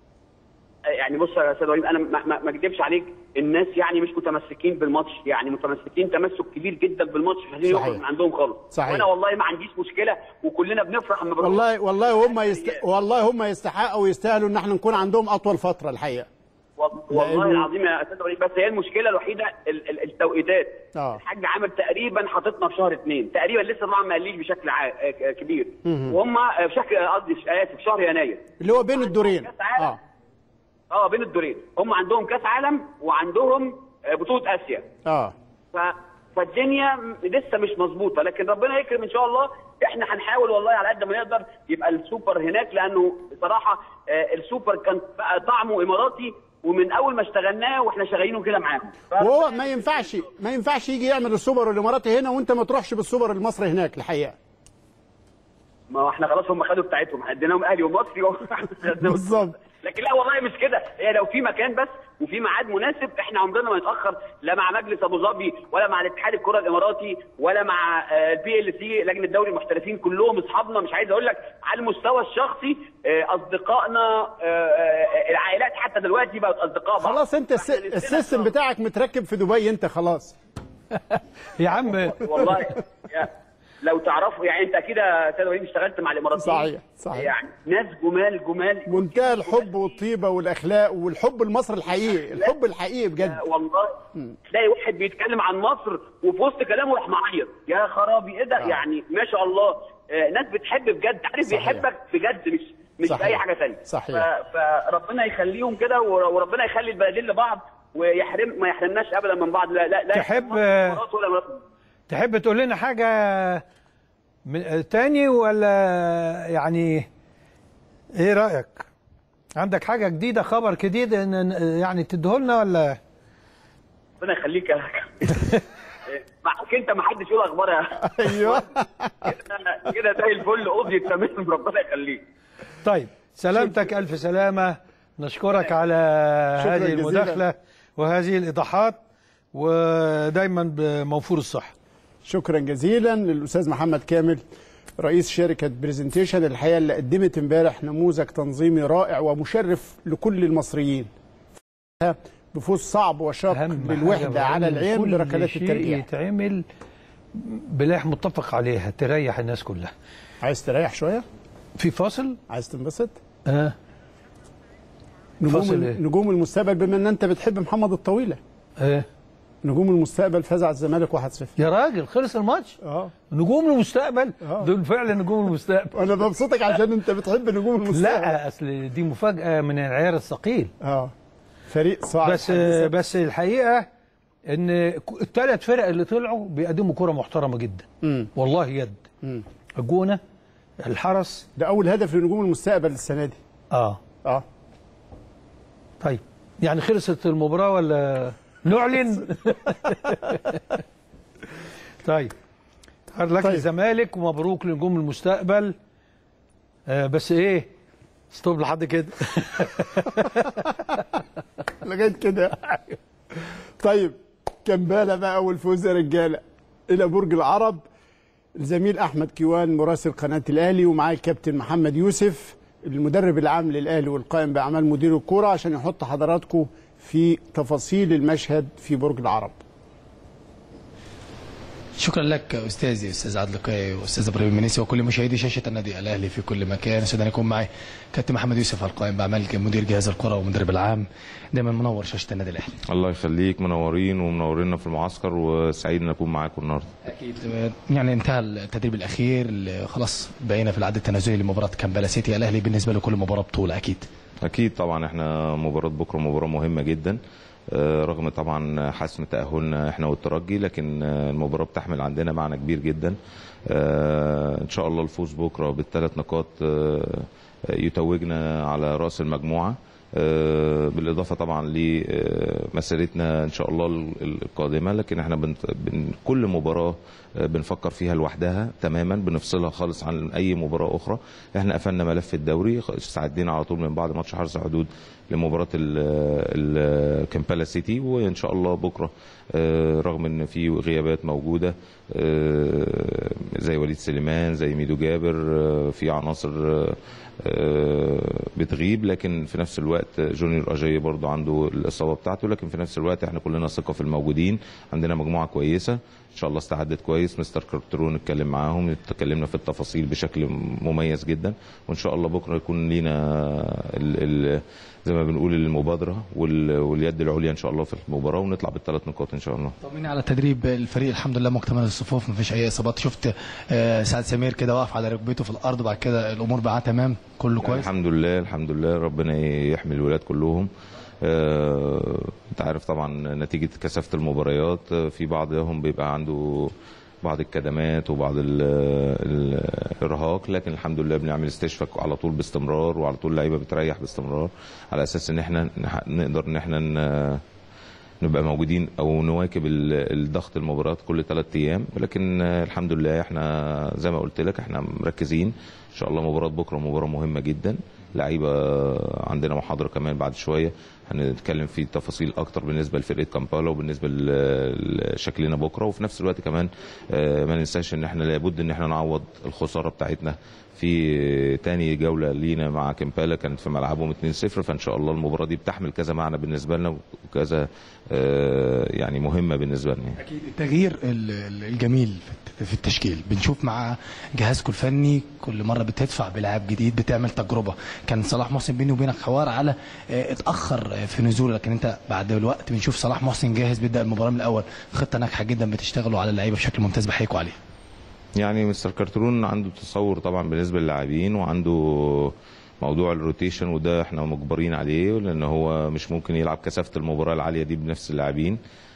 يعني بص يا استاذ ابراهيم انا ما- ما ما اكذبش عليك الناس يعني مش متمسكين بالماتش يعني متمسكين تمسك كبير جدا بالماتش مش عايزين صحيح. يخرج من عندهم خالص صحيح. وانا والله ما عنديش مشكله وكلنا بنفرح لما بنروح والله والله هم يست... والله هم يستحقوا ويستاهلوا ان احنا نكون عندهم اطول فتره الحقيقه وال- والله لأنه- العظيم يا استاذ ابراهيم بس هي المشكله الوحيده ال- ال- التوقيتات آه. الحاج عامر تقريبا حاططنا في شهر اثنين تقريبا لسه طبعا ما قاليش بشكل ع... آه، كبير وهم آه، بشكل قصدي اسف في شهر يناير اللي هو بين الدورين كأس عالم. اه اه بين الدورين هم عندهم كاس عالم وعندهم آه، بطوله اسيا اه ف... فالدنيا م- لسه مش مظبوطه لكن ربنا يكرم ان شاء الله احنا هنحاول والله على قد ما نقدر يبقى السوبر هناك لانه بصراحه آه، السوبر كان بقى طعمه اماراتي ومن اول ما اشتغلناه واحنا شغالينه كده معاهم ف- وهو ما ينفعش ما ينفعش يجي يعمل السوبر الاماراتي هنا وانت ما تروحش بالسوبر المصري هناك الحقيقه ما هو احنا خلاص هم خدوا بتاعتهم احنا اديناهم اهلي ومصري بالظبط لكن لا والله مش كده هي لو في مكان بس وفي ميعاد مناسب احنا عمرنا ما نتاخر لا مع مجلس ابو ظبي ولا مع الاتحاد الكره الاماراتي ولا مع البي ال سي لجنه دوري المحترفين كلهم اصحابنا مش عايز اقول لك على المستوى الشخصي آه، اصدقائنا آه، آه، العائلات حتى دلوقتي بقت اصدقاء بعض خلاص انت الس- فإحنا نفسنا- السيستم بتاعك متركب في دبي انت خلاص يا عم والله يا لو تعرفوا يعني انت اكيد يا استاذ وليد اشتغلت مع الاماراتيين صحيح، صحيح. يعني ناس جمال جمال منتهى الحب والطيبه والاخلاق والحب المصري الحقيقي الحب الحقيقي بجد والله تلاقي واحد بيتكلم عن مصر وفي وسط كلامه راح معيط يا خرابي ايه ده يعني ما شاء الله آه، ناس بتحب بجد عارف صحيح. بيحبك بجد مش مش صحيح. في اي حاجه ثانيه صحيح. ف- فربنا يخليهم كده ور- وربنا يخلي البلدين لبعض ويحرم ما يحرمناش ابدا من بعض لا لا لا تحب- مصر إمارات ولا إمارات. تحب تقول لنا حاجة من تاني ولا يعني ايه رأيك عندك حاجة جديدة خبر جديد ان يعني تديهولنا ولا ربنا يخليك يا معاك انت ما حدش يقول اخبار يا ايوه كده- كده زي الفل قضيت تمام ربنا يخليك طيب سلامتك ألف سلامة نشكرك على شكراً هذه جزيلاً. المداخلة وهذه الإيضاحات ودايما بموفور الصحة شكرا جزيلا للاستاذ محمد كامل رئيس شركه برزنتيشن الحقيقه اللي قدمت امبارح نموذج تنظيمي رائع ومشرف لكل المصريين بفوز صعب وشاق أهم حاجة للوحده على إن العين كل بركلات شيء الترجيح يتعمل بلاح متفق عليها تريح الناس كلها عايز تريح شويه في فاصل عايز تنبسط آه. نجوم فاصل إيه؟ نجوم المستقبل بما ان انت بتحب محمد الطويله آه. نجوم المستقبل فاز على الزمالك 1-0 يا راجل خلص الماتش اه نجوم المستقبل آه. دول فعلا نجوم المستقبل انا ببسطك عشان انت بتحب نجوم المستقبل لا اصل دي مفاجاه من العيار الثقيل اه فريق صاعد بس حد ذاته. بس الحقيقه ان الثلاث فرق اللي طلعوا بيقدموا كره محترمه جدا مم. والله يد مم. الجونه الحرس ده اول هدف لنجوم المستقبل السنه دي اه اه طيب يعني خلصت المباراه ولا نعلن طيب هارد لك طيب. الزمالك ومبروك لنجوم المستقبل آه بس ايه ستوب لحد كده لغايه كده طيب كمباله بقى والفوز يا رجاله الى برج العرب الزميل احمد كيوان مراسل قناه الاهلي ومعاه الكابتن محمد يوسف المدرب العام للاهلي والقائم باعمال مدير الكوره عشان يحط حضراتكم في تفاصيل المشهد في برج العرب شكرا لك استاذي استاذ عادل لقاي واستاذ ابراهيم المنيسي وكل مشاهدي شاشه النادي الاهلي في كل مكان سعيد ان يكون معي كابتن محمد يوسف القائم باعمال مدير جهاز الكره ومدرب العام دايما منور شاشه النادي الاهلي الله يخليك منورين ومنورينا في المعسكر وسعيد ان اكون معاكم النهارده اكيد يعني انتهى التدريب الاخير اللي خلاص بقينا في العد التنازلي لمباراه كامبالا سيتي الاهلي بالنسبه له كل مباراه بطوله اكيد اكيد طبعا احنا مباراه بكره مباراه مهمه جدا آه، رغم طبعا حسم تاهلنا احنا والترجي لكن آه، المباراه بتحمل عندنا معنى كبير جدا آه، ان شاء الله الفوز بكره بالثلاث نقاط آه، يتوجنا على راس المجموعه آه، بالاضافه طبعا لمسيرتنا ان شاء الله ال- القادمه لكن احنا بن بن كل مباراه آه، بنفكر فيها لوحدها تماما بنفصلها خالص عن اي مباراه اخرى احنا قفلنا ملف الدوري خ- استعدينا على طول من بعد ماتش حرس الحدود لمباراه الكامبالا سيتي وان شاء الله بكره آه، رغم ان في غيابات موجوده آه، زي وليد سليمان زي ميدو جابر آه، في عناصر آه، آه، بتغيب لكن في نفس الوقت جونيور اجاي برضو عنده الاصابه بتاعته لكن في نفس الوقت احنا كلنا ثقه في الموجودين عندنا مجموعه كويسه ان شاء الله استعدت كويس مستر كارترون اتكلم معاهم اتكلمنا في التفاصيل بشكل مميز جدا وان شاء الله بكره يكون لينا ال ال زي ما بنقول المبادره وال واليد العليا ان شاء الله في المباراه ونطلع بالثلاث نقاط ان شاء الله طمني على تدريب الفريق الحمد لله مكتمل الصفوف مفيش اي اصابات شفت آه، سعد سمير كده واقف على ركبته في الارض بعد كده الامور بقى تمام كله كويس الحمد لله الحمد لله ربنا يحمي الولاد كلهم آه، انت عارف طبعا نتيجه كثافه المباريات آه، في بعضهم بيبقى عنده بعض الكدمات وبعض ال- ال- الارهاق لكن الحمد لله بنعمل استشفاء على طول باستمرار وعلى طول اللعيبه بتريح باستمرار على اساس ان احنا نح- نقدر ان احنا ن- نبقى موجودين او نواكب ال- الضغط المباريات كل ثلاث ايام ولكن آه، الحمد لله احنا زي ما قلت لك احنا مركزين ان شاء الله مباراه بكره مباراه مهمه جدا لعيبه عندنا محاضره كمان بعد شويه هنتكلم في تفاصيل اكتر بالنسبه لفرقه كامبالا وبالنسبه ل- لشكلنا بكره وفي نفس الوقت كمان آه، ما ننساش ان احنا لابد ان احنا نعوض الخساره بتاعتنا في تاني جوله لينا مع كامبالا كانت في ملعبهم 2-0 فان شاء الله المباراه دي بتحمل كذا معنى بالنسبه لنا وكذا آه، يعني مهمه بالنسبه لنا اكيد التغيير ال- ال- الجميل في- في التشكيل بنشوف مع جهازكم الفني كل مره بتدفع بلاعب جديد بتعمل تجربه كان صلاح محسن بيني وبينك حوار على آه، اتاخر آه، في نزوله لكن انت بعد الوقت بنشوف صلاح محسن جاهز بيبدا المباراه من الاول خطه ناجحه جدا بتشتغلوا على اللعيبه بشكل ممتاز بحييكوا عليها يعني مستر كارترون عنده تصور طبعا بالنسبه للاعبين وعنده موضوع الروتيشن وده احنا مجبرين عليه لان هو مش ممكن يلعب كثافه المباراه العاليه دي بنفس اللاعبين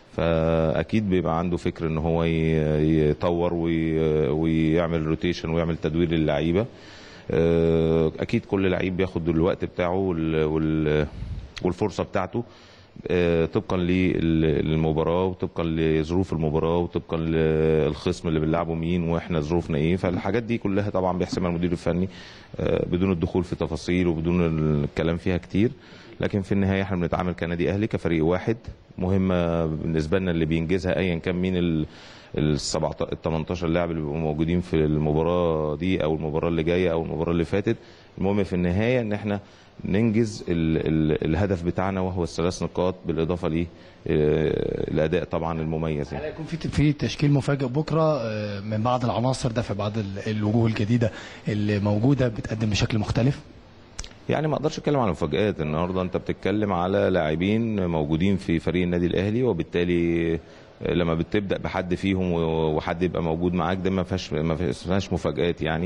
فاكيد بيبقى عنده فكر ان هو ي- يطور وي- ويعمل روتيشن ويعمل تدوير للعيبه آه، اكيد كل لعيب بياخد الوقت بتاعه وال- وال- والفرصه بتاعته آه، طبقا لل- للمباراه وطبقا لظروف المباراه وطبقا للخصم اللي بنلعبه مين واحنا ظروفنا ايه فالحاجات دي كلها طبعا بيحسبها المدير الفني آه، بدون الدخول في تفاصيل وبدون الكلام فيها كتير لكن في النهايه احنا بنتعامل كنادي اهلي كفريق واحد مهمه بالنسبه لنا اللي بينجزها ايا كان مين ال ال 17 ال 18 لاعب اللي بيبقوا موجودين في المباراه دي او المباراه اللي جايه او المباراه اللي فاتت المهم في النهايه ان احنا ننجز ال ال الهدف بتاعنا وهو الثلاث نقاط بالاضافه ليه آه، الاداء طبعا المميز يعني. هيكون في في تشكيل مفاجئ بكره آه، من بعض العناصر ده في بعض ال- الوجوه الجديده اللي موجوده بتقدم بشكل مختلف يعني ما اقدرش اتكلم على مفاجآت النهارده انت بتتكلم على لاعبين موجودين في فريق النادي الاهلي وبالتالي لما بتبدا بحد فيهم وحد يبقى موجود معاك ده ما فيهاش ما فيهاش مفاجآت يعني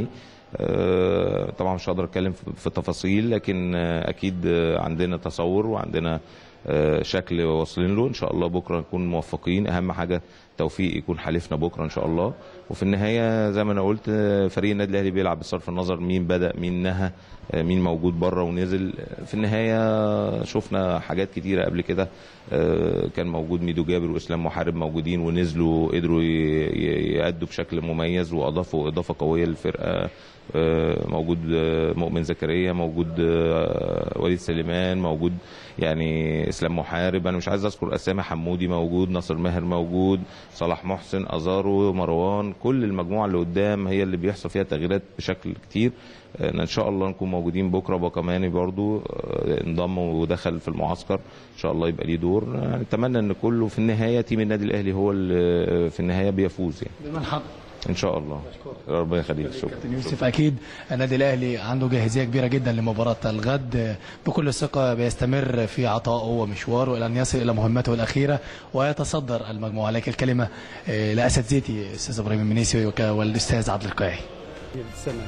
آه، طبعا مش هقدر اتكلم في- في تفاصيل لكن آه، اكيد آه، عندنا تصور وعندنا آه، شكل واصلين له ان شاء الله بكره نكون موفقين اهم حاجه توفيق يكون حليفنا بكره ان شاء الله وفي النهايه زي ما انا قلت آه، فريق النادي الاهلي بيلعب بصرف النظر مين بدا مين نهى آه، مين موجود بره ونزل آه، في النهايه شفنا حاجات كتيره قبل كده آه، كان موجود ميدو جابر واسلام محارب موجودين ونزلوا قدروا ي- ي- يأدوا بشكل مميز واضافوا اضافه قويه للفرقه آه، موجود آه، مؤمن زكريا موجود آه، وليد سليمان موجود يعني اسلام محارب انا مش عايز اذكر اسامي حمودي موجود ناصر ماهر موجود صلاح محسن ازارو مروان كل المجموعه اللي قدام هي اللي بيحصل فيها تغييرات بشكل كتير آه، ان شاء الله نكون موجودين بكره بكماني برضو آه، انضم ودخل في المعسكر ان شاء الله يبقى ليه دور آه، نتمنى ان كله في النهايه تيم النادي الاهلي هو اللي في النهايه بيفوز يعني بمن حق ان شاء الله ربنا يخليك شكرا كابتن يوسف اكيد النادي الاهلي عنده جاهزيه كبيره جدا لمباراه الغد بكل ثقه بيستمر في عطائه ومشواره الى ان يصل الى مهمته الاخيره ويتصدر المجموعه لكن الكلمه آه، لاساتذتي الاستاذ ابراهيم المنيسي وك- والاستاذ عبد القاعي السلام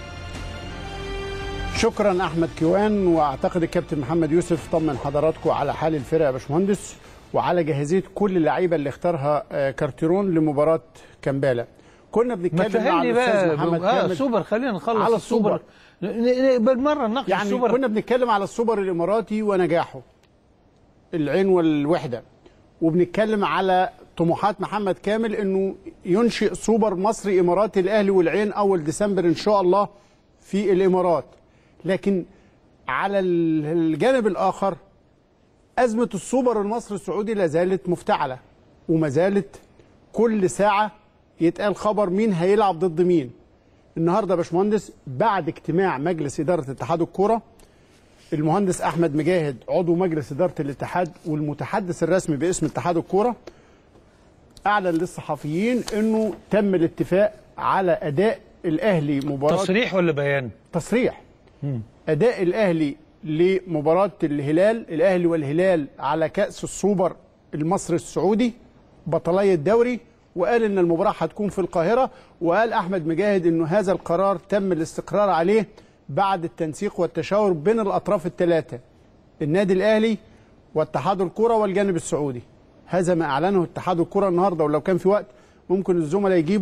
شكرا احمد كيوان واعتقد الكابتن محمد يوسف طمن حضراتكم على حال الفرقه يا باشمهندس وعلى جاهزيه كل اللعيبه اللي اختارها آه، كارتيرون لمباراه كامبالا كنا ما بنتكلم مع تفهمني الاستاذ بقى محمد اه كامل سوبر خلينا نخلص على السوبر السوبر. ن- ن- بالمره نناقش يعني السوبر كنا بنتكلم على السوبر الاماراتي ونجاحه العين والوحده وبنتكلم على طموحات محمد كامل انه ينشئ سوبر مصري اماراتي الاهلي والعين اول ديسمبر ان شاء الله في الامارات لكن على ال- الجانب الاخر ازمه السوبر المصري السعودي لا زالت مفتعله وما زالت كل ساعه يتقال خبر مين هيلعب ضد مين النهارده يا باشمهندس بعد اجتماع مجلس اداره اتحاد الكوره المهندس احمد مجاهد عضو مجلس اداره الاتحاد والمتحدث الرسمي باسم اتحاد الكوره اعلن للصحفيين انه تم الاتفاق على اداء الاهلي مباراه تصريح ولا بيان؟ تصريح اداء الاهلي لمباراه الهلال الاهلي والهلال على كاس السوبر المصري السعودي بطلي الدوري وقال ان المباراه هتكون في القاهره وقال احمد مجاهد انه هذا القرار تم الاستقرار عليه بعد التنسيق والتشاور بين الاطراف الثلاثه النادي الاهلي واتحاد الكره والجانب السعودي هذا ما اعلنه اتحاد الكره النهارده ولو كان في وقت ممكن الزملاء يجيبوا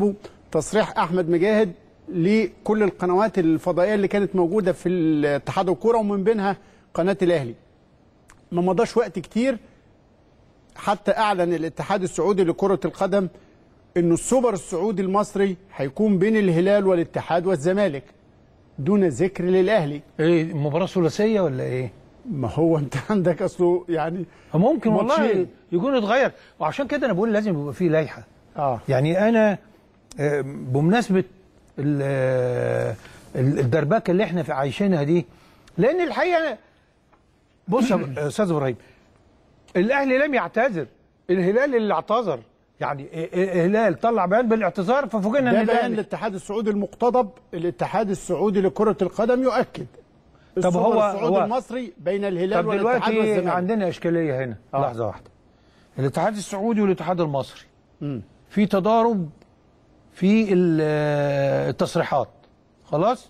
تصريح احمد مجاهد لكل القنوات الفضائيه اللي كانت موجوده في اتحاد الكوره ومن بينها قناه الاهلي ما مضاش وقت كتير حتى اعلن الاتحاد السعودي لكره القدم انه السوبر السعودي المصري هيكون بين الهلال والاتحاد والزمالك دون ذكر للاهلي ايه مباراه ثلاثيه ولا ايه ما هو انت عندك اصله يعني ممكن والله ماتشين. يكون اتغير وعشان كده انا بقول لازم يبقى فيه لائحه اه يعني انا آه، بمناسبه ال- آه، ال- الدربكه اللي احنا في عايشينها دي لان الحقيقه بص يا استاذ ابراهيم الاهلي لم يعتذر الهلال اللي اعتذر يعني الهلال طلع بيان بالاعتذار ففوجئنا ده ان بيان الاهلي الاتحاد السعودي المقتضب الاتحاد السعودي لكرة القدم يؤكد طب السوبر هو- السعودي هو- المصري بين الهلال طب والاتحاد دلوقتي والزمالك عندنا اشكاليه هنا آه. لحظه واحده الاتحاد السعودي والاتحاد المصري مم. في تضارب في ال- آه، التصريحات خلاص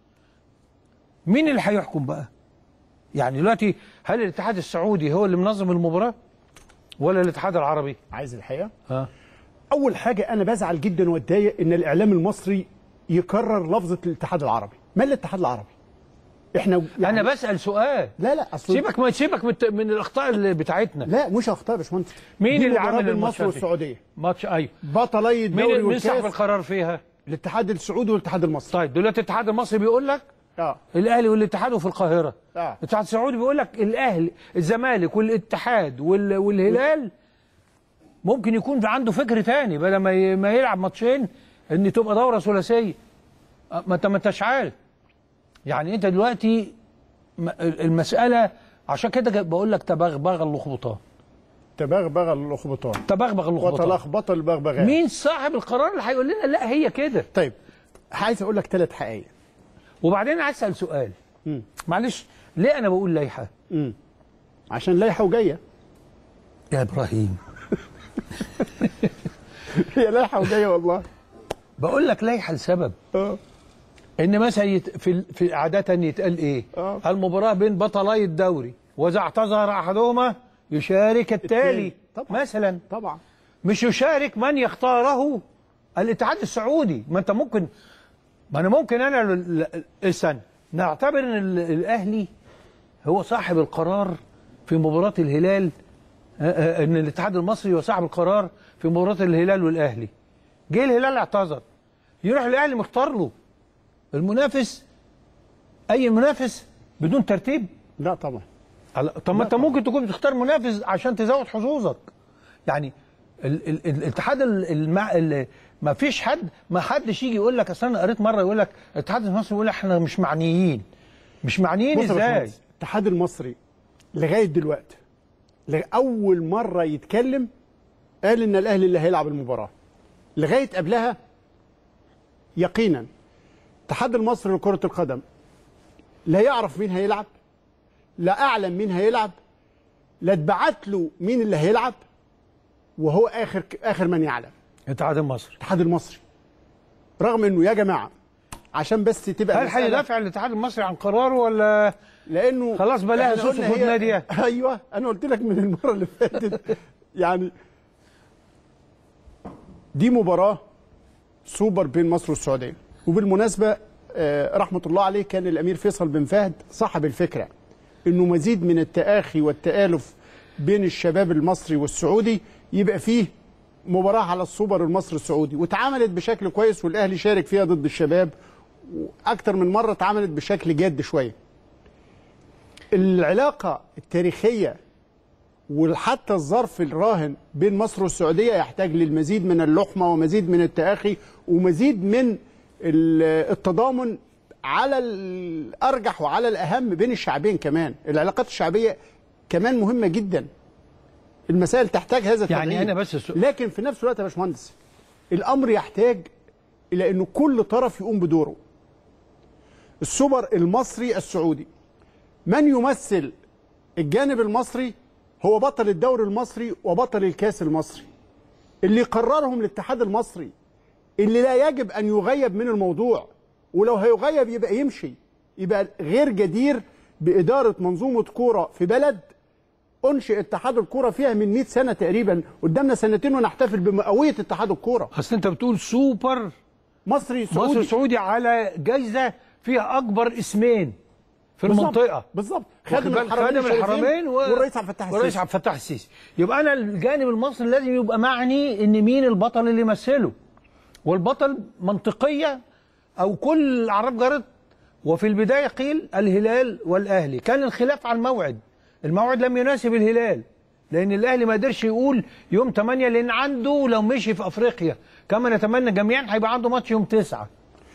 مين اللي هيحكم بقى يعني دلوقتي هل الاتحاد السعودي هو اللي منظم المباراه ولا الاتحاد العربي عايز الحقيقة ها أول حاجة أنا بزعل جدا واتضايق إن الإعلام المصري يكرر لفظة الاتحاد العربي ما الاتحاد العربي؟ إحنا يعني انا بسال سؤال لا لا أصل سيبك ما سيبك من, الت- من الاخطاء اللي بتاعتنا لا مش أخطاء يا باشمهندس مين دي اللي مباراة عمل بين الماتش مصر والسعودية ماتش ايوه بطلي الدوري مين مين صاحب والكاس القرار فيها الاتحاد السعودي والاتحاد المصري طيب دلوقتي الاتحاد المصري بيقول لك اه الاهلي والاتحاد في القاهره اه الاتحاد السعودي بيقول لك الاهلي الزمالك والاتحاد وال... والهلال ممكن يكون في عنده فكر تاني بدل ما ي... ما يلعب ماتشين ان تبقى دوره ثلاثيه أه، ما انت ما انتش عارف يعني انت دلوقتي م- المساله عشان كده بقول لك تبغبغ اللخبطان تبغبغ اللخبطان تبغبغ اللخبطان وتلخبط البغبغاء مين صاحب القرار اللي هيقول لنا لا هي كده طيب عايز اقول لك ثلاث حقائق وبعدين عايز اسال سؤال مم. معلش ليه انا بقول لايحه مم. عشان لايحه وجايه يا ابراهيم هي لايحه وجايه والله بقول لك لايحه لسبب اه ان مثلا يت... في ال- في عاده يتقال ايه آه. المباراه بين بطلي الدوري واذا اعتذر احدهما يشارك التالي التالي. طبعا. مثلا طبعا مش يشارك من يختاره الاتحاد السعودي ما انت ممكن ما انا ممكن انا ل- ل- استنى نعتبر ان ال- الاهلي هو صاحب القرار في مباراه الهلال آه، آه، ان الاتحاد المصري هو صاحب القرار في مباراه الهلال والاهلي جه الهلال اعتذر يروح الاهلي مختار له المنافس اي منافس بدون ترتيب لا طبعا على- طب ما انت ممكن تكون بتختار منافس عشان تزود حظوظك يعني ال ال ال الاتحاد ال- المع ال ما فيش حد ما حدش يجي يقول لك اصل انا قريت مره يقول لك الاتحاد المصري يقول لك احنا مش معنيين مش معنيين بص يا ازاي باشمهندس، الاتحاد المصري لغايه دلوقتي لغ- اول مره يتكلم قال ان الاهلي اللي هيلعب المباراه لغايه قبلها يقينا الاتحاد المصري لكره القدم لا يعرف مين هيلعب لا اعلم مين هيلعب لا اتبعت له مين اللي هيلعب وهو اخر اخر من يعلم الاتحاد المصري الاتحاد المصري رغم انه يا جماعه عشان بس تبقى هل المسألة- هيدافع الاتحاد المصري عن قراره ولا لانه خلاص بلاها إحنا سوسو قلنا في هي- ناديه ايوه انا قلت لك من المره اللي فاتت يعني دي مباراه سوبر بين مصر والسعوديه وبالمناسبه آه، رحمه الله عليه كان الامير فيصل بن فهد صاحب الفكره انه مزيد من التآخي والتآلف بين الشباب المصري والسعودي يبقى فيه مباراه على السوبر المصري السعودي واتعملت بشكل كويس والاهلي شارك فيها ضد الشباب واكتر من مره اتعملت بشكل جاد شويه العلاقة التاريخية وحتى الظرف الراهن بين مصر والسعودية يحتاج للمزيد من اللحمة ومزيد من التآخي ومزيد من ال- التضامن على الأرجح وعلى الأهم بين الشعبين كمان العلاقات الشعبية كمان مهمة جدا المسائل تحتاج هذا يعني التدعيم. أنا بس السؤال- لكن في نفس الوقت يا باشمهندس الأمر يحتاج إلى أنه كل طرف يقوم بدوره السوبر المصري السعودي من يمثل الجانب المصري هو بطل الدوري المصري وبطل الكاس المصري اللي قررهم الاتحاد المصري اللي لا يجب ان يغيب من الموضوع ولو هيغيب يبقى يمشي يبقى غير جدير باداره منظومه كوره في بلد انشئ اتحاد الكوره فيها من 100 سنه تقريبا قدامنا سنتين ونحتفل بمئويه اتحاد الكوره اصل انت بتقول سوبر مصري سعودي مصر سعودي على جايزه فيها اكبر اسمين في بالظبط. المنطقه بالظبط واخد خادم بالك؟ الحرمين خادم الحرمين الشريفين و... والرئيس عبد الفتاح والرئيس السيسي عبد الفتاح السيسي يبقى انا الجانب المصري لازم يبقى معني ان مين البطل اللي يمثله والبطل منطقيه او كل الاعراب جرت وفي البدايه قيل الهلال والاهلي كان الخلاف على الموعد الموعد لم يناسب الهلال لان الاهلي ما قدرش يقول يوم 8 لان عنده لو مشي في افريقيا كما نتمنى جميعا هيبقى عنده ماتش يوم 9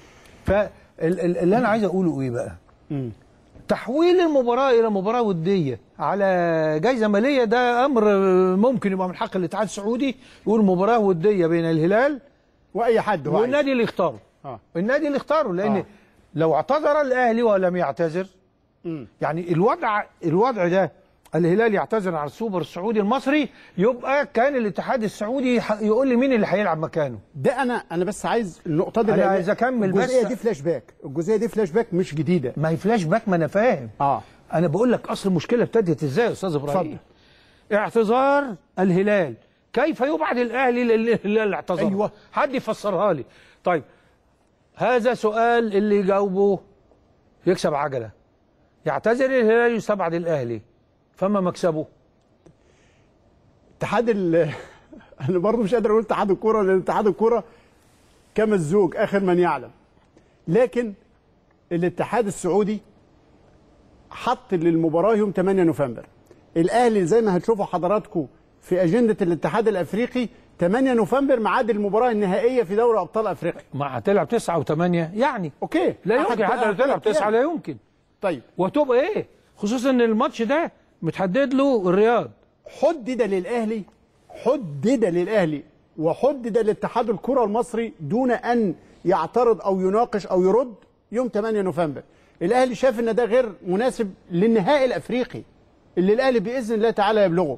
فاللي انا عايز اقوله ايه بقى تحويل المباراة إلى مباراة ودية على جايزة مالية ده أمر ممكن يبقى من حق الاتحاد السعودي يقول مباراة ودية بين الهلال واي حد هو عايز. والنادي اللي اختاره آه. النادي اللي اختاره لأن آه. لو اعتذر الأهلي ولم يعتذر مم. يعني الوضع الوضع ده الهلال يعتذر عن السوبر السعودي المصري يبقى كان الاتحاد السعودي ح- يقول لي مين اللي هيلعب مكانه ده انا انا بس عايز النقطه دي أنا لأن عايز أكمل بس. الجزئيه دي فلاش باك الجزئيه دي فلاش باك مش جديده ما هي فلاش باك ما انا فاهم اه انا بقول لك اصل المشكله ابتدت ازاي يا استاذ ابراهيم اتفضل. اعتذار الهلال كيف يبعد الاهلي للهلال اعتذار أيوة. حد يفسرها لي طيب هذا سؤال اللي يجاوبه يكسب عجله يعتذر الهلال يستبعد الاهلي فما مكسبه اتحاد ال انا برضه مش قادر اقول اتحاد الكوره لان اتحاد الكوره كما الزوج اخر من يعلم لكن الاتحاد السعودي حط للمباراه يوم 8 نوفمبر الاهلي زي ما هتشوفوا حضراتكم في اجنده الاتحاد الافريقي 8 نوفمبر ميعاد المباراه النهائيه في دوري ابطال افريقيا ما هتلعب تسعة وثمانية يعني اوكي لا أحد يمكن حتى لو بقى تلعب ثلاث تسعة أيام. لا يمكن طيب وتبقى ايه خصوصا ان الماتش ده متحدد له الرياض حدد للاهلي حدد للاهلي وحدد لاتحاد الكره المصري دون ان يعترض او يناقش او يرد يوم 8 نوفمبر الاهلي شاف ان ده غير مناسب للنهائي الافريقي اللي الاهلي باذن الله تعالى يبلغه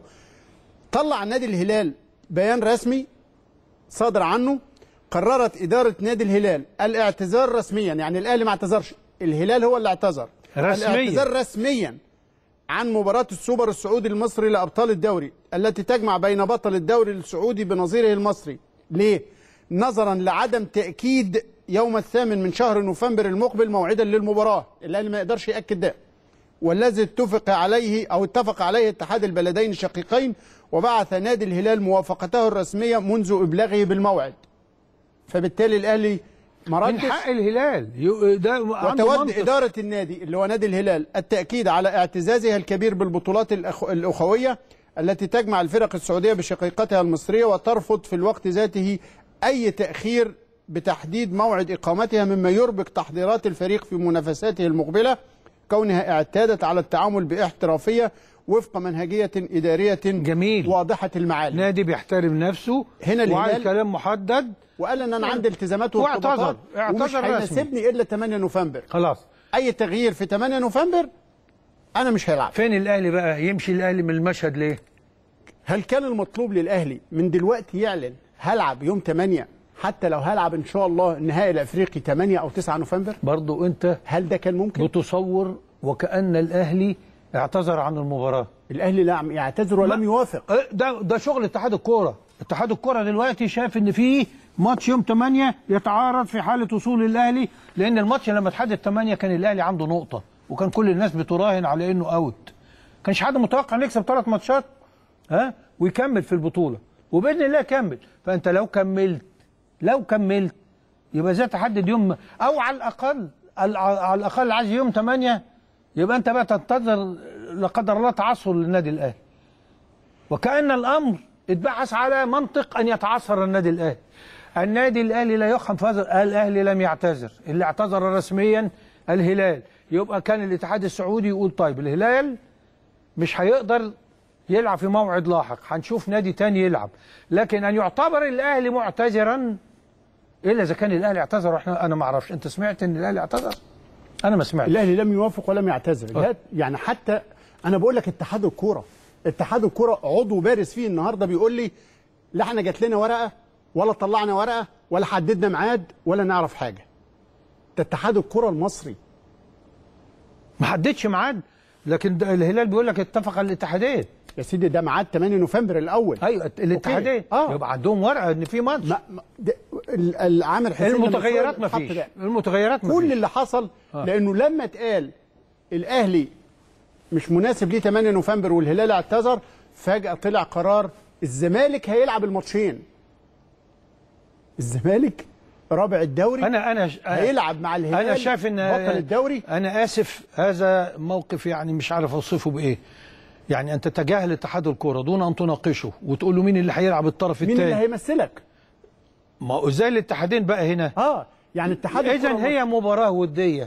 طلع نادي الهلال بيان رسمي صادر عنه قررت اداره نادي الهلال الاعتذار رسميا يعني الاهلي ما اعتذرش الهلال هو اللي اعتذر رسمياً. الاعتذار رسميا عن مباراة السوبر السعودي المصري لأبطال الدوري التي تجمع بين بطل الدوري السعودي بنظيره المصري ليه؟ نظرا لعدم تأكيد يوم الثامن من شهر نوفمبر المقبل موعدا للمباراة الأهلي ما يقدرش يأكد ده والذي اتفق عليه أو اتفق عليه اتحاد البلدين الشقيقين وبعث نادي الهلال موافقته الرسمية منذ إبلاغه بالموعد فبالتالي الأهلي ما من ردش حق الهلال يو- ده عنده وتود منطق. إدارة النادي اللي هو نادي الهلال التأكيد على اعتزازها الكبير بالبطولات الأخ... الأخوية التي تجمع الفرق السعودية بشقيقتها المصرية وترفض في الوقت ذاته أي تأخير بتحديد موعد إقامتها مما يربك تحضيرات الفريق في منافساته المقبلة كونها اعتادت على التعامل باحترافية وفق منهجية إدارية جميل. واضحة المعالم نادي بيحترم نفسه هنا الهلال- وعلى كلام محدد وقال ان انا عندي التزامات واعتذر. وارتباطات اعتذر ومش رسمي. هيناسبني الا 8 نوفمبر خلاص اي تغيير في 8 نوفمبر انا مش هيلعب فين الاهلي بقى يمشي الاهلي من المشهد ليه هل كان المطلوب للاهلي من دلوقتي يعلن هلعب يوم 8 حتى لو هلعب ان شاء الله النهائي الافريقي 8 او 9 نوفمبر برضو انت هل ده كان ممكن بتصور وكأن الاهلي اعتذر عن المباراة الاهلي لا يعتذر ولم ما- يوافق أه، ده ده شغل اتحاد الكوره اتحاد الكوره دلوقتي شاف ان في ماتش يوم 8 يتعارض في حاله وصول الاهلي لان الماتش لما اتحدد 8 كان الاهلي عنده نقطه وكان كل الناس بتراهن على انه اوت كانش حد متوقع انه يكسب ثلاث ماتشات ها ويكمل في البطوله وباذن الله يكمل فانت لو كملت لو كملت يبقى ازاي تحدد يوم او على الاقل على على الاقل عايز يوم 8 يبقى انت بقى تنتظر لا قدر الله تعثر للنادي الاهلي وكأن الأمر اتبعث على منطق أن يتعثر النادي الأهلي النادي الأهلي لا يخم في هذا الأهلي لم يعتذر اللي اعتذر رسميا الهلال يبقى كان الاتحاد السعودي يقول طيب الهلال مش هيقدر يلعب في موعد لاحق هنشوف نادي تاني يلعب لكن أن يعتبر الأهلي معتذرا إلا إذا كان الأهلي اعتذر واحنا أنا ما أعرفش أنت سمعت إن الأهلي اعتذر؟ أنا ما سمعتش الاهلي لم يوافق ولم يعتذر لا يعني حتى انا بقول لك اتحاد الكوره اتحاد الكوره عضو بارز فيه النهارده بيقول لي لا احنا جات لنا ورقه ولا طلعنا ورقه ولا حددنا ميعاد ولا نعرف حاجه ده اتحاد الكوره المصري ما حددش ميعاد لكن ده الهلال بيقول لك اتفق الاتحادين يا سيدي ده ميعاد 8 نوفمبر الاول ايوه الاتحادين آه. يبقى عندهم ورقه ان في ماتش ما ما- ده ال- ال- عامر حسين لما المتغيرات سئل ما الخط فيش ده. المتغيرات ما كل فيش اللي حصل آه. لانه لما اتقال الاهلي مش مناسب ليه 8 نوفمبر والهلال اعتذر فجاه طلع قرار الزمالك هيلعب الماتشين الزمالك رابع الدوري انا انا هيلعب مع الهلال انا شايف ان بطل الدوري انا اسف هذا موقف يعني مش عارف اوصفه بايه يعني ان تتجاهل اتحاد الكوره دون ان تناقشه وتقول له مين اللي هيلعب الطرف مين اللي الثاني هيمثلك ما هو ازاي الاتحادين بقى هنا اه يعني اتحاد اذا الكرة هي مباراه وديه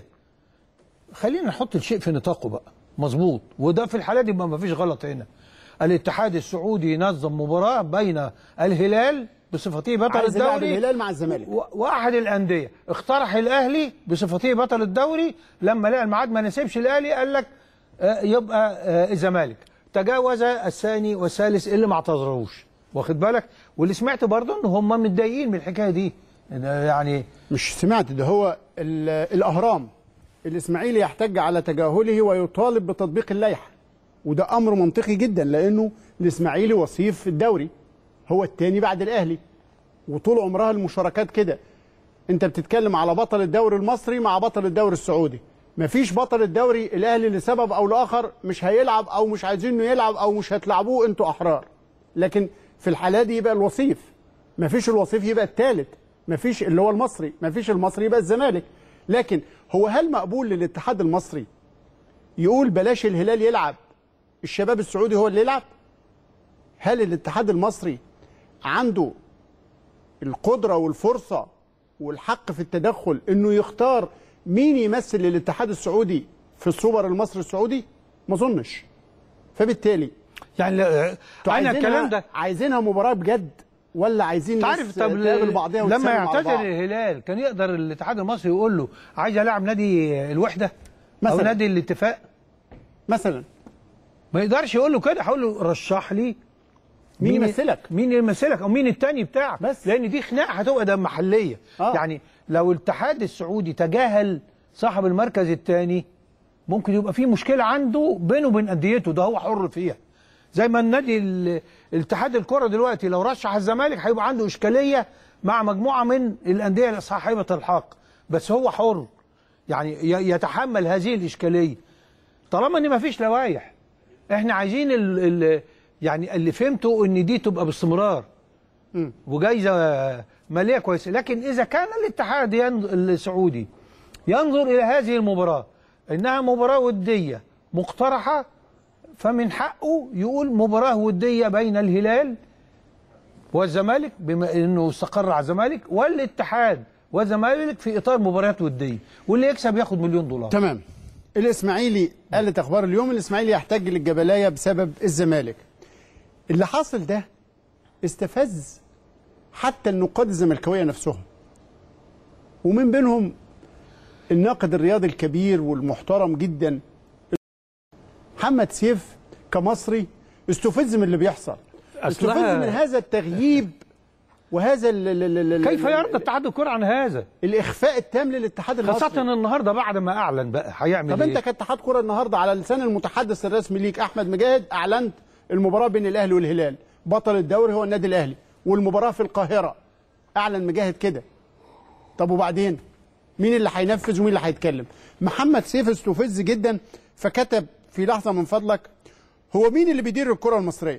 خلينا نحط الشيء في نطاقه بقى مظبوط وده في الحاله دي يبقى ما فيش غلط هنا الاتحاد السعودي ينظم مباراه بين الهلال بصفته بطل عايز يلعب الدوري الهلال مع الزمالك و- واحد الانديه اقترح الاهلي بصفته بطل الدوري لما لقى الميعاد ما ناسبش الاهلي قال لك آه، يبقى آه، الزمالك تجاوز الثاني والثالث اللي ما اعتذروش واخد بالك واللي سمعت برضه ان هم متضايقين من الحكايه دي إن يعني مش سمعت ده هو ال- الاهرام الاسماعيلي يحتج على تجاهله ويطالب بتطبيق اللائحه وده امر منطقي جدا لانه الاسماعيلي وصيف الدوري هو الثاني بعد الاهلي وطول عمرها المشاركات كده انت بتتكلم على بطل الدوري المصري مع بطل الدوري السعودي مفيش بطل الدوري الاهلي لسبب او لاخر مش هيلعب او مش عايزينه يلعب او مش هتلعبوه انتوا احرار لكن في الحاله دي يبقى الوصيف مفيش الوصيف يبقى الثالث مفيش اللي هو المصري مفيش المصري يبقى الزمالك لكن هو هل مقبول للاتحاد المصري يقول بلاش الهلال يلعب الشباب السعودي هو اللي يلعب هل الاتحاد المصري عنده القدرة والفرصة والحق في التدخل انه يختار مين يمثل الاتحاد السعودي في السوبر المصري السعودي ما اظنش فبالتالي يعني لا- انتوا انا عايزينها- الكلام ده عايزينها مباراة بجد ولا عايزين تعرف ناس طب تقابل بعضها لما وتسلم على يعتذر بعض؟ الهلال كان يقدر الاتحاد المصري يقول له عايز العب نادي الوحده او مثلاً. نادي الاتفاق مثلا ما يقدرش يقول له كده هقول له رشح لي مين يمثلك؟ مين يمثلك او مين التاني بتاعك بس. لان دي خناقه هتبقى ده محليه آه. يعني لو الاتحاد السعودي تجاهل صاحب المركز الثاني ممكن يبقى في مشكله عنده بينه وبين انديته ده هو حر فيها زي ما النادي ال- الاتحاد الكره دلوقتي لو رشح الزمالك هيبقى عنده اشكاليه مع مجموعه من الانديه صاحبه الحق بس هو حر يعني ي- يتحمل هذه الاشكاليه طالما ان مفيش لوائح احنا عايزين ال ال يعني اللي فهمته ان دي تبقى باستمرار وجايزه ماليه كويسه لكن اذا كان الاتحاد ين- السعودي ينظر الى هذه المباراه انها مباراه وديه مقترحه فمن حقه يقول مباراه وديه بين الهلال والزمالك بما انه استقر على الزمالك والاتحاد والزمالك في اطار مباريات وديه واللي يكسب ياخد مليون دولار تمام الاسماعيلي قالت اخبار اليوم الاسماعيلي يحتاج للجبلايه بسبب الزمالك اللي حاصل ده استفز حتى النقاد الزملكاويه نفسهم ومن بينهم الناقد الرياضي الكبير والمحترم جدا محمد سيف كمصري استفز من اللي بيحصل استفز أصلها- من هذا التغييب وهذا ال ال ال ال كيف يرضى اتحاد الكره عن هذا الاخفاء التام للاتحاد المصري خاصه النهارده بعد ما اعلن بقى هيعمل طب ايه انت كاتحاد كره النهارده على لسان المتحدث الرسمي ليك احمد مجاهد اعلنت المباراه بين الاهلي والهلال بطل الدوري هو النادي الاهلي والمباراه في القاهره اعلن مجاهد كده طب وبعدين مين اللي هينفذ ومين اللي هيتكلم محمد سيف استفز جدا فكتب في لحظه من فضلك هو مين اللي بيدير الكره المصريه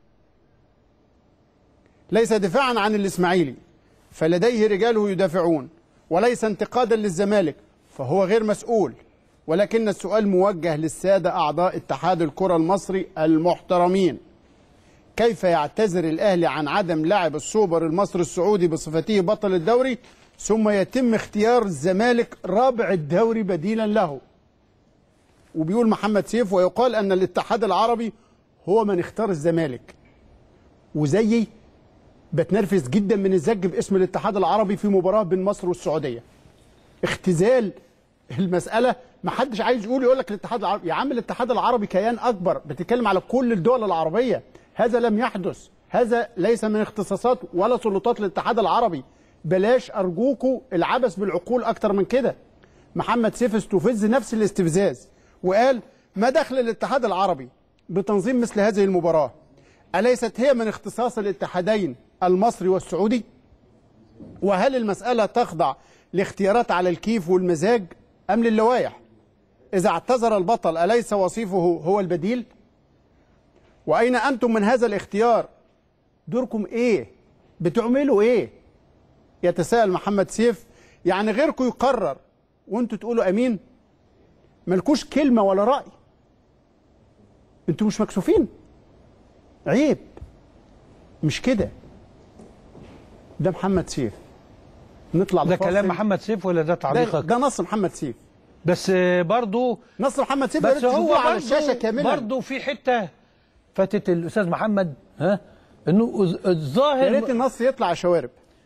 ليس دفاعا عن الاسماعيلي فلديه رجاله يدافعون وليس انتقادا للزمالك فهو غير مسؤول ولكن السؤال موجه للساده اعضاء اتحاد الكره المصري المحترمين كيف يعتذر الاهلي عن عدم لعب السوبر المصري السعودي بصفته بطل الدوري ثم يتم اختيار الزمالك رابع الدوري بديلا له وبيقول محمد سيف ويقال ان الاتحاد العربي هو من اختار الزمالك وزيي بتنرفز جدا من الزج باسم الاتحاد العربي في مباراه بين مصر والسعوديه اختزال المساله ما حدش عايز يقول يقول لك الاتحاد العربي يا عم الاتحاد العربي كيان اكبر بتتكلم على كل الدول العربيه هذا لم يحدث هذا ليس من اختصاصات ولا سلطات الاتحاد العربي بلاش ارجوكوا العبث بالعقول اكتر من كده محمد سيف استفز نفس الاستفزاز وقال ما دخل الاتحاد العربي بتنظيم مثل هذه المباراه أليست هي من اختصاص الاتحادين المصري والسعودي؟ وهل المسألة تخضع لاختيارات على الكيف والمزاج أم للوائح إذا اعتذر البطل أليس وصيفه هو البديل وأين أنتم من هذا الاختيار دوركم إيه بتعملوا إيه يتساءل محمد سيف يعني غيركم يقرر وانتوا تقولوا امين ملكوش كلمه ولا راي انتوا مش مكسوفين عيب مش كده ده محمد سيف نطلع ده لفاصل. كلام محمد سيف ولا ده ده, تعليقك ده نص محمد سيف بس آه، برضو نص محمد سيف يا بس ريت هو تشوفوه على برضو- الشاشه كاملا برضو في حته فاتت الاستاذ محمد ها انه الظ- يا الظاهر ريت النص يطلع يا شوارب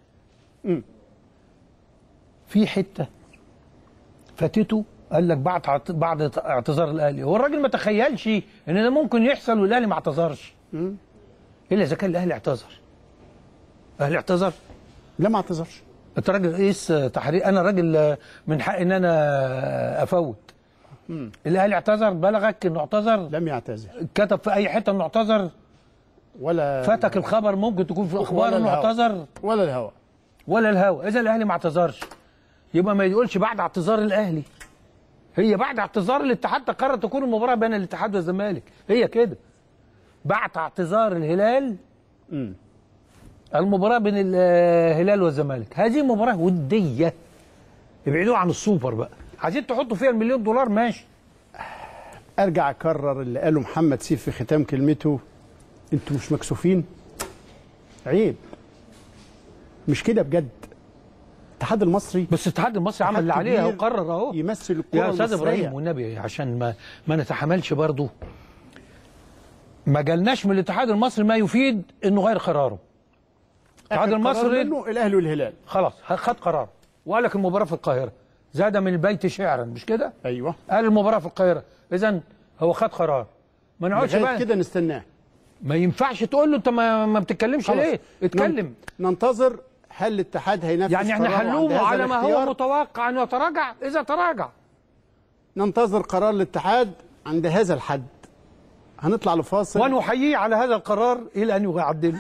في حته فاتته قال لك بعد اعت- بعد اعتذار الاهلي هو الراجل ما تخيلش ان ده ممكن يحصل والاهلي ما اعتذرش الا اذا كان الاهلي اعتذر الاهلي اعتذر لا ما اعتذرش انت راجل رئيس تحرير انا راجل من حق ان انا افوت الاهلي اعتذر بلغك انه اعتذر لم يعتذر كتب في اي حته انه اعتذر ولا فاتك الخبر ممكن تكون في الاخبار ولا انه الهوا. اعتذر ولا الهوى ولا الهوا اذا الاهلي ما اعتذرش يبقى ما يقولش بعد اعتذار الاهلي هي بعد اعتذار الاتحاد تقرر تكون المباراه بين الاتحاد والزمالك هي كده بعد اعتذار الهلال المباراه بين الهلال والزمالك هذه مباراه وديه ابعدوا عن السوبر بقى عايزين تحطوا فيها المليون دولار ماشي ارجع اكرر اللي قاله محمد سيف في ختام كلمته انتوا مش مكسوفين عيب مش كده بجد الاتحاد المصري بس الاتحاد المصري عمل اللي اتحاد عليه كبير وقرر اهو يمثل الكره يا استاذ المصرية. ابراهيم والنبي عشان ما ما نتحملش برضه ما جالناش من الاتحاد المصري ما يفيد انه غير قراره الاتحاد آخر قرار المصري منه الاهلي والهلال خلاص خد قرار وقال لك المباراه في القاهره زاد من البيت شعرا مش كده ايوه قال المباراه في القاهره اذا هو خد قرار ما نقعدش لغايه بقى كده نستناه ما ينفعش تقول له انت ما, ما بتتكلمش خلاص. ليه اتكلم نن- ننتظر هل الاتحاد هينفذ يعني احنا قراره عند هنلومه هذا على ما هو الاختيار؟ متوقع انه يتراجع اذا تراجع ننتظر قرار الاتحاد عند هذا الحد هنطلع لفاصل ونحييه على هذا القرار الى ان يعدله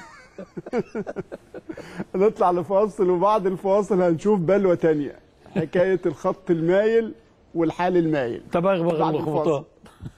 نطلع لفاصل وبعد الفاصل هنشوف بلوى تانية حكاية الخط المايل والحال المايل تبغبغ بعد المخبطات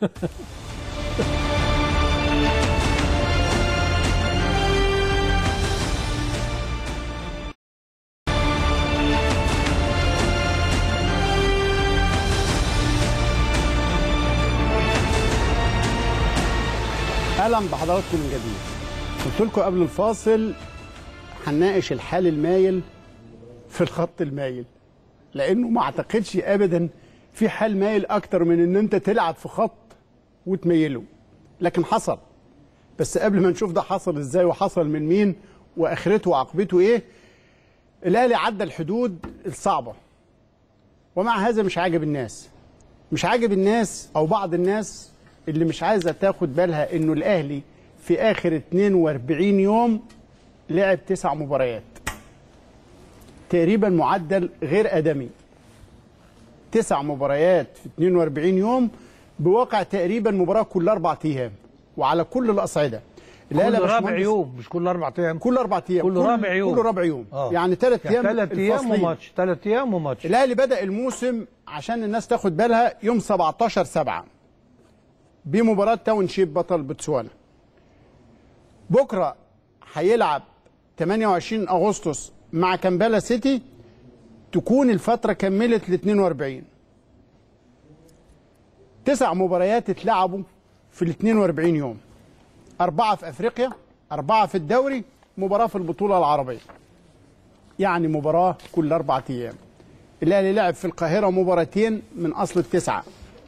اهلا بحضراتكم من جديد قلت لكم قبل الفاصل هنناقش الحال المايل في الخط المايل لانه ما اعتقدش ابدا في حال مايل اكتر من ان انت تلعب في خط وتميله لكن حصل بس قبل ما نشوف ده حصل ازاي وحصل من مين واخرته وعاقبته ايه الاهلي عدى الحدود الصعبه ومع هذا مش عاجب الناس مش عاجب الناس او بعض الناس اللي مش عايزه تاخد بالها انه الاهلي في اخر 42 يوم لعب تسع مباريات تقريبا معدل غير ادمي تسع مباريات في 42 يوم بواقع تقريبا مباراه كل اربع ايام وعلى كل الاصعده الأهلي كل يا رابع باشمهندس يوم مش كل اربع ايام كل اربع ايام كل رابع يوم. كل رابع يوم آه. يعني ثلاث ايام ثلاث ايام الفاصلين. وماتش ثلاث ايام وماتش الاهلي بدا الموسم عشان الناس تاخد بالها يوم 17 7 بمباراه تاون شيب بطل بوتسوانا بكره هيلعب 28 اغسطس مع كامبالا سيتي تكون الفتره كملت ل 42 تسع مباريات اتلعبوا في ال 42 يوم أربعة في أفريقيا أربعة في الدوري مباراة في البطولة العربية يعني مباراة كل أربعة أيام الأهلي لعب في القاهرة مباراتين من أصل التسعة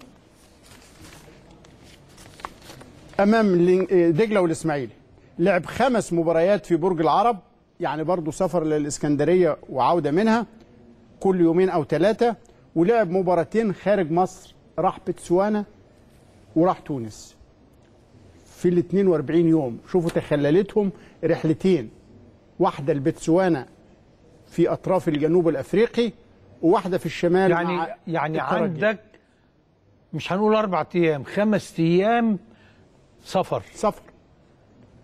أمام لين- دجلة والإسماعيلي لعب خمس مباريات في برج العرب يعني برضو سفر للإسكندرية وعودة منها كل يومين أو ثلاثة ولعب مباراتين خارج مصر راح بتسوانا وراح تونس في ال 42 يوم شوفوا تخللتهم رحلتين واحدة لبتسوانا في أطراف الجنوب الأفريقي وواحدة في الشمال يعني مع يعني الترجي. عندك مش هنقول اربع ايام خمس ايام سفر سفر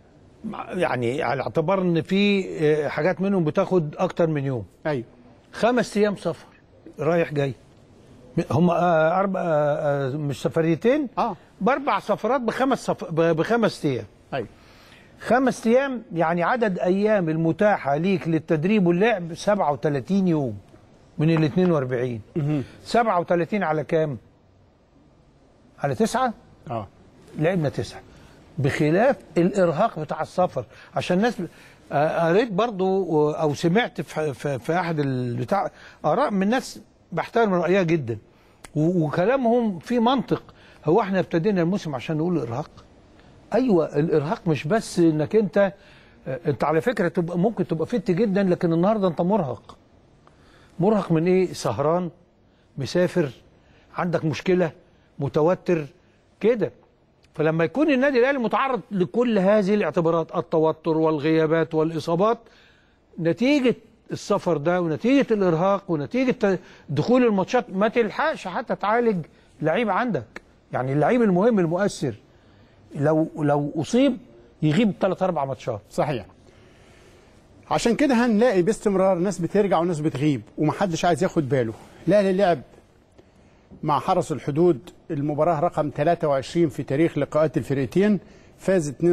يعني على اعتبار ان في آه، حاجات منهم بتاخد اكتر من يوم ايوه خمس ايام سفر رايح جاي هم آه، اربع آه، آه، مش سفريتين اه باربع سفرات بخمس سف... ب- بخمس ايام ايوه خمس ايام يعني عدد ايام المتاحه ليك للتدريب واللعب 37 يوم من ال 42 37 على كام؟ على تسعه؟ اه لعبنا تسعه بخلاف الارهاق بتاع السفر عشان الناس آه، قريت برضو او سمعت في في, في احد البتاع اراء من ناس بحترم رايها جدا و- وكلامهم في منطق هو احنا ابتدينا الموسم عشان نقول ارهاق ايوه الارهاق مش بس انك انت آه، انت على فكره تبقى ممكن تبقى فت جدا لكن النهارده انت مرهق مرهق من ايه سهران مسافر عندك مشكله متوتر كده فلما يكون النادي الاهلي متعرض لكل هذه الاعتبارات التوتر والغيابات والاصابات نتيجه السفر ده ونتيجه الارهاق ونتيجه ت- دخول الماتشات ما تلحقش حتى تعالج لعيب عندك يعني اللعيب المهم المؤثر لو لو اصيب يغيب ثلاث اربع ماتشات صحيح عشان كده هنلاقي باستمرار ناس بترجع وناس بتغيب ومحدش عايز ياخد باله الاهلي لعب مع حرس الحدود المباراة رقم 23 في تاريخ لقاءات الفرقتين فاز 2-0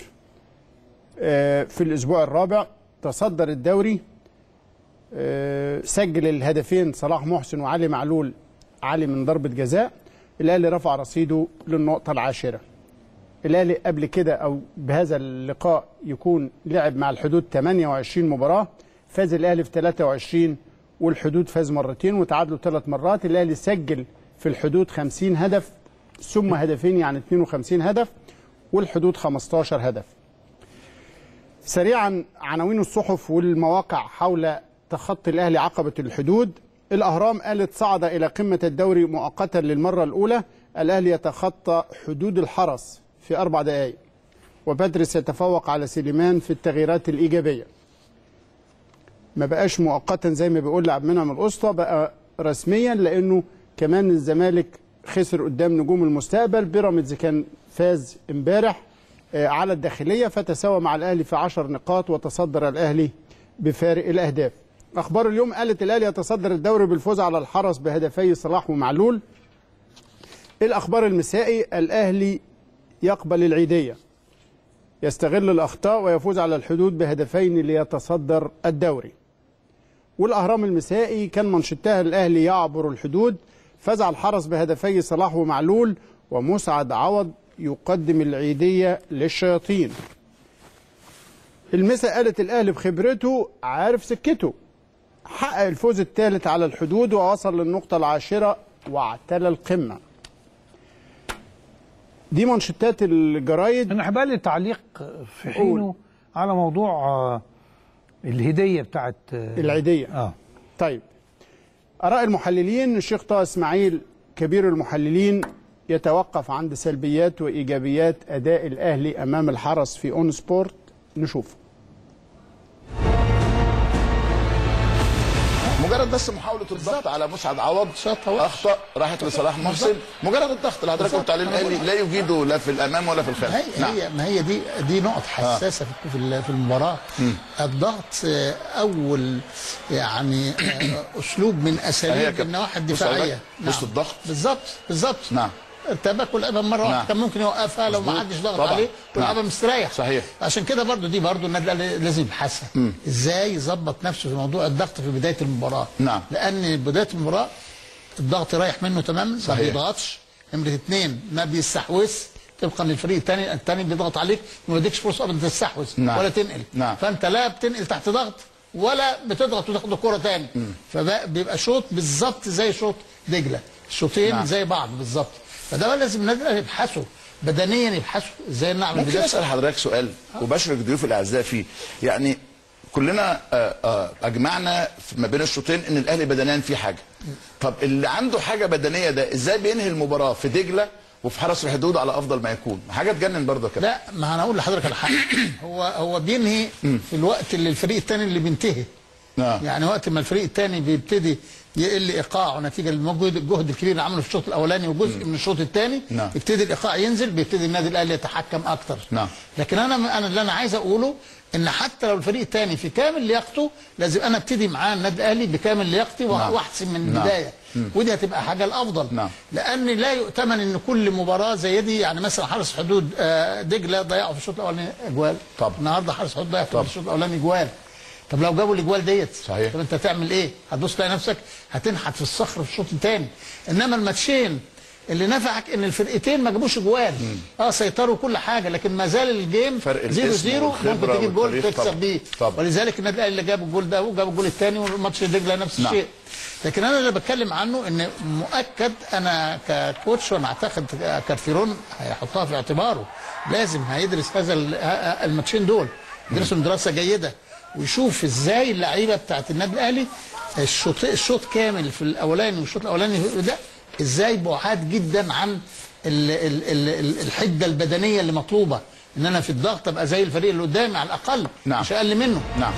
آه، في الأسبوع الرابع تصدر الدوري آه، سجل الهدفين صلاح محسن وعلي معلول علي من ضربة جزاء الأهلي رفع رصيده للنقطة العاشرة الاهلي قبل كده او بهذا اللقاء يكون لعب مع الحدود 28 مباراه فاز الاهلي في 23 والحدود فاز مرتين وتعادلوا ثلاث مرات الاهلي سجل في الحدود 50 هدف ثم هدفين يعني 52 هدف والحدود 15 هدف سريعا عناوين الصحف والمواقع حول تخطي الاهلي عقبه الحدود الاهرام قالت صعد الى قمه الدوري مؤقتا للمره الاولى الاهلي يتخطى حدود الحرس في اربع دقائق وبدرس يتفوق على سليمان في التغييرات الايجابيه ما بقاش مؤقتا زي ما بيقول عبد المنعم الاسطى بقى رسميا لانه كمان الزمالك خسر قدام نجوم المستقبل بيراميدز كان فاز امبارح آه، على الداخليه فتساوى مع الاهلي في 10 نقاط وتصدر الاهلي بفارق الاهداف. اخبار اليوم قالت الاهلي يتصدر الدوري بالفوز على الحرس بهدفي صلاح ومعلول. الاخبار المسائي الاهلي يقبل العيديه. يستغل الاخطاء ويفوز على الحدود بهدفين ليتصدر الدوري. والاهرام المسائي كان منشدتها الاهلي يعبر الحدود فاز على الحرس بهدفي صلاح ومعلول ومسعد عوض يقدم العيديه للشياطين. المسا قالت الاهلي بخبرته عارف سكته. حقق الفوز الثالث على الحدود ووصل للنقطه العاشره واعتلى القمه. دي منشطات الجرايد انا هبقى لي تعليق في حينه على موضوع آه، الهديه بتاعت آه، العيديه اه طيب اراء المحللين الشيخ طه اسماعيل كبير المحللين يتوقف عند سلبيات وايجابيات اداء الاهلي امام الحرس في اون سبورت نشوف مجرد بس محاوله الضغط على مسعد عوض اخطا راحت لصلاح محسن مجرد الضغط اللي حضرتك قلت عليه الاهلي لا يجيده لا في الامام ولا في ما هي الخلف هي ما هي دي دي نقط حساسه في في ال- في المباراه الضغط آه، اول يعني آه، اسلوب من هي اساليب كانت- النواحي بص الدفاعيه حضرتك، بص الضغط. بالظبط بالظبط نعم التباك والامام مره واحده نعم. كان ممكن يوقفها لو ما مظبوط. حدش ضغط طبعا. عليه ويلعبها نعم. مستريح صحيح. عشان كده برضو دي برضو النادي الأهلي لازم يبحثها ازاي يظبط نفسه في موضوع الضغط في بدايه المباراه نعم. لان بدايه المباراه الضغط رايح منه تماما ما صحيح. بيضغطش نمره اثنين ما بيستحوذ طبقا للفريق الثاني الثاني بيضغط عليك ما يديكش فرصه ابدا تستحوذ نعم. ولا تنقل نعم. فانت لا بتنقل تحت ضغط ولا بتضغط وتاخد الكره تاني فبيبقى شوط بالظبط زي شوط دجله الشوطين نعم. نعم. زي بعض بالظبط فده لازم النادي الأهلي يبحثوا بدنيا يبحثوا ازاي نعمل ممكن بداية اسال حضرتك سؤال وبشرك ضيوف الاعزاء فيه يعني كلنا آه، آه، اجمعنا في- ما بين الشوطين ان الاهلي بدنيا فيه حاجه طب اللي عنده حاجه بدنيه ده ازاي بينهي المباراه في دجله وفي حرس الحدود على افضل ما يكون حاجه تجنن برضه كده لا ما انا اقول لحضرتك على حاجه هو هو بينهي في الوقت اللي الفريق الثاني اللي بينتهي آه. يعني وقت ما الفريق الثاني بيبتدي يقل ايقاعه نتيجه للمجهود الجهد الكبير اللي عمله في الشوط الاولاني وجزء من الشوط الثاني نعم. يبتدي الايقاع ينزل بيبتدي النادي الاهلي يتحكم اكتر نعم لكن انا انا اللي انا عايز اقوله ان حتى لو الفريق الثاني في كامل لياقته لازم انا ابتدي معاه النادي الاهلي بكامل لياقتي وأ- نعم. واحسن من نعم. البدايه مم. ودي هتبقى حاجه الافضل نعم. لان لا يؤتمن ان كل مباراه زي دي يعني مثلا حارس حدود آه، دجله ضيعوا في الشوط الاولاني اجوال طب. النهارده حارس حدود ضيع في طب. الشوط الاولاني اجوال طب لو جابوا الاجوال ديت صحيح. طب انت هتعمل ايه؟ هتبص تلاقي نفسك هتنحت في الصخر في الشوط الثاني انما الماتشين اللي نفعك ان الفرقتين ما جابوش جوال اه سيطروا كل حاجه لكن ما زال الجيم فرق زيرو الاسم زيرو والخبرة ممكن تجيب جول والتاريخ تكسب طبعا. بيه طبعا. ولذلك النادي الاهلي اللي جاب الجول ده وجاب الجول الثاني والماتش دجله نفس نعم. الشيء لكن انا اللي بتكلم عنه ان مؤكد انا ككوتش وانا اعتقد كارتيرون هيحطها في اعتباره لازم هيدرس هذا ال- ه- الماتشين دول يدرسهم دراسه جيده ويشوف ازاي اللعيبه بتاعت النادي الاهلي الشوط الشوط كامل في الاولاني والشوط الاولاني ده ازاي بعاد جدا عن ال ال ال ال الحده البدنيه اللي مطلوبه ان انا في الضغط ابقى زي الفريق اللي قدامي على الاقل نعم. مش اقل منه نعم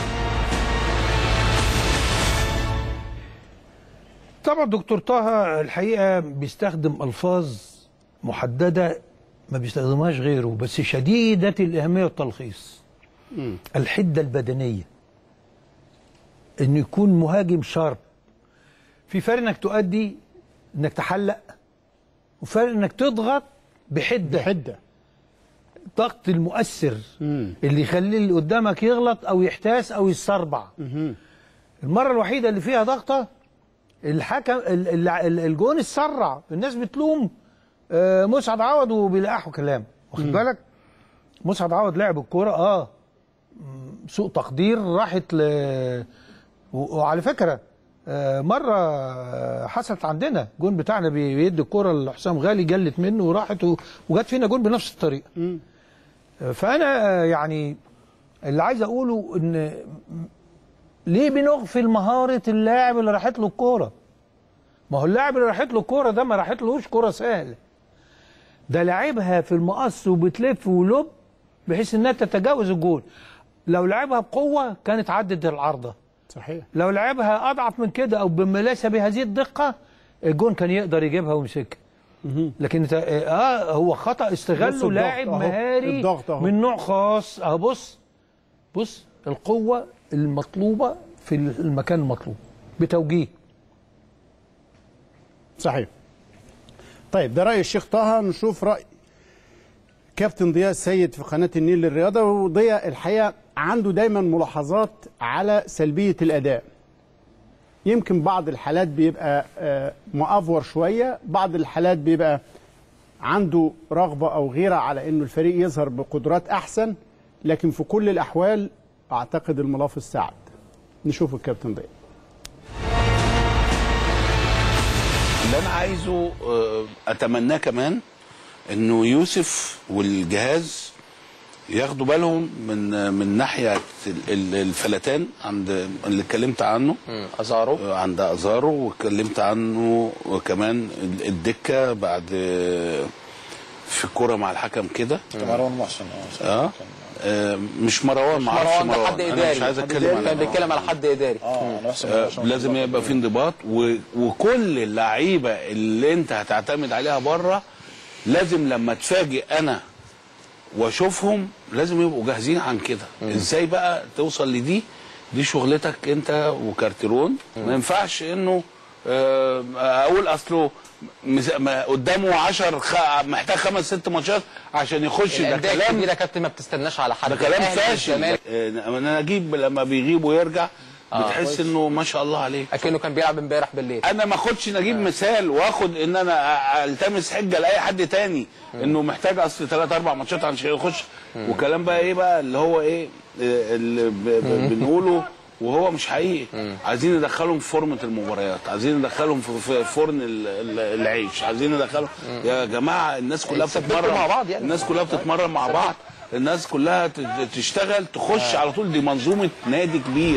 طبعا دكتور طه الحقيقه بيستخدم الفاظ محدده ما بيستخدمهاش غيره بس شديده الاهميه والتلخيص الحده البدنيه انه يكون مهاجم شارب في فرق انك تؤدي انك تحلق وفرق انك تضغط بحده بحده الضغط المؤثر اللي يخلي اللي قدامك يغلط او يحتاس او يتسربع المره الوحيده اللي فيها ضغطه الحكم ال- ال- ال- الجون اتسرع الناس بتلوم آه، مسعد عوض وبيلقحوا كلام واخد بالك مسعد عوض لعب الكوره اه م، سوء تقدير راحت ل و- وعلى فكره آه، مره آه، حصلت عندنا جون بتاعنا بي- بيدي الكوره لحسام غالي جلت منه وراحت و- وجت فينا جون بنفس الطريقه آه، فانا آه، يعني اللي عايز اقوله ان ليه بنغفل مهاره اللاعب اللي راحت له الكوره ما هو اللاعب اللي راحت له الكوره ده ما راحت لهوش كوره سهله ده لعبها في المقص وبتلف ولب بحيث انها تتجاوز الجول لو لعبها بقوه كانت عدت العارضه صحيح لو لعبها اضعف من كده او بملاسه بهذه الدقه الجون كان يقدر يجيبها ويمسكها لكن انت- اه هو خطا بص استغله الضغط لاعب أهو، مهاري الضغط أهو. من نوع خاص اهو بص بص القوه المطلوبه في المكان المطلوب بتوجيه صحيح طيب ده رأي الشيخ طه نشوف رأي كابتن ضياء السيد في قناة النيل للرياضة وضياء الحقيقة عنده دايما ملاحظات على سلبية الأداء يمكن بعض الحالات بيبقى آه، مأفور شوية بعض الحالات بيبقى عنده رغبة أو غيرة على أنه الفريق يظهر بقدرات أحسن لكن في كل الأحوال أعتقد الملافظ سعد نشوف الكابتن ضياء اللي انا عايزه آه، اتمناه كمان انه يوسف والجهاز ياخدوا بالهم من من ناحيه ال- ال- الفلتان عند اللي اتكلمت عنه ازارو عند ازارو واتكلمت عنه وكمان ال- الدكه بعد آه، في الكوره مع الحكم كده مروان محسن اه آه، مش مروان ما اعرفش مروان ده مروان حد انا اداري مش عايز حد اتكلم إداري. على كان مروان. بيتكلم على حد اداري اه آه، لازم يبقى في انضباط و... وكل اللعيبه اللي انت هتعتمد عليها بره لازم لما تفاجئ انا واشوفهم لازم يبقوا جاهزين عن كده ازاي بقى توصل لدي دي شغلتك انت وكارتيرون ما ينفعش انه آه، اقول اصله مز- ما- قدامه 10 خ... محتاج خمس ست ماتشات عشان يخش ده الانديه كلام الكبيره كابتن ما بتستناش على حد ده كلام الأهلي فاشل والزمالك. آه، انا اجيب لما بيغيب ويرجع آه، بتحس كويس. انه ما شاء الله عليه اكنه كان بيلعب امبارح بالليل انا ما اخدش نجيب مثال واخد ان انا أ- التمس حجه لاي حد تاني انه محتاج اصل ثلاث اربع ماتشات عشان يخش وكلام بقى ايه بقى اللي هو ايه آه، اللي ب- ب- بنقوله وهو مش حقيقي عايزين ندخلهم في فورمه المباريات عايزين ندخلهم في في فرن ال- ال- العيش عايزين ندخلهم يا جماعه الناس كلها يتثبتوا بتتمرن مع بعض يعني. الناس كلها بتتمرن مع بعض الناس كلها ت- تشتغل تخش على طول دي منظومه نادي كبير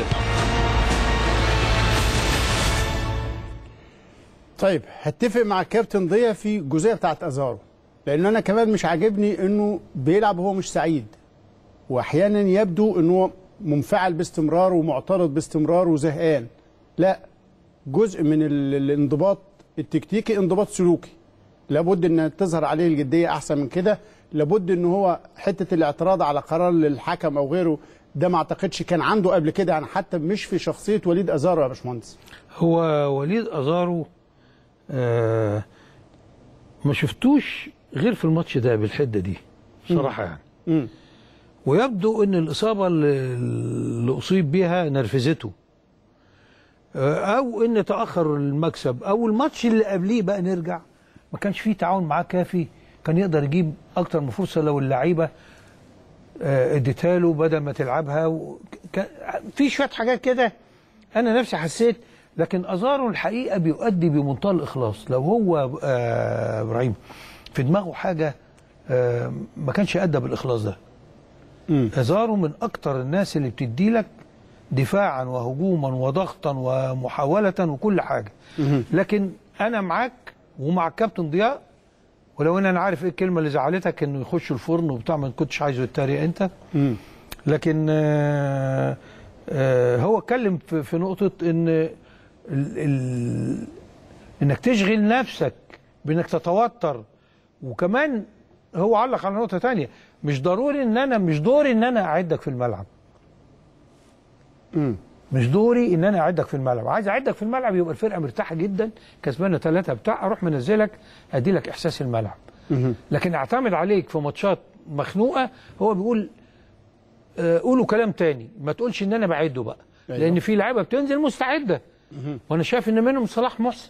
طيب هتفق مع الكابتن ضياء في الجزئيه بتاعت ازارو لان انا كمان مش عاجبني انه بيلعب وهو مش سعيد واحيانا يبدو انه منفعل باستمرار ومعترض باستمرار وزهقان لا جزء من ال- الانضباط التكتيكي انضباط سلوكي لابد ان تظهر عليه الجديه احسن من كده لابد ان هو حته الاعتراض على قرار للحكم او غيره ده ما اعتقدش كان عنده قبل كده يعني حتى مش في شخصيه وليد ازارو يا باشمهندس هو وليد ازارو آه ما شفتوش غير في الماتش ده بالحده دي بصراحه يعني مم. ويبدو ان الاصابه اللي, اللي اصيب بيها نرفزته آه، او ان تاخر المكسب او الماتش اللي قبليه بقى نرجع ما كانش فيه تعاون معاه كافي كان يقدر يجيب اكتر من فرصه لو اللعيبه آه، اديتها له بدل ما تلعبها و... كان- في شويه حاجات كده انا نفسي حسيت لكن ازارو الحقيقه بيؤدي بمنتهى الاخلاص لو هو آه، ابراهيم في دماغه حاجه آه، ما كانش ادى بالاخلاص ده ازارو من اكتر الناس اللي بتدي لك دفاعا وهجوما وضغطا ومحاوله وكل حاجه لكن انا معاك ومع الكابتن ضياء ولو ان انا عارف ايه الكلمه اللي زعلتك انه يخش الفرن وبتاع ما كنتش عايزه يتريق انت لكن آه، آه، هو اتكلم في في نقطه ان ال ال انك تشغل نفسك بانك تتوتر وكمان هو علق على نقطه تانية مش ضروري ان انا مش دوري ان انا اعدك في الملعب مش دوري ان انا اعدك في الملعب عايز اعدك في الملعب يبقى الفرقه مرتاحه جدا كسبانه ثلاثه بتاع اروح منزلك ادي لك احساس الملعب لكن اعتمد عليك في ماتشات مخنوقه هو بيقول آه، قولوا كلام تاني ما تقولش ان انا بعده بقى أيوة. لان في لعيبه بتنزل مستعده وانا شايف ان منهم صلاح محسن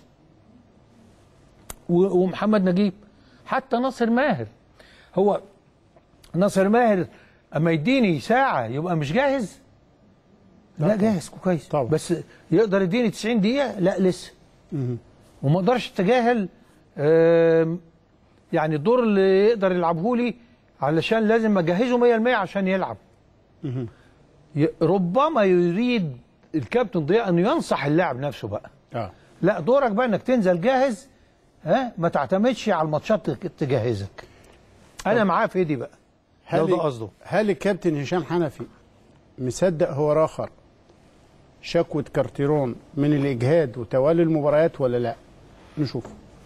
و- ومحمد نجيب حتى ناصر ماهر هو ناصر ماهر اما يديني ساعه يبقى مش جاهز لا جاهز كويس طبعا. بس يقدر يديني 90 دقيقه لا لسه وما اقدرش اتجاهل آم، يعني الدور اللي يقدر يلعبه لي علشان لازم اجهزه 100% عشان يلعب ي- ربما يريد الكابتن ضياء انه ينصح اللاعب نفسه بقى اه لا دورك بقى انك تنزل جاهز ها ما تعتمدش على الماتشات تك- تجهزك انا معاه في دي بقى لو ده قصده هل الكابتن هشام حنفي مصدق هو راخر شكوى كارتيرون من الاجهاد وتوالي المباريات ولا لا نشوف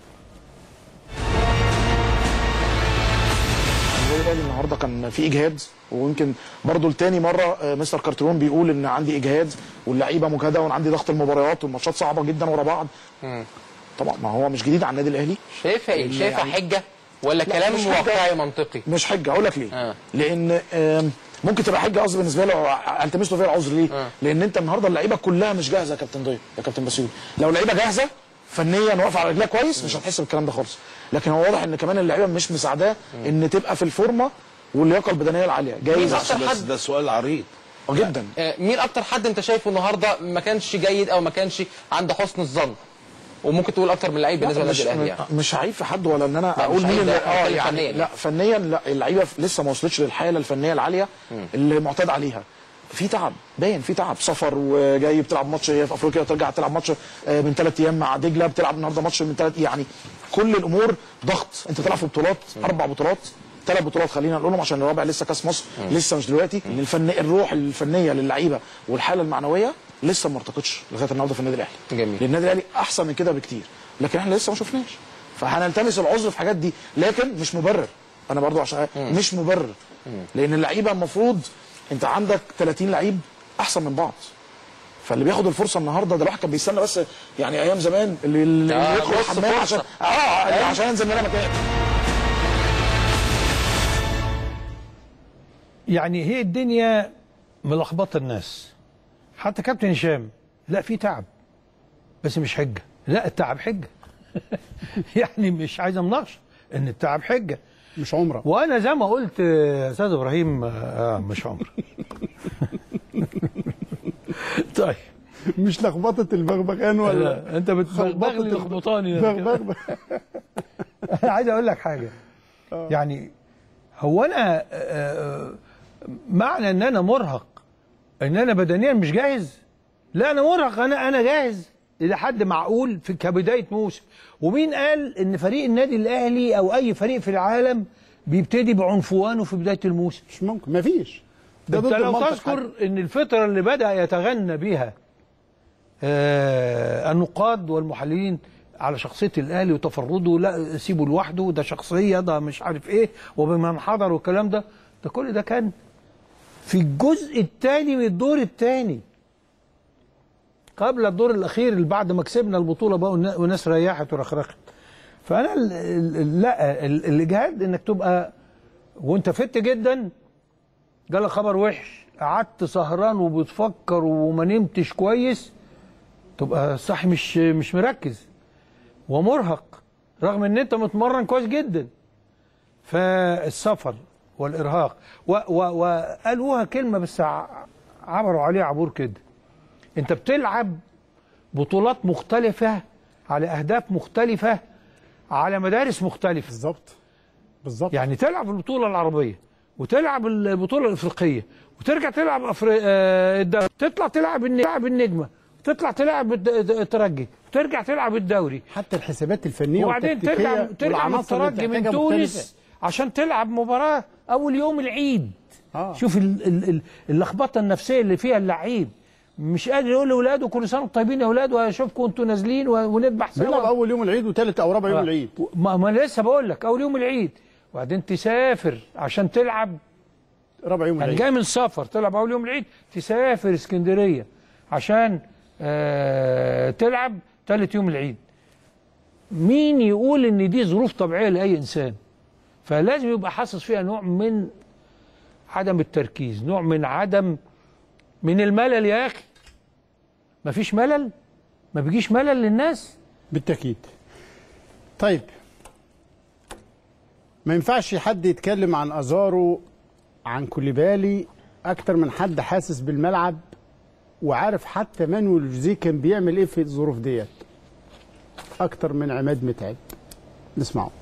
النادي الاهلي النهارده كان في اجهاد ويمكن برضه لتاني مره آه، مستر كارترون بيقول ان عندي اجهاد واللعيبه مجهده وانا عندي ضغط المباريات والماتشات صعبه جدا ورا بعض طبعا ما هو مش جديد على النادي الاهلي شايفها ايه؟ إن شايفها يعني- حجه ولا لا، كلام مش حجة. واقعي منطقي؟ مش حجه هقول لك ليه آه. لان آم، ممكن تبقى حجه قصدي بالنسبه له التمس له فيها العذر ليه؟ آه. لان انت النهارده اللعيبه كلها مش جاهزه يا كابتن ضياء يا كابتن بسيوني لو اللعيبه جاهزه فنيا واقفه على رجلها كويس مش هتحس بالكلام ده خالص لكن هو واضح ان كمان اللعيبه مش مساعداه ان تبقى في الفورمه واللياقه البدنيه العاليه جايز أكتر عشان حد- ده سؤال عريض اه جدا آه، مين اكتر حد انت شايفه النهارده ما كانش جيد او ما كانش عنده حسن الظن وممكن تقول اكتر من لعيب بالنسبه لا، مش للنادي الاهلي يعني مش عيب في حد ولا ان انا لا، اقول مش مين عيب، اللي لا، اه بتكلم يعني فنياً. لا فنيا لا اللعيبه لسه ما وصلتش للحاله الفنيه العاليه اللي معتاد عليها في تعب باين في تعب سفر وجاي بتلعب ماتش هي في افريقيا ترجع تلعب ماتش آه، من ثلاث ايام مع دجله بتلعب النهارده ماتش من ثلاث يعني كل الامور ضغط انت بتلعب في بطولات اربع بطولات ثلاث بطولات خلينا نقولهم عشان الرابع لسه كاس مصر لسه مش دلوقتي الفن الروح الفنيه للعيبه والحاله المعنويه لسه ما ارتقتش لغايه النهارده في النادي الاهلي جميل لان النادي الاهلي احسن من كده بكتير لكن احنا لسه ما شفناش فهنلتمس العذر في الحاجات دي لكن مش مبرر انا برضو عشان مش مبرر لان اللعيبه المفروض انت عندك 30 لعيب احسن من بعض فاللي بياخد الفرصه النهارده ده الواحد كان بيستنى بس يعني ايام زمان اللي, اللي آه، يدخل نص الحمام فرصة. عشان اه عشان ينزل من مكان يعني هي الدنيا ملخبطه الناس حتى كابتن هشام لا في تعب بس مش حجه لا التعب حجه يعني مش عايز مناقشه ان التعب حجه مش عمره وانا زي ما قلت يا استاذ ابراهيم آه مش عمره طيب مش لخبطه البغبغان ولا لا، انت بتبغبغ لي لخبطاني بغبغ انا عايز اقول لك حاجه يعني هو انا آه، معنى ان انا مرهق ان انا بدنيا مش جاهز لا انا مرهق انا انا جاهز الى حد معقول في كبدايه موسم ومين قال ان فريق النادي الاهلي او اي فريق في العالم بيبتدي بعنفوانه في بدايه الموسم مش ممكن مفيش ده انت ضد لو المنطق تذكر ان الفتره اللي بدا يتغنى بها آه آه، النقاد والمحللين على شخصيه الاهلي وتفرده لا سيبه لوحده ده شخصيه ده مش عارف ايه وبما حضر والكلام ده ده كل ده كان في الجزء الثاني من الدور الثاني قبل الدور الاخير اللي بعد ما كسبنا البطوله بقى والنا- والناس ريحت ورخرخت فانا ال- ال- ال- لا ال- الاجهاد انك تبقى وانت فت جدا جالك خبر وحش قعدت سهران وبتفكر وما نمتش كويس تبقى صح مش مش مركز ومرهق رغم ان انت متمرن كويس جدا فالسفر والارهاق و- و- وقالوها كلمه بس ع- عبروا عليها عبور كده انت بتلعب بطولات مختلفه على اهداف مختلفه على مدارس مختلفه بالظبط بالظبط يعني تلعب البطوله العربيه وتلعب البطوله الافريقيه وترجع تلعب أفري... آه، الدوري تطلع تلعب الن- تلعب النجمه تطلع تلعب الد- الترجي وترجع تلعب الدوري حتى الحسابات الفنيه وبعدين والتكتيكية ترجع ترجع من والعناصر اللي الترجي من بتحتاجها تونس مختلفة. عشان تلعب مباراه اول يوم العيد آه. شوف ال- ال- ال- اللخبطه النفسيه اللي فيها اللعيب مش قادر يقول لاولاده كل سنه وانتم طيبين يا اولاد واشوفكم انتوا نازلين و- ونذبح سوا بيلعب اول يوم العيد وثالث او رابع يوم آه. العيد ما, ما أنا لسه بقول لك اول يوم العيد وبعدين تسافر عشان تلعب رابع يوم يعني العيد جاي من سفر تلعب اول يوم العيد تسافر اسكندريه عشان آه تلعب ثالث يوم العيد مين يقول ان دي ظروف طبيعيه لاي انسان فلازم يبقى حاسس فيها نوع من عدم التركيز نوع من عدم من الملل يا اخي مفيش ملل ما بيجيش ملل للناس بالتاكيد طيب ما ينفعش حد يتكلم عن ازارو عن كوليبالي اكتر من حد حاسس بالملعب وعارف حتى مانويل جوزيه كان بيعمل ايه في الظروف ديت اكتر من عماد متعب نسمعه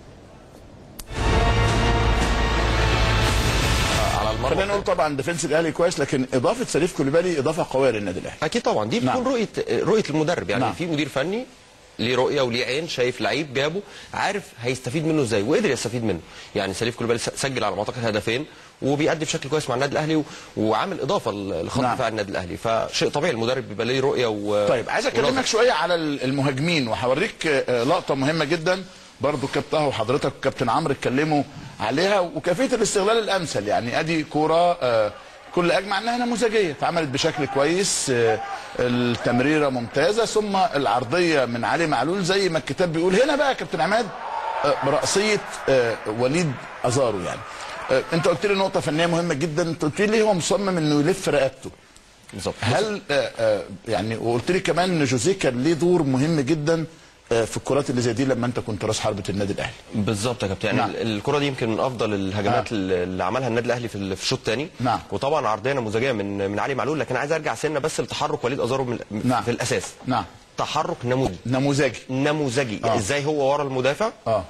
على المرمى خلينا نقول طبعا ديفنس الاهلي كويس لكن اضافه سليف كوليبالي اضافه قويه للنادي الاهلي اكيد طبعا دي بتكون نعم. رؤيه رؤيه المدرب يعني نعم. في مدير فني ليه رؤيه وليه عين شايف لعيب جابه عارف هيستفيد منه ازاي وقدر يستفيد منه يعني سليف كوليبالي س- سجل على ما اعتقد هدفين وبيأدي بشكل كويس مع النادي الاهلي و... وعامل اضافه ل- لخط نعم. دفاع النادي الاهلي فشيء طبيعي المدرب بيبقى ليه رؤيه و... طيب عايز اكلمك ونظرة. شويه على المهاجمين وهوريك آه، لقطه مهمه جدا برضو كابتن وحضرتك وكابتن عمرو اتكلموا عليها وكيفيه الاستغلال الامثل يعني ادي كوره آه، كل اجمع انها نموذجيه اتعملت بشكل كويس آه، التمريره ممتازه ثم العرضيه من علي معلول زي ما الكتاب بيقول هنا بقى يا كابتن عماد آه، برأسيه آه، وليد ازارو يعني آه، انت قلت لي نقطه فنيه مهمه جدا انت قلت لي هو مصمم انه يلف رقبته بالظبط هل آه، آه، يعني وقلت لي كمان ان جوزيه كان ليه دور مهم جدا آه، في الكرات اللي زي دي لما انت كنت راس حربه النادي الاهلي بالظبط يا كابتن يعني نعم. نعم. الكره دي يمكن من افضل الهجمات نعم. اللي اللي عملها النادي الاهلي في ال- في الشوط الثاني نعم. وطبعا عرضيه نموذجيه من من علي معلول لكن عايز ارجع سنه بس لتحرك وليد ازارو من نعم. في الاساس نعم تحرك نموذجي نموذجي نموذجي آه. ازاي هو ورا المدافع اه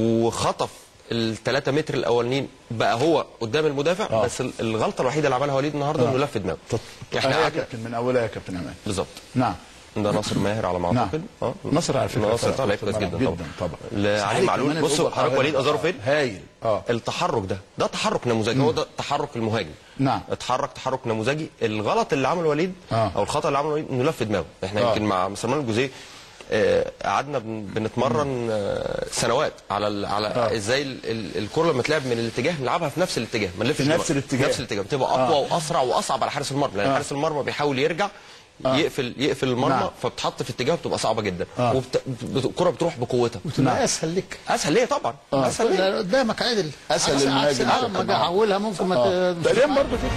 وخطف الثلاثة متر الاولانيين بقى هو قدام المدافع آه. بس ال- الغلطه الوحيده اللي عملها وليد النهارده آه. انه لف دماغه احنا احنا يا قعدنا كابتن من اولها يا كابتن عماد بالظبط نعم ده ناصر ماهر على ما نعم. اعتقد اه نصر على فكره ناصر فرق طبعا لعيب في كويس الملعب جدا جدا طبعا طبعا لعلي صحيح معلول كمان بصوا الأوفر حركه هايل. وليد ازارو فين هايل اه التحرك ده ده تحرك نموذجي هو ده تحرك المهاجم نعم اتحرك تحرك نموذجي الغلط اللي عمله وليد آه. او الخطا اللي عمله وليد انه لف دماغه احنا آه. يمكن مع مستر مانويل جوزيه آه، قعدنا بن- بنتمرن آه، سنوات على ال على آه. ازاي ال- ال- الكره لما تلعب من الاتجاه نلعبها في نفس الاتجاه ما نلفش في نفس دماغ. الاتجاه. نفس الاتجاه بتبقى اقوى آه. واسرع واصعب على حارس المرمى لان آه. حارس المرمى بيحاول يرجع يقفل يقفل المرمى نعم. فبتحط في اتجاه بتبقى صعبه جدا آه. وبت- بت- الكره بتروح بقوتها وتبقى اسهل لك اسهل ليه طبعا آه. اسهل ليه لا، قدامك عدل أسهل عكس- للمهاجم. عكس العالم ما اجي احولها ممكن ما آه. ت- تقريبا برضه في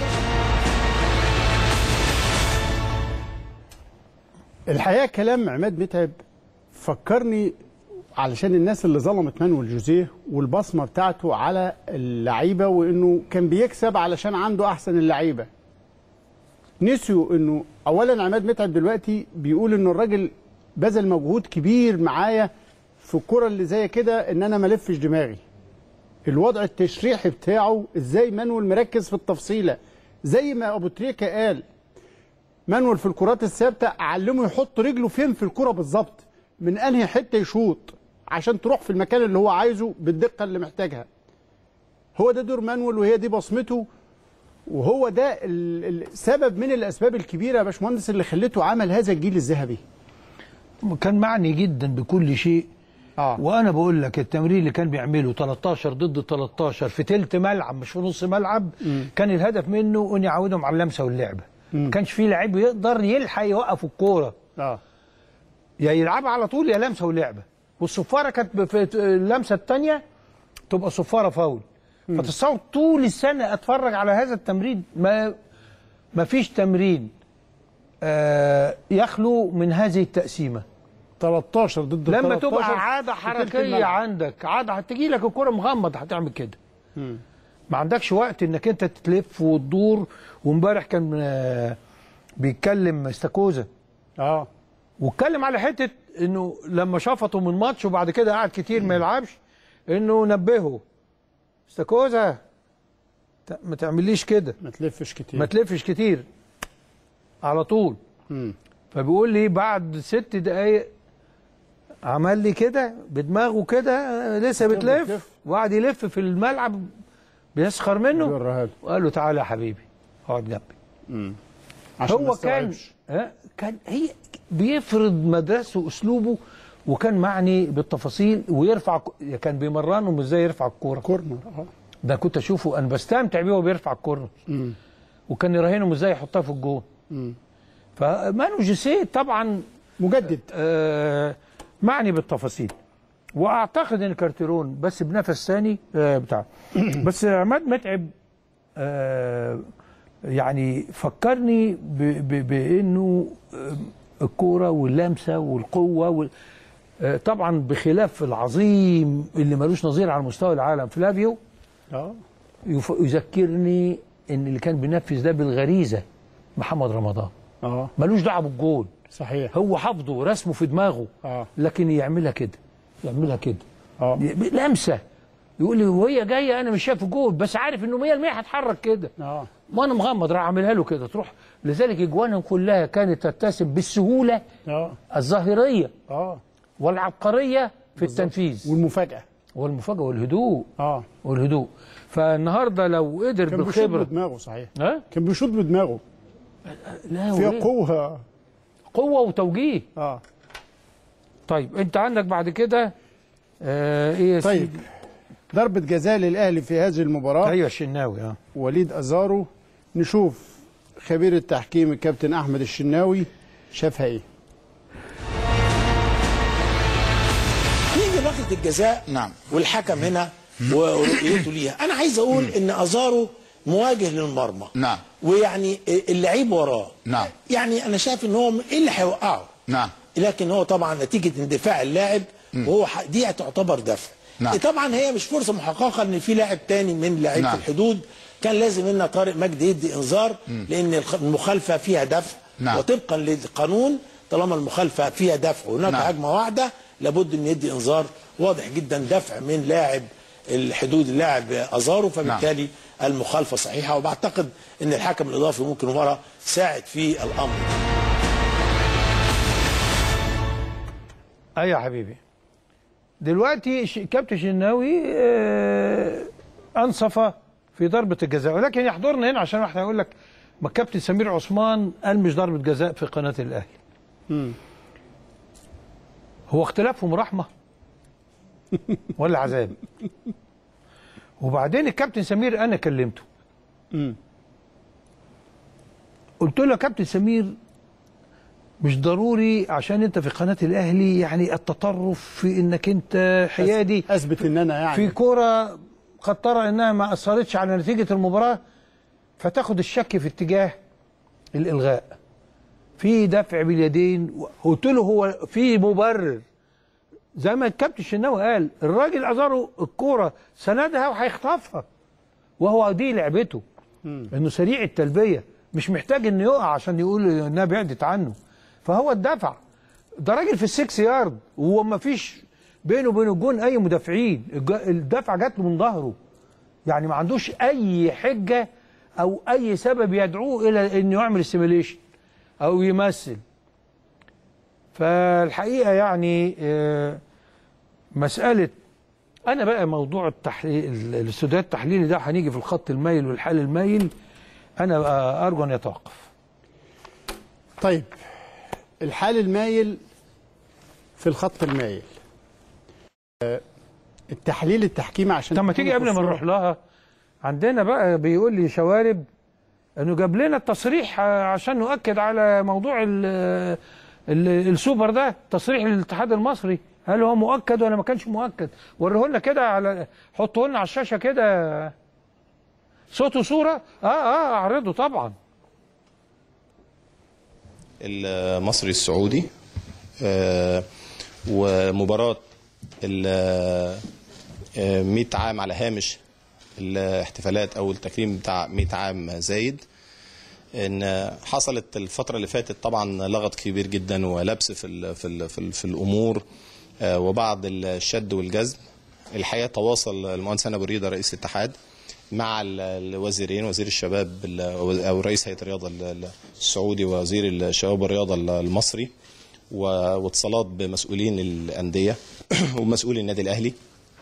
الحقيقه كلام عماد متعب فكرني علشان الناس اللي ظلمت مانويل جوزيه والبصمه بتاعته على اللعيبه وانه كان بيكسب علشان عنده احسن اللعيبه نسيوا انه اولا عماد متعب دلوقتي بيقول ان الراجل بذل مجهود كبير معايا في الكره اللي زي كده ان انا ما الفش دماغي الوضع التشريحي بتاعه ازاي مانويل مركز في التفصيله زي ما ابو تريكه قال مانويل في الكرات الثابته علمه يحط رجله فين في الكره بالظبط من انهي حته يشوط عشان تروح في المكان اللي هو عايزه بالدقه اللي محتاجها هو ده دور مانويل وهي دي بصمته وهو ده ال- ال- سبب من الاسباب الكبيره يا باشمهندس اللي خلته عمل هذا الجيل الذهبي كان معني جدا بكل شيء آه. وانا بقول لك التمرين اللي كان بيعمله 13 ضد 13 في تلت ملعب مش في نص ملعب مم. كان الهدف منه ان يعودهم على اللمسه واللعبه مم. ما كانش في لعيب يقدر يلحق يوقف الكوره اه يا يلعبها على طول يا لمسه ولعبه والصفاره كانت في اللمسه الثانيه تبقى صفاره فاول فتصور طول السنه اتفرج على هذا التمرين ما ما فيش تمرين آه يخلو من هذه التقسيمه 13 ضد لما 13 تبقى عاده في تلت حركيه الملعب. عندك عاده هتجي لك الكره مغمض هتعمل كده مم. ما عندكش وقت انك انت تلف وتدور وامبارح كان آه، بيتكلم استاكوزا اه واتكلم على حته انه لما شفطوا من ماتش وبعد كده قعد كتير ما يلعبش انه نبهه استاكوزا ت- ما تعمليش كده ما تلفش كتير ما تلفش كتير على طول مم. فبيقول لي بعد ست دقايق عمل لي كده بدماغه كده آه، لسه كان بتلف بتلف. وقعد يلف في الملعب بيسخر منه بيوريها له. وقال له تعالى يا حبيبي اقعد جنبي مم. عشان ما هو كان استوعبش. ها كان هي بيفرض مدرسته واسلوبه وكان معني بالتفاصيل ويرفع ك- كان بيمرنهم ازاي يرفع الكوره كورنر اه ده كنت اشوفه انا بستمتع بيه وهو بيرفع الكوره مم. وكان يراهنهم ازاي يحطها في الجون مم. فمانو جيسيه طبعا مجدد آه معني بالتفاصيل واعتقد ان كارتيرون بس بنفس ثاني آه بتاع بس عماد متعب آه يعني فكرني ب- ب- بانه آه، الكوره واللمسه والقوه وال آه، طبعا بخلاف العظيم اللي ملوش نظير على مستوى العالم فلافيو اه يف- يذكرني ان اللي كان بينفذ ده بالغريزه محمد رمضان اه ملوش دعوه بالجول صحيح هو حافظه ورسمه في دماغه اه لكن يعملها كده يعملها كده اه لمسه يقول لي وهي جايه انا مش شايف الجول بس عارف انه 100% هتحرك كده اه وانا مغمض راح اعملها له كده تروح لذلك اجوانهم كلها كانت تتسم بالسهوله اه الظاهريه اه والعبقريه في التنفيذ والمفاجاه والمفاجاه والهدوء اه والهدوء فالنهارده لو قدر كان بيشوط بالخبره بدماغه صحيح ها كان بيشوط بدماغه لا فيها وإيه؟ قوه قوه وتوجيه اه طيب انت عندك بعد كده آه ايه يا طيب سيدي؟ ضربة جزاء للأهلي في هذه المباراة ايوه الشناوي اه وليد أزارو نشوف خبير التحكيم الكابتن أحمد الشناوي شافها إيه نيجي لركله الجزاء نعم والحكم هنا ورؤيته ليها انا عايز اقول ان ازارو مواجه للمرمى نعم ويعني اللعيب وراه نعم يعني انا شايف ان هو ايه اللي هيوقعه نعم لكن هو طبعا نتيجه اندفاع اللاعب وهو ح- دي تعتبر دفع نعم. طبعا هي مش فرصه محققه ان في لاعب تاني من لعيبه نعم. الحدود كان لازم ان طارق مجدي يدي انذار لان الخ- المخالفه فيها دفع نعم. وطبقا للقانون طالما المخالفه فيها دفع وهناك نعم. هجمه واحده لابد ان يدي انذار واضح جدا دفع من لاعب الحدود اللاعب ازارو فبالتالي المخالفه صحيحه وبعتقد ان الحكم الاضافي ممكن ورا ساعد في الامر ايوه يا حبيبي دلوقتي ش- كابتن شناوي آه انصف في ضربه الجزاء ولكن يحضرنا هنا عشان احنا يقول لك ما الكابتن سمير عثمان قال مش ضربه جزاء في قناه الاهلي هو اختلافهم رحمه ولا عذاب وبعدين الكابتن سمير انا كلمته قلت له يا كابتن سمير مش ضروري عشان انت في قناه الاهلي يعني التطرف في انك انت حيادي اثبت ان انا يعني في كوره قد ترى انها ما اثرتش على نتيجه المباراه فتاخد الشك في اتجاه الالغاء في دفع باليدين قلت له هو في مبرر زي ما الكابتن الشناوي قال الراجل ازاره الكوره سندها وهيخطفها وهو دي لعبته انه سريع التلبيه مش محتاج انه يقع عشان يقول انها بعدت عنه فهو الدفع ده راجل في السكس يارد وهو ما فيش بينه وبين الجون اي مدافعين الج- الدفع جات له من ظهره يعني ما عندوش اي حجه او اي سبب يدعوه الى انه يعمل استيميليشن او يمثل فالحقيقه يعني آه، مساله انا بقى موضوع التحليل ال- الاستوديوهات التحليلي ده هنيجي في الخط المايل والحال المايل انا بقى ارجو ان يتوقف طيب الحال المايل في الخط المايل آه، التحليل التحكيمي عشان طب ما تكون تيجي قبل ما الصورة- نروح لها عندنا بقى بيقول لي شوارب انه جاب لنا التصريح آه، عشان نؤكد على موضوع ال ال السوبر ده تصريح للاتحاد المصري هل هو مؤكد ولا ما كانش مؤكد وريه لنا كده على حطه لنا على الشاشه كده صوت وصوره اه اه اعرضه طبعا المصري السعودي آه، ومباراة ال آه، 100 عام على هامش الاحتفالات او التكريم بتاع 100 عام زايد ان حصلت الفتره اللي فاتت طبعا لغط كبير جدا ولبس في ال في ال في, ال في الامور آه، وبعض الشد والجذب الحقيقه تواصل المهندس هنا بريده رئيس الاتحاد مع ال- الوزيرين وزير الشباب ال- او رئيس هيئه الرياضه ال- السعودي ووزير الشباب والرياضه المصري و- واتصالات بمسؤولين الانديه ومسؤول النادي الاهلي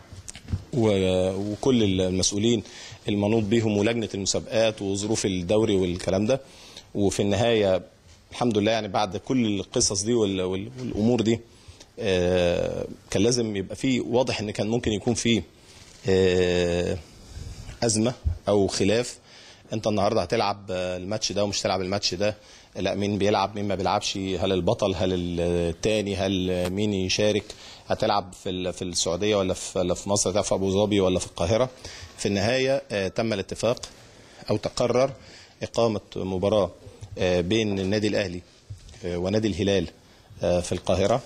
و- وكل المسؤولين المنوط بيهم ولجنه المسابقات وظروف الدوري والكلام ده وفي النهايه الحمد لله يعني بعد كل القصص دي وال- وال- والامور دي آه، كان لازم يبقى في واضح ان كان ممكن يكون في آه، ازمه او خلاف انت النهارده هتلعب الماتش ده ومش تلعب الماتش ده لا مين بيلعب مين ما بيلعبش هل البطل هل التاني هل مين يشارك هتلعب في ال- في السعوديه ولا في ولا في مصر هتلعب في ابو ظبي ولا في القاهره في النهايه آه، تم الاتفاق او تقرر اقامه مباراه آه، بين النادي الاهلي آه، ونادي الهلال آه، في القاهره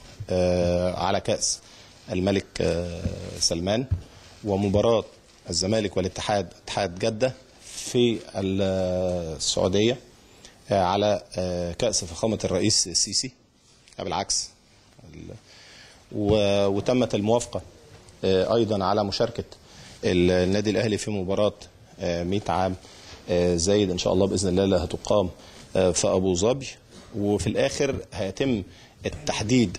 آه، على كاس الملك آه، سلمان ومباراه الزمالك والاتحاد اتحاد جده في ال- السعوديه آه، على آه، كاس فخامه الرئيس السيسي لا بالعكس ال- و- وتمت الموافقه آه، ايضا على مشاركه ال- النادي الاهلي في مباراه آه، 100 عام آه، زايد ان شاء الله باذن الله اللي هتقام آه، في ابو ظبي وفي الاخر هيتم التحديد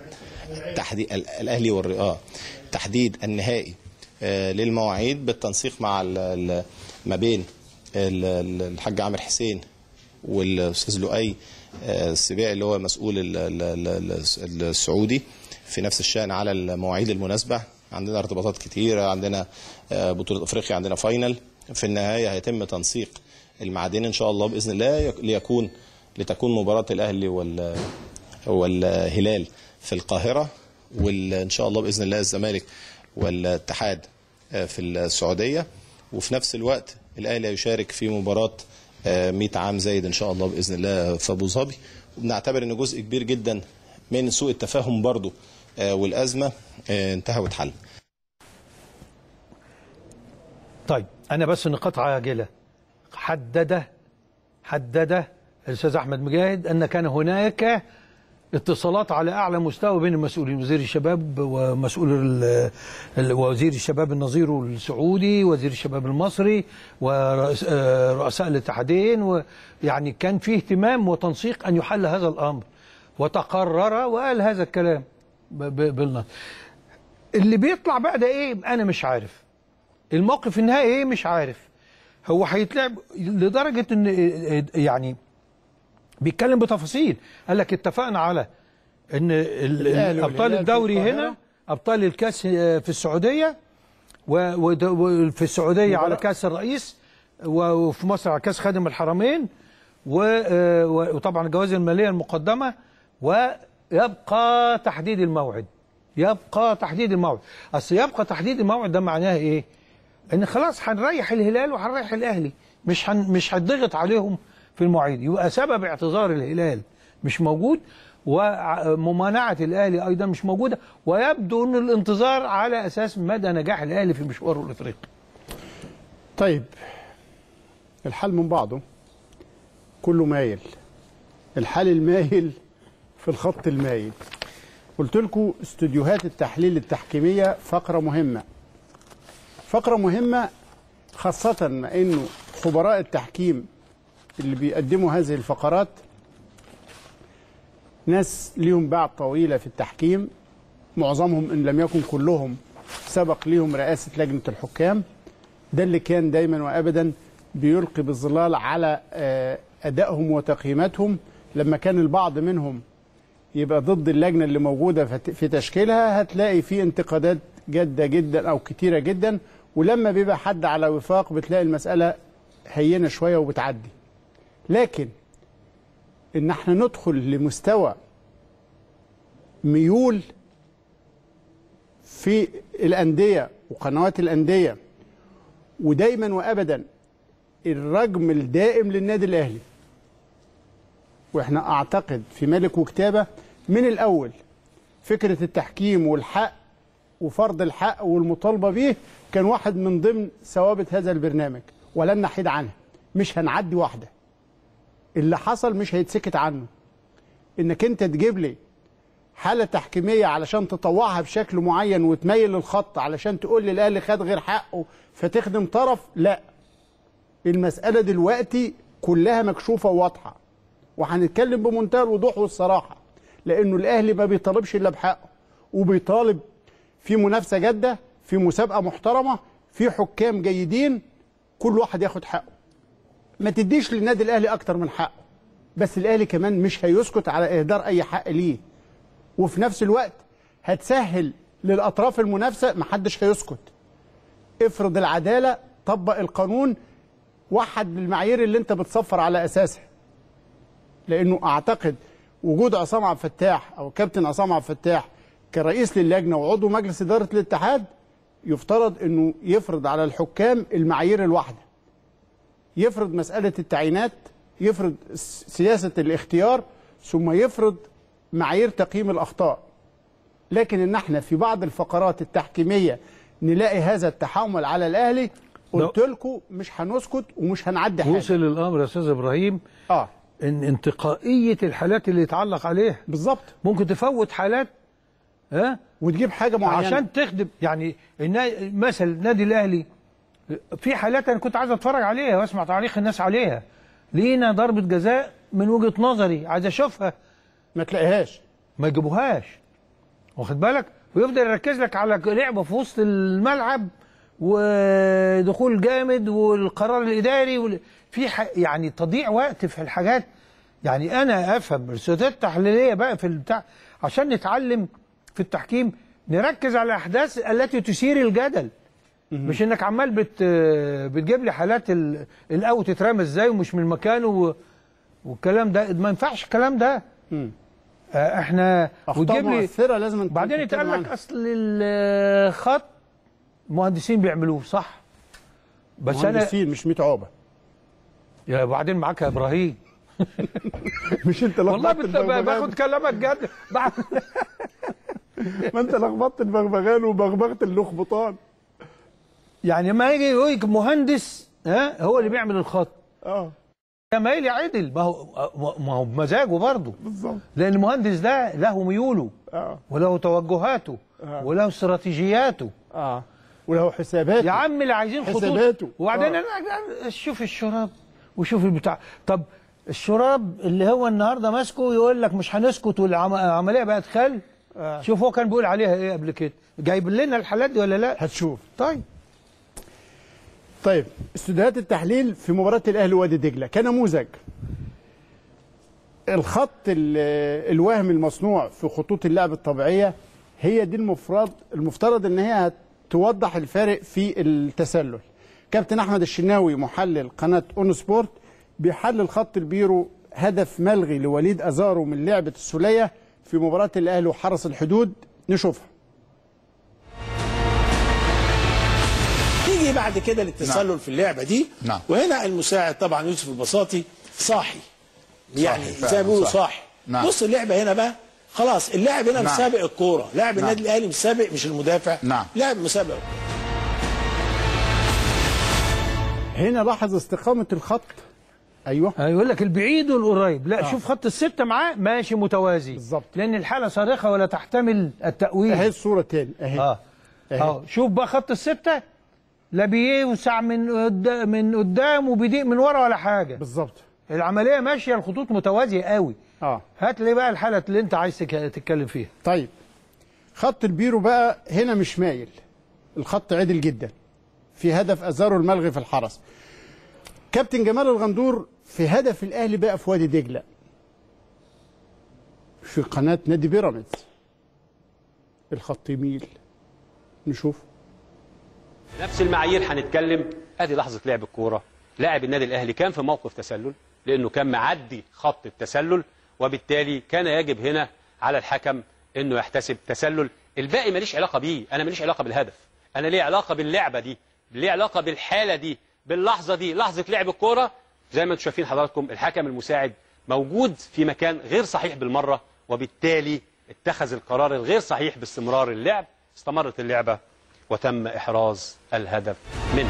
التحديد ال- الاهلي والرئاه تحديد النهائي آه، للمواعيد بالتنسيق مع ال- ال- ما بين ال- ال- الحاج عامر حسين والاستاذ لؤي آه، السبيعي اللي هو مسؤول ال- ال- ال- ال- السعودي في نفس الشان على المواعيد المناسبه عندنا ارتباطات كتيره عندنا آه، بطوله افريقيا عندنا فاينل في النهايه هيتم تنسيق الميعادين ان شاء الله باذن الله يك- ليكون لتكون مباراه الاهلي وال والهلال في القاهره وان شاء الله باذن الله الزمالك والاتحاد آه، في السعوديه وفي نفس الوقت الاهلي هيشارك في مباراه آه، 100 عام زايد ان شاء الله باذن الله في ابو ظبي وبنعتبر ان جزء كبير جدا من سوء التفاهم برضو آه، والازمه آه، انتهى واتحل طيب انا بس نقاط عاجله حدد حدد الاستاذ احمد مجاهد ان كان هناك اتصالات على اعلى مستوى بين المسؤولين وزير الشباب ومسؤول ال- ال- وزير الشباب النظير السعودي وزير الشباب المصري ورؤساء الاتحادين ويعني كان في اهتمام وتنسيق ان يحل هذا الامر وتقرر وقال هذا الكلام ب- ب- بالنص اللي بيطلع بقى ده ايه انا مش عارف الموقف النهائي ايه مش عارف هو هيتلعب لدرجه ان يعني بيتكلم بتفاصيل قال لك اتفقنا على ان ال- الأهلي ابطال والهلال في الدوري القاهرة. هنا ابطال الكاس في السعوديه و- ود- وفي السعوديه على كاس الرئيس و- وفي مصر على كاس خادم الحرمين و- آه، و- وطبعا الجوائز الماليه المقدمه ويبقى تحديد الموعد يبقى تحديد الموعد اصل يبقى تحديد الموعد ده معناه ايه ان خلاص هنريح الهلال وهنريح الاهلي مش هن مش هتضغط عليهم في المواعيد يبقى سبب اعتذار الهلال مش موجود وممانعه الاهلي ايضا مش موجوده ويبدو ان الانتظار على اساس مدى نجاح الاهلي في مشواره الافريقي طيب الحال من بعضه كله مايل الحال المايل في الخط المايل قلت لكم استوديوهات التحليل التحكيمية فقرة مهمة فقرة مهمة خاصة مع انه خبراء التحكيم اللي بيقدموا هذه الفقرات ناس ليهم باع طويلة في التحكيم معظمهم ان لم يكن كلهم سبق ليهم رئاسة لجنة الحكام ده اللي كان دايما وابدا بيلقي بالظلال على آه، ادائهم وتقييماتهم لما كان البعض منهم يبقى ضد اللجنه اللي موجوده فت- في تشكيلها هتلاقي في انتقادات جاده جدا او كتيره جدا ولما بيبقى حد على وفاق بتلاقي المساله هينه شويه وبتعدي لكن ان احنا ندخل لمستوى ميول في الانديه وقنوات الانديه ودايما وابدا الرجم الدائم للنادي الاهلي واحنا اعتقد في ملك وكتابه من الاول فكره التحكيم والحق وفرض الحق والمطالبه به كان واحد من ضمن ثوابت هذا البرنامج ولن نحيد عنها مش هنعدي واحده اللي حصل مش هيتسكت عنه انك انت تجيب لي حاله تحكيميه علشان تطوعها بشكل معين وتميل الخط علشان تقول لي الاهلي خد غير حقه فتخدم طرف لا المساله دلوقتي كلها مكشوفه وواضحه وهنتكلم بمنتهى الوضوح والصراحه لانه الاهلي ما بيطالبش الا بحقه وبيطالب في منافسه جاده في مسابقه محترمه في حكام جيدين كل واحد ياخد حقه ما تديش للنادي الاهلي اكتر من حقه بس الاهلي كمان مش هيسكت على اهدار اي حق ليه وفي نفس الوقت هتسهل للاطراف المنافسه محدش هيسكت افرض العداله طبق القانون وحد بالمعايير اللي انت بتصفر على اساسها لانه اعتقد وجود عصام عبد الفتاح او كابتن عصام عبد الفتاح كرئيس للجنه وعضو مجلس اداره الاتحاد يفترض انه يفرض على الحكام المعايير الواحده يفرض مساله التعيينات يفرض س- سياسه الاختيار ثم يفرض معايير تقييم الاخطاء لكن ان احنا في بعض الفقرات التحكيميه نلاقي هذا التحامل على الاهلي قلت لكم مش هنسكت ومش هنعدي حاجه وصل الامر يا استاذ ابراهيم اه ان انتقائيه الحالات اللي يتعلق عليها بالظبط ممكن تفوت حالات ها وتجيب حاجه معينه عشان تخدم يعني النا- مثل النادي الاهلي في حالات انا كنت عايز اتفرج عليها واسمع تعليق الناس عليها لينا ضربه جزاء من وجهه نظري عايز اشوفها ما تلاقيهاش ما يجيبوهاش واخد بالك ويفضل يركز لك على لعبه في وسط الملعب ودخول جامد والقرار الاداري وال... في ح... يعني تضييع وقت في الحاجات يعني انا افهم الرسالات التحليليه بقى في البتاع عشان نتعلم في التحكيم نركز على الاحداث التي تثير الجدل مش انك عمال بت... بتجيب لي حالات ال... الاوت اترمى ازاي ومش من مكانه و... والكلام ده ما ينفعش الكلام ده آه، احنا أخطاء وتجيب لي مؤثرة لازم بعدين تتكلم يتقال لك عنها. اصل الخط مهندسين بيعملوه صح بس انا مهندسين مش 100 عقبه يا بعدين معاك يا ابراهيم مش انت والله لخبطت بت- البغبغان. باخد كلامك جد بعد- ما انت لخبطت البغبغان وبغبغت اللخبطان يعني ما يجي يقول لك مهندس ها هو اللي بيعمل الخط اه ما يلي عدل ما هو ما هو بمزاجه برضه بالظبط لان المهندس ده له ميوله اه وله توجهاته آه. وله استراتيجياته اه وله حساباته يا عم اللي عايزين خطوط حساباته. وبعدين آه. انا شوف الشراب وشوف البتاع طب الشراب اللي هو النهارده ماسكه يقول لك مش هنسكت والعمليه بقت خل آه. شوف هو كان بيقول عليها ايه قبل كده جايب لنا الحالات دي ولا لا هتشوف طيب طيب استوديوهات التحليل في مباراة الأهلي وادي دجلة كنموذج الخط ال- الوهمي المصنوع في خطوط اللعب الطبيعية هي دي المفروض المفترض ان هي توضح الفارق في التسلل كابتن احمد الشناوي محلل قناة اون سبورت بيحلل خط البيرو هدف ملغي لوليد ازارو من لعبة السولية في مباراة الاهلي وحرس الحدود نشوفها نيجي بعد كده للتسلل نعم. في اللعبه دي نعم. وهنا المساعد طبعا يوسف البساطي صاحي يعني صاحي، زي ما بيقولوا فعلا، صح. صاحي نعم. بص اللعبه هنا بقى خلاص اللاعب هنا نعم. مسابق الكوره لاعب نعم. النادي الاهلي مسابق مش المدافع نعم. لاعب مسابق هنا لاحظ استقامة الخط ايوه يقول لك البعيد والقريب لا آه. شوف خط الستة معاه ماشي متوازي بالظبط لان الحالة صارخة ولا تحتمل التأويل اهي الصورة تاني اهي اه أهي. اه شوف بقى خط الستة لا بيوسع من قدام من قدام وبيضيق من ورا ولا حاجة بالظبط العملية ماشية الخطوط متوازية قوي اه هات لي بقى الحالة اللي انت عايز تك- تتكلم فيها طيب خط البيرو بقى هنا مش مايل الخط عدل جدا في هدف ازارو الملغي في الحرس كابتن جمال الغندور في هدف الاهلي بقى في وادي دجله في قناه نادي بيراميدز الخط يميل نشوف نفس المعايير هنتكلم ادي لحظه لعب الكوره لاعب النادي الاهلي كان في موقف تسلل لانه كان معدي خط التسلل وبالتالي كان يجب هنا على الحكم انه يحتسب تسلل الباقي ماليش علاقه بيه انا ماليش علاقه بالهدف انا ليه علاقه باللعبه دي ليه علاقه بالحاله دي باللحظه دي لحظه لعب الكوره زي ما انتم شايفين حضراتكم الحكم المساعد موجود في مكان غير صحيح بالمره وبالتالي اتخذ القرار الغير صحيح باستمرار اللعب استمرت اللعبه وتم احراز الهدف منه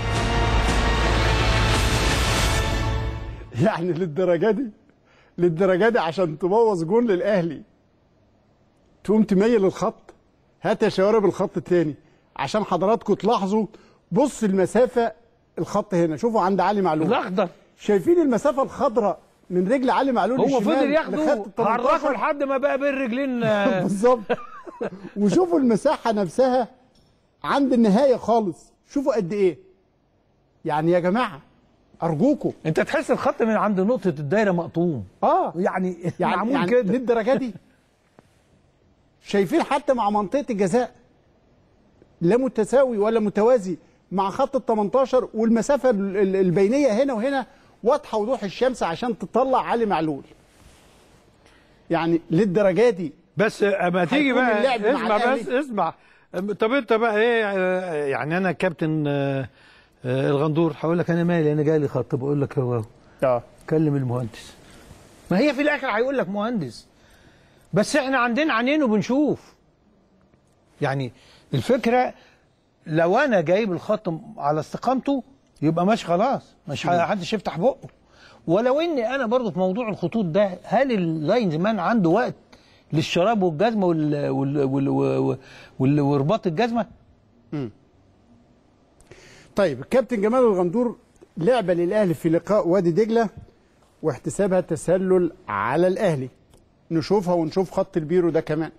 يعني للدرجه دي للدرجه دي عشان تبوظ جون للاهلي تقوم تميل الخط هات يا شوارب الخط الثاني عشان حضراتكم تلاحظوا بص المسافه الخط هنا شوفوا عند علي معلول الاخضر شايفين المسافه الخضراء من رجل علي معلول هو للشمال فضل ياخده لخط ال 18. حركه لحد ما بقى بين رجلين آه، بالظبط وشوفوا المساحه نفسها عند النهايه خالص شوفوا قد ايه يعني يا جماعه ارجوكم انت تحس الخط من عند نقطه الدايره مقطوم اه يعني يعني معمول يعني كده للدرجه دي شايفين حتى مع منطقه الجزاء لا متساوي ولا متوازي مع خط ال 18 والمسافه ال- ال- البينيه هنا وهنا واضحه وضوح الشمس عشان تطلع علي معلول يعني للدرجه دي بس اما تيجي هيكون بقى اللعب مع اسمع الأهلي. بس اسمع طب انت بقى ايه آه، يعني انا كابتن آه، آه، الغندور هقول لك انا مالي انا جاي لي خط بقول لك هو اه كلم المهندس ما هي في الاخر هيقول لك مهندس بس احنا عندنا عينين وبنشوف يعني الفكره لو انا جايب الخط على استقامته يبقى ماشي خلاص مش حدش يفتح بقه ولو اني انا برضو في موضوع الخطوط ده هل اللاينز مان عنده وقت للشراب والجزمه وال وال وال وال وال ورباط الجزمه طيب الكابتن جمال الغندور لعبه للاهلي في لقاء وادي دجله واحتسابها تسلل على الاهلي نشوفها ونشوف خط البيرو ده كمان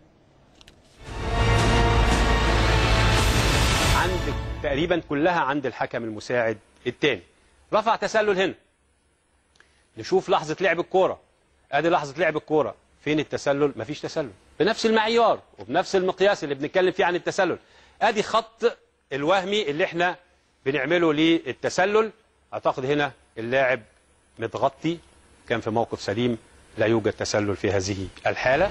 عند تقريبا كلها عند الحكم المساعد الثاني رفع تسلل هنا نشوف لحظه لعب الكوره ادي لحظه لعب الكوره فين التسلل مفيش تسلل بنفس المعيار وبنفس المقياس اللي بنتكلم فيه عن التسلل ادي خط الوهمي اللي احنا بنعمله للتسلل اعتقد هنا اللاعب متغطي كان في موقف سليم لا يوجد تسلل في هذه الحاله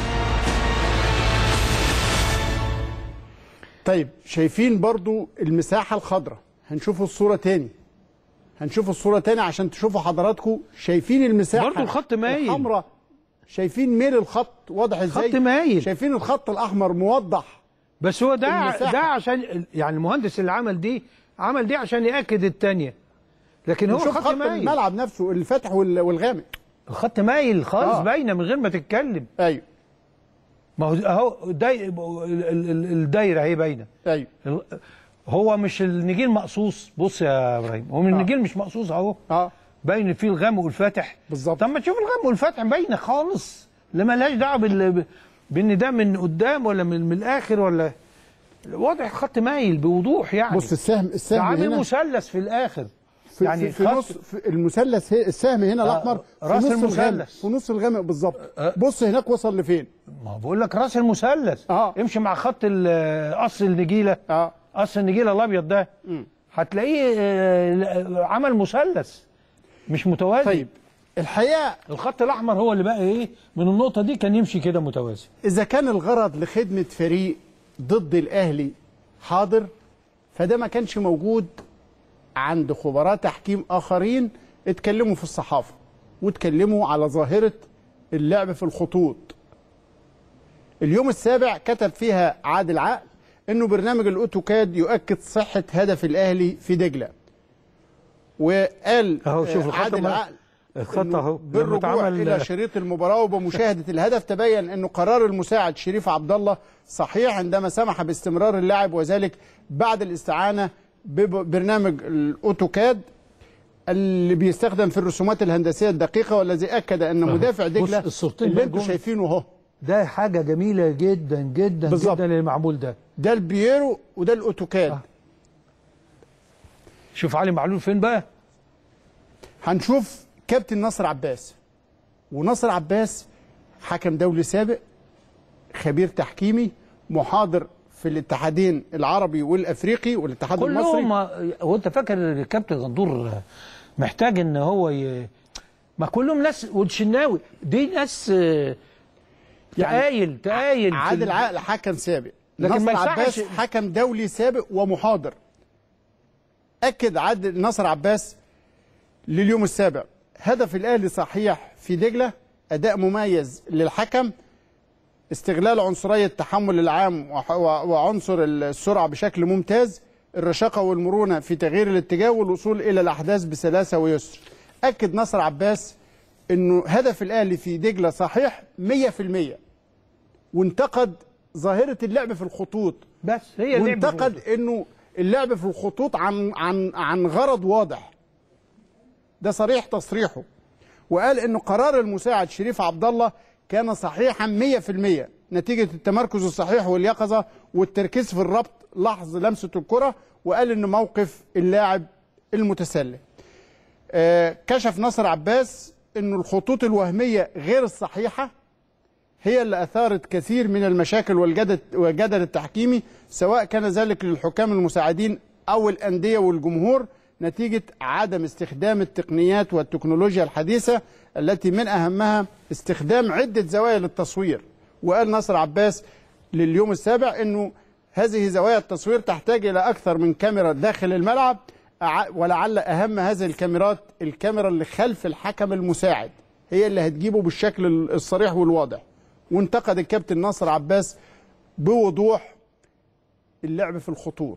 طيب شايفين برضو المساحة الخضراء هنشوفوا الصورة تاني هنشوف الصورة تاني عشان تشوفوا حضراتكم شايفين المساحة برضو الخط مايل. الحمراء شايفين ميل الخط واضح ازاي خط مايل. شايفين الخط الأحمر موضح بس هو ده المساحة. ده عشان يعني المهندس اللي عمل دي عمل دي عشان ياكد الثانيه لكن هو شوف الخط خط مايل الملعب نفسه الفاتح وال- والغامق الخط مايل خالص آه. باينه من غير ما تتكلم ايوه ما هو اهو داي ال- ال- ال- الدايره اهي باينه ايوه ال- هو مش النجيل مقصوص بص يا ابراهيم هو من النجيل مش مقصوص اهو اه باين فيه الغامق والفاتح بالظبط طب ما تشوف الغامق والفاتح باينه خالص لا مالهاش دعوه بال بان ده من قدام ولا من, من الاخر ولا واضح الخط مايل بوضوح يعني بص السهم ده السهم عامل هنا مثلث في الاخر في, يعني يعني في, في خط- نص في المثلث هي- السهم هنا آه، الاحمر في راس نص المثلث. الغامق في نص الغامق بالظبط بص هناك وصل لفين ما هو بقول لك راس المثلث اه امشي مع خط ال- قص النجيله اه قص النجيله الابيض ده هتلاقيه آه، عمل مثلث مش متوازي طيب الحقيقه الخط الاحمر هو اللي بقى ايه من النقطه دي كان يمشي كده متوازي إذا كان الغرض لخدمة فريق ضد الأهلي حاضر فده ما كانش موجود عند خبراء تحكيم آخرين اتكلموا في الصحافة واتكلموا على ظاهرة اللعب في الخطوط اليوم السابع كتب فيها عادل عقل انه برنامج الاوتوكاد يؤكد صحة هدف الأهلي في دجلة وقال اهو شوف آه، الخط عادل ما- عقل الخط إنه اهو لما بالرجوع اتعمل- الى شريط المباراه وبمشاهده الهدف تبين انه قرار المساعد شريف عبد الله صحيح عندما سمح باستمرار اللاعب وذلك بعد الاستعانه ببرنامج الاوتوكاد اللي بيستخدم في الرسومات الهندسيه الدقيقه والذي اكد ان أهو. مدافع بص دجله الصورتين اللي دول انتم جم. شايفينه اهو ده حاجه جميله جدا جدا بالظبط. جدا اللي معمول ده ده البييرو وده الاوتوكاد آه. شوف علي معلول فين بقى هنشوف كابتن نصر عباس ونصر عباس حكم دولي سابق خبير تحكيمي محاضر في الاتحادين العربي والافريقي والاتحاد المصري كلهم هو انت فاكر الكابتن غندور محتاج ان هو ي... ما كلهم ناس والشناوي دي ناس آه، تقايل تقايل في عادل ال- عقل حكم سابق لكن نصر ما ينفعش- عباس حكم دولي سابق ومحاضر اكد عادل نصر عباس لليوم السابع هدف الاهلي صحيح في دجله اداء مميز للحكم استغلال عنصريه التحمل العام وح- و- وعنصر السرعه بشكل ممتاز الرشاقه والمرونه في تغيير الاتجاه والوصول الى الاحداث بسلاسه ويسر اكد نصر عباس انه هدف الاهلي في دجله صحيح 100% وانتقد ظاهره اللعب في الخطوط بس هي اللعب في وانتقد انه اللعب في الخطوط عن عن عن غرض واضح ده صريح تصريحه وقال انه قرار المساعد شريف عبد الله كان صحيحا 100% نتيجه التمركز الصحيح واليقظه والتركيز في الربط لحظ لمسه الكره وقال ان موقف اللاعب المتسلل آه، كشف نصر عباس انه الخطوط الوهميه غير الصحيحه هي اللي اثارت كثير من المشاكل والجدل والجدل التحكيمي سواء كان ذلك للحكام المساعدين او الانديه والجمهور نتيجه عدم استخدام التقنيات والتكنولوجيا الحديثه التي من اهمها استخدام عده زوايا للتصوير وقال نصر عباس لليوم السابع انه هذه زوايا التصوير تحتاج الى اكثر من كاميرا داخل الملعب أع- ولعل اهم هذه الكاميرات الكاميرا اللي خلف الحكم المساعد هي اللي هتجيبه بالشكل الصريح والواضح وانتقد الكابتن ناصر عباس بوضوح اللعب في الخطوط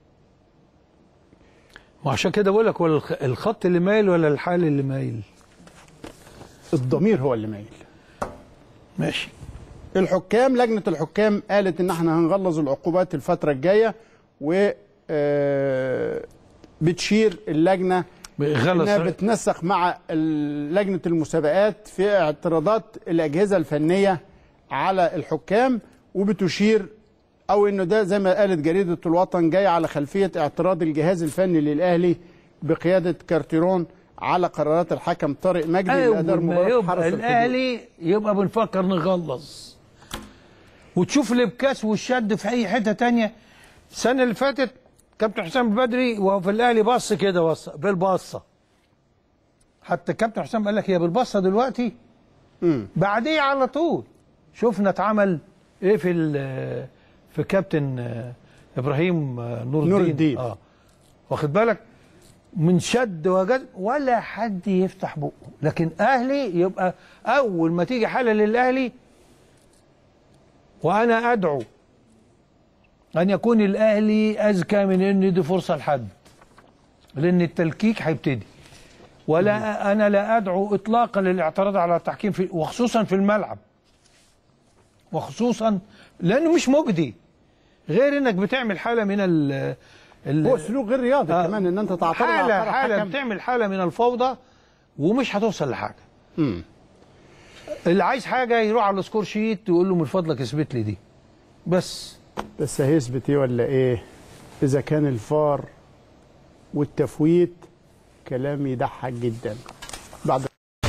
وعشان كده بقول لك ولا الخ- الخط اللي مايل ولا الحال اللي مايل الضمير هو اللي مايل ماشي الحكام لجنه الحكام قالت ان احنا هنغلظ العقوبات الفتره الجايه و آه، بتشير اللجنه بيغلظ انها رأي. بتنسق مع ال- لجنه المسابقات في اعتراضات الاجهزه الفنيه على الحكام وبتشير او انه ده زي ما قالت جريده الوطن جاي على خلفيه اعتراض الجهاز الفني للاهلي بقياده كارتيرون على قرارات الحكم طارق مجدي اللي ادار اول ما مباراه يبقى حرس الحدود. الاهلي يبقى بنفكر نغلظ وتشوف الابكاس والشد في اي حته تانية السنه اللي فاتت كابتن حسام البدري وهو في الاهلي بص كده بص بالبصه حتى كابتن حسام قال لك هي بالبصه دلوقتي بعديه على طول شفنا اتعمل ايه في ال- في كابتن آه، ابراهيم آه، نور الدين, نور الدين. اه واخد بالك من شد وجذب ولا حد يفتح بقه لكن اهلي يبقى اول ما تيجي حاله للاهلي وانا ادعو ان يكون الاهلي اذكى من ان يدي فرصه لحد لان التلكيك هيبتدي ولا انا لا ادعو اطلاقا للاعتراض على التحكيم في وخصوصا في الملعب وخصوصا لانه مش مجدي غير انك بتعمل حاله من ال ال- هو سلوك غير رياضي آه. كمان ان انت تعترض على حاله قرار حاله حكم. بتعمل حاله من الفوضى ومش هتوصل لحاجه مم. اللي عايز حاجه يروح على السكور شيت ويقول له من فضلك اثبت لي دي بس بس هيثبت ايه ولا ايه اذا كان الفار والتفويت كلام يضحك جدا بعد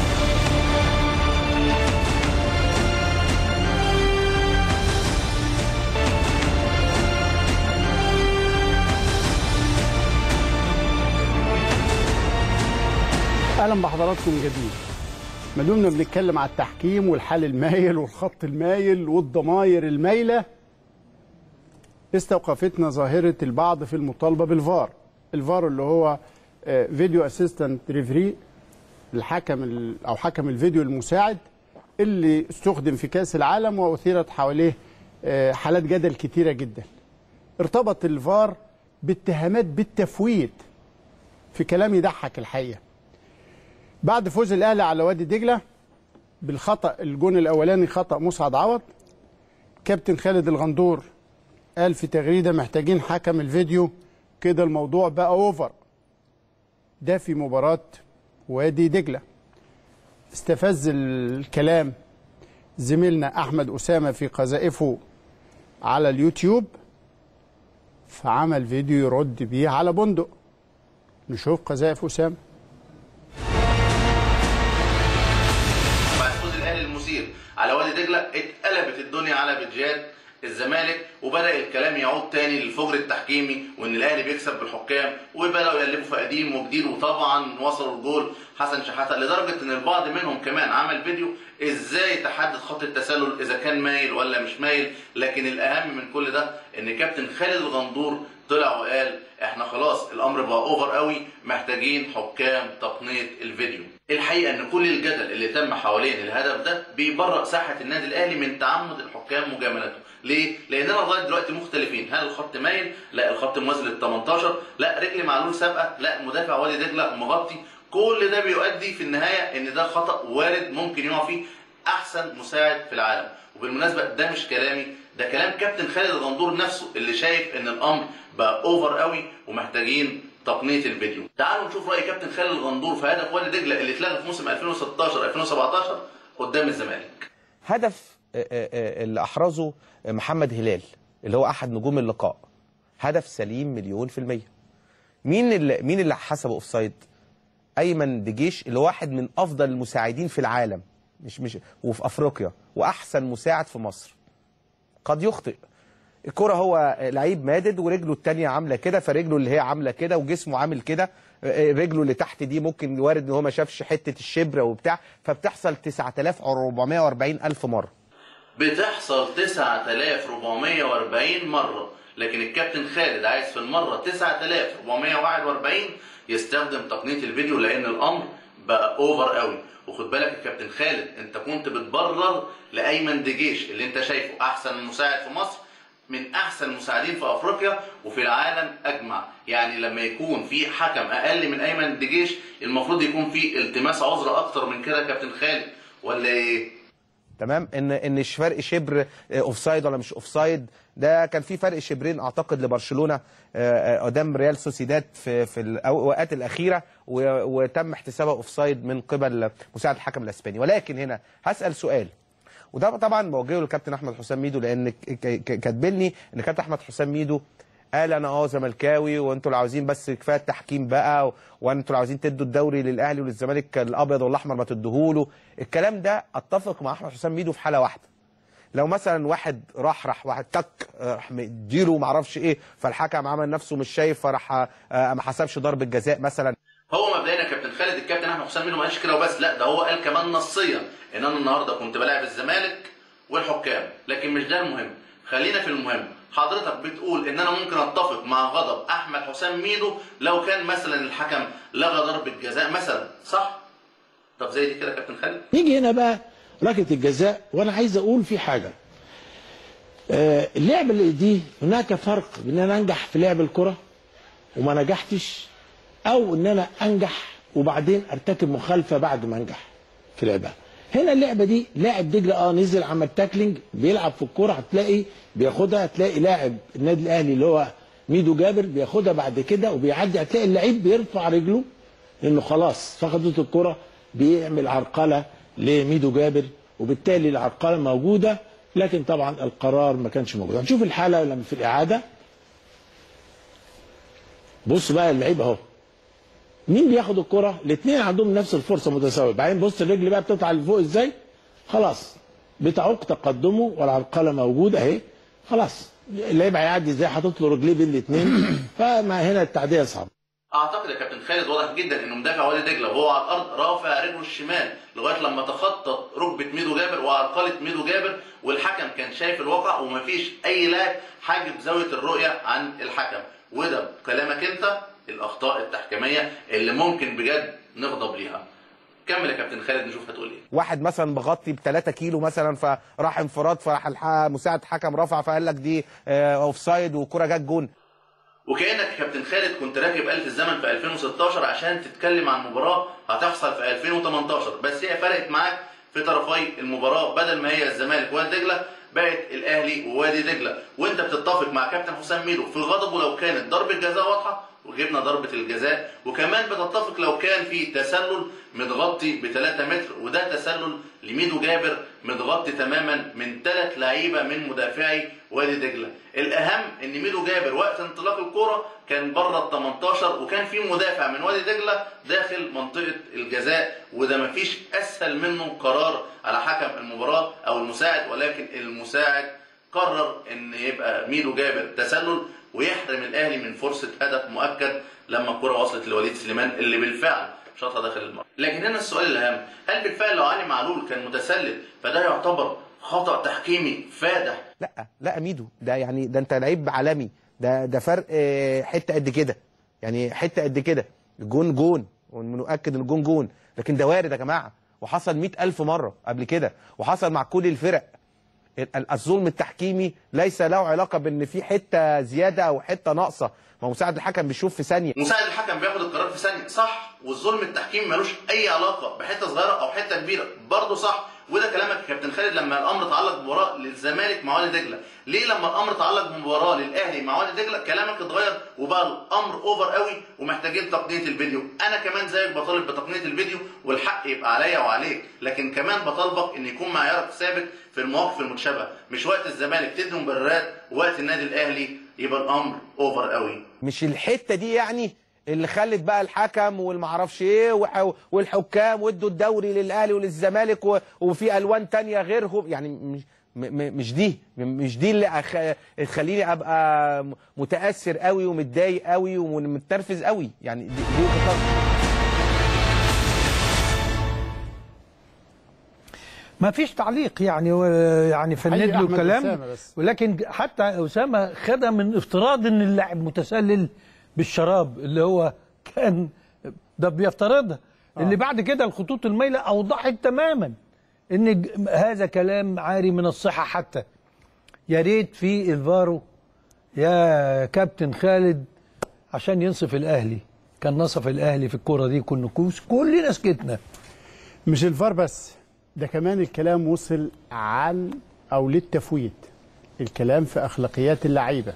اهلا بحضراتكم من جديد ما دمنا بنتكلم على التحكيم والحال المايل والخط المايل والضماير المايله استوقفتنا ظاهرة البعض في المطالبة بالفار الفار اللي هو آه، فيديو اسيستنت ريفري الحكم ال- او حكم الفيديو المساعد اللي استخدم في كاس العالم واثيرت حواليه آه، حالات جدل كتيره جدا ارتبط الفار باتهامات بالتفويت في كلام يضحك الحقيقه بعد فوز الاهلي على وادي دجله بالخطا الجون الاولاني خطا مسعد عوض كابتن خالد الغندور قال في تغريده محتاجين حكم الفيديو كده الموضوع بقى اوفر ده في مباراه وادي دجله استفز الكلام زميلنا احمد اسامه في قذائفه على اليوتيوب فعمل فيديو يرد بيه على بندق نشوف قذائف اسامه بعد فوز الاهلي المثير على وادي وادي دجله اتقلبت الدنيا على بيدجات الزمالك وبدا الكلام يعود تاني للفجر التحكيمي وان الاهلي بيكسب بالحكام وبداوا يقلبوا في قديم وجديد وطبعا وصلوا الجول حسن شحاته لدرجه ان البعض منهم كمان عمل فيديو ازاي تحدد خط التسلل اذا كان مايل ولا مش مايل لكن الاهم من كل ده ان كابتن خالد الغندور طلع وقال احنا خلاص الامر بقى اوفر قوي محتاجين حكام تقنيه الفيديو الحقيقه ان كل الجدل اللي تم حوالين الهدف ده بيبرأ ساحه النادي الاهلي من تعمد الحكام مجاملته ليه لاننا لغايه دلوقتي مختلفين هل الخط مايل لا الخط موازي لل 18 لا رجل معلول سابقه لا مدافع وادي دجله مغطي كل ده بيؤدي في النهايه ان ده خطا وارد ممكن يقع فيه احسن مساعد في العالم وبالمناسبه ده مش كلامي ده كلام كابتن خالد الغندور نفسه اللي شايف ان الامر بقى اوفر قوي ومحتاجين تقنيه الفيديو تعالوا نشوف راي كابتن خالد الغندور في هدف وادي دجله اللي اتلغى في موسم 2016 2017 قدام الزمالك هدف آه، آه، آه، اللي احرزه محمد هلال اللي هو احد نجوم اللقاء هدف سليم مليون في المية مين اللي مين اللي حسبه اوفسايد ايمن دجيش اللي هو واحد من افضل المساعدين في العالم مش مش وفي افريقيا واحسن مساعد في مصر قد يخطئ الكرة هو لعيب مادد ورجله التانية عاملة كده فرجله اللي هي عاملة كده وجسمه عامل كده رجله اللي تحت دي ممكن وارد ان هو ما شافش حتة الشبرة وبتاع فبتحصل 9440 ألف مرة بتحصل 9440 مرة لكن الكابتن خالد عايز في المرة 9441 يستخدم تقنية الفيديو لأن الأمر بقى أوفر قوي وخد بالك يا كابتن خالد أنت كنت بتبرر لأيمن دجيش اللي أنت شايفه أحسن مساعد في مصر من أحسن المساعدين في أفريقيا وفي العالم أجمع يعني لما يكون في حكم أقل من أيمن دجيش المفروض يكون في التماس عذر أكتر من كده يا كابتن خالد ولا إيه؟ تمام ان ان مش فرق شبر اوفسايد ولا مش اوفسايد ده كان في فرق شبرين اعتقد لبرشلونه آه، آه، قدام ريال سوسيداد في في الاوقات الاخيره و- وتم احتسابها اوفسايد من قبل مساعد الحكم الاسباني ولكن هنا هسال سؤال وده طبعا بوجهه للكابتن احمد حسام ميدو لان ك- ك- كاتبني ان كابتن احمد حسام ميدو قال انا اه زملكاوي وانتوا اللي عاوزين بس كفايه التحكيم بقى و- وانتوا اللي عاوزين تدوا الدوري للاهلي وللزمالك الابيض والاحمر ما تدوهوله الكلام ده اتفق مع احمد حسام ميدو في حاله واحده لو مثلا واحد راح راح واحد تك آه، راح مديله ما اعرفش ايه فالحكم عمل نفسه مش شايف فراح آه، ما حسبش ضربه جزاء مثلا هو مبدئيا يا كابتن خالد الكابتن احمد حسام منه ما قالش كده وبس لا ده هو قال كمان نصيا ان انا النهارده كنت بلاعب الزمالك والحكام لكن مش ده المهم خلينا في المهم حضرتك بتقول ان انا ممكن اتفق مع غضب احمد حسام ميدو لو كان مثلا الحكم لغى ضربه جزاء مثلا صح طب زي دي كده يا كابتن خالد نيجي هنا بقى ركله الجزاء وانا عايز اقول في حاجه آه، اللعبه اللي دي هناك فرق بين ان انا انجح في لعب الكره وما نجحتش او ان انا انجح وبعدين ارتكب مخالفه بعد ما انجح في لعبها هنا اللعبه دي لاعب دجله اه نزل عمل تاكلينج بيلعب في الكوره هتلاقي بياخدها هتلاقي لاعب النادي الاهلي اللي هو ميدو جابر بياخدها بعد كده وبيعدي هتلاقي اللعيب بيرفع رجله لانه خلاص فقدت الكره بيعمل عرقله لميدو جابر وبالتالي العرقله موجوده لكن طبعا القرار ما كانش موجود هنشوف الحاله لما في الاعاده بص بقى اللعيب اهو مين بياخد الكره الاثنين عندهم نفس الفرصه متساويه بعدين بص الرجل بقى بتطلع لفوق ازاي خلاص بتعوق تقدمه والعرقله موجوده اهي خلاص اللعيب هيعدي ازاي حاطط له رجليه بين الاثنين فما هنا التعديه صعبه اعتقد يا كابتن خالد واضح جدا انه مدافع وادي دجله وهو على الارض رافع رجله الشمال لغايه لما تخطط ركبه ميدو جابر وعرقله ميدو جابر والحكم كان شايف الواقع ومفيش اي لاعب حاجب زاويه الرؤيه عن الحكم وده كلامك انت الاخطاء التحكيميه اللي ممكن بجد نغضب ليها كمل يا كابتن خالد نشوف هتقول ايه واحد مثلا بغطي ب 3 كيلو مثلا فراح انفراد فراح الح- مساعد حكم رفع فقال لك دي اوف سايد والكره جت جون وكانك يا كابتن خالد كنت راكب آلة الزمن في 2016 عشان تتكلم عن مباراة هتحصل في 2018 بس هي فرقت معاك في طرفي المباراة بدل ما هي الزمالك وادي دجلة بقت الأهلي ووادي دجلة وأنت بتتفق مع كابتن حسام ميدو في غضبه لو كانت ضربة جزاء واضحة وجبنا ضربه الجزاء وكمان بتتفق لو كان في تسلل متغطي ب 3 متر وده تسلل لميدو جابر متغطي تماما من ثلاث لعيبه من مدافعي وادي دجله الاهم ان ميدو جابر وقت انطلاق الكره كان بره ال 18 وكان في مدافع من وادي دجله داخل منطقه الجزاء وده مفيش اسهل منه قرار على حكم المباراه او المساعد ولكن المساعد قرر ان يبقى ميدو جابر تسلل ويحرم الاهلي من فرصه هدف مؤكد لما الكره وصلت لوليد سليمان اللي بالفعل شاطها داخل المرمى لكن هنا السؤال الاهم هل بالفعل لو علي معلول كان متسلل فده يعتبر خطا تحكيمي فادح لا لا ميدو ده يعني ده انت لعيب عالمي ده ده فرق آه، حته قد كده يعني حته قد كده الجون جون ونؤكد ان الجون جون لكن ده وارد يا جماعه وحصل مئة ألف مرة قبل كده وحصل مع كل الفرق ال- الظلم التحكيمي ليس له علاقة بان في حتة زيادة او حتة ناقصة ما هو مساعد الحكم بيشوف في ثانية مساعد الحكم بياخد القرار في ثانيه صح والظلم التحكيمي ملوش اي علاقه بحته صغيره او حته كبيره برضه صح وده كلامك يا كابتن خالد لما الامر تعلق بمباراه للزمالك مع وادي دجله ليه لما الامر تعلق بمباراه للاهلي مع وادي دجله كلامك اتغير وبقى الامر اوفر قوي ومحتاجين تقنيه الفيديو انا كمان زيك بطالب بتقنيه الفيديو والحق يبقى عليا وعليك لكن كمان بطالبك ان يكون معيارك ثابت في المواقف المتشابهه مش وقت الزمالك تدي مبررات ووقت النادي الاهلي يبقى الامر اوفر قوي مش الحتة دي يعني اللي خلت بقى الحكم والمعرفش ايه وح- والحكام وادوا الدوري للاهلي وللزمالك و- وفي الوان تانية غيرهم يعني مش م- م- مش دي م- مش دي اللي أخ- تخليني ابقى م- متاثر قوي ومتضايق قوي ومتنرفز قوي يعني دي, دي وجهة نظري. ما فيش تعليق يعني و- يعني فند حقيقي له أحمد الكلام أسامة بس. ولكن حتى اسامه خدها من افتراض ان اللاعب متسلل بالشراب اللي هو كان ده بيفترضها اللي بعد كده الخطوط المايله اوضحت تماما ان ج- هذا كلام عاري من الصحه حتى يا ريت في الفارو يا كابتن خالد عشان ينصف الاهلي كان نصف الاهلي في الكوره دي كنا كوس كلنا سكتنا مش الفار بس ده كمان الكلام وصل عن او للتفويت الكلام في اخلاقيات اللعيبه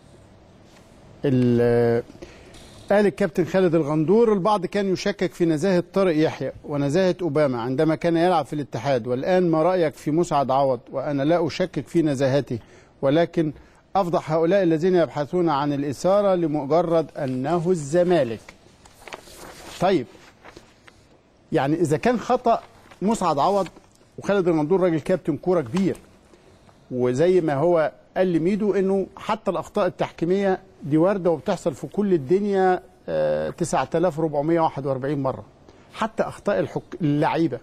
ال- قال الكابتن خالد الغندور البعض كان يشكك في نزاهه طارق يحيى ونزاهه اوباما عندما كان يلعب في الاتحاد والان ما رايك في مسعد عوض وانا لا اشكك في نزاهته ولكن افضح هؤلاء الذين يبحثون عن الاثاره لمجرد انه الزمالك طيب يعني اذا كان خطا مسعد عوض وخالد الغندور راجل كابتن كوره كبير وزي ما هو قال لميدو انه حتى الاخطاء التحكيميه دي وارده وبتحصل في كل الدنيا آه، 9441 مره حتى اخطاء الحك... اللعيبه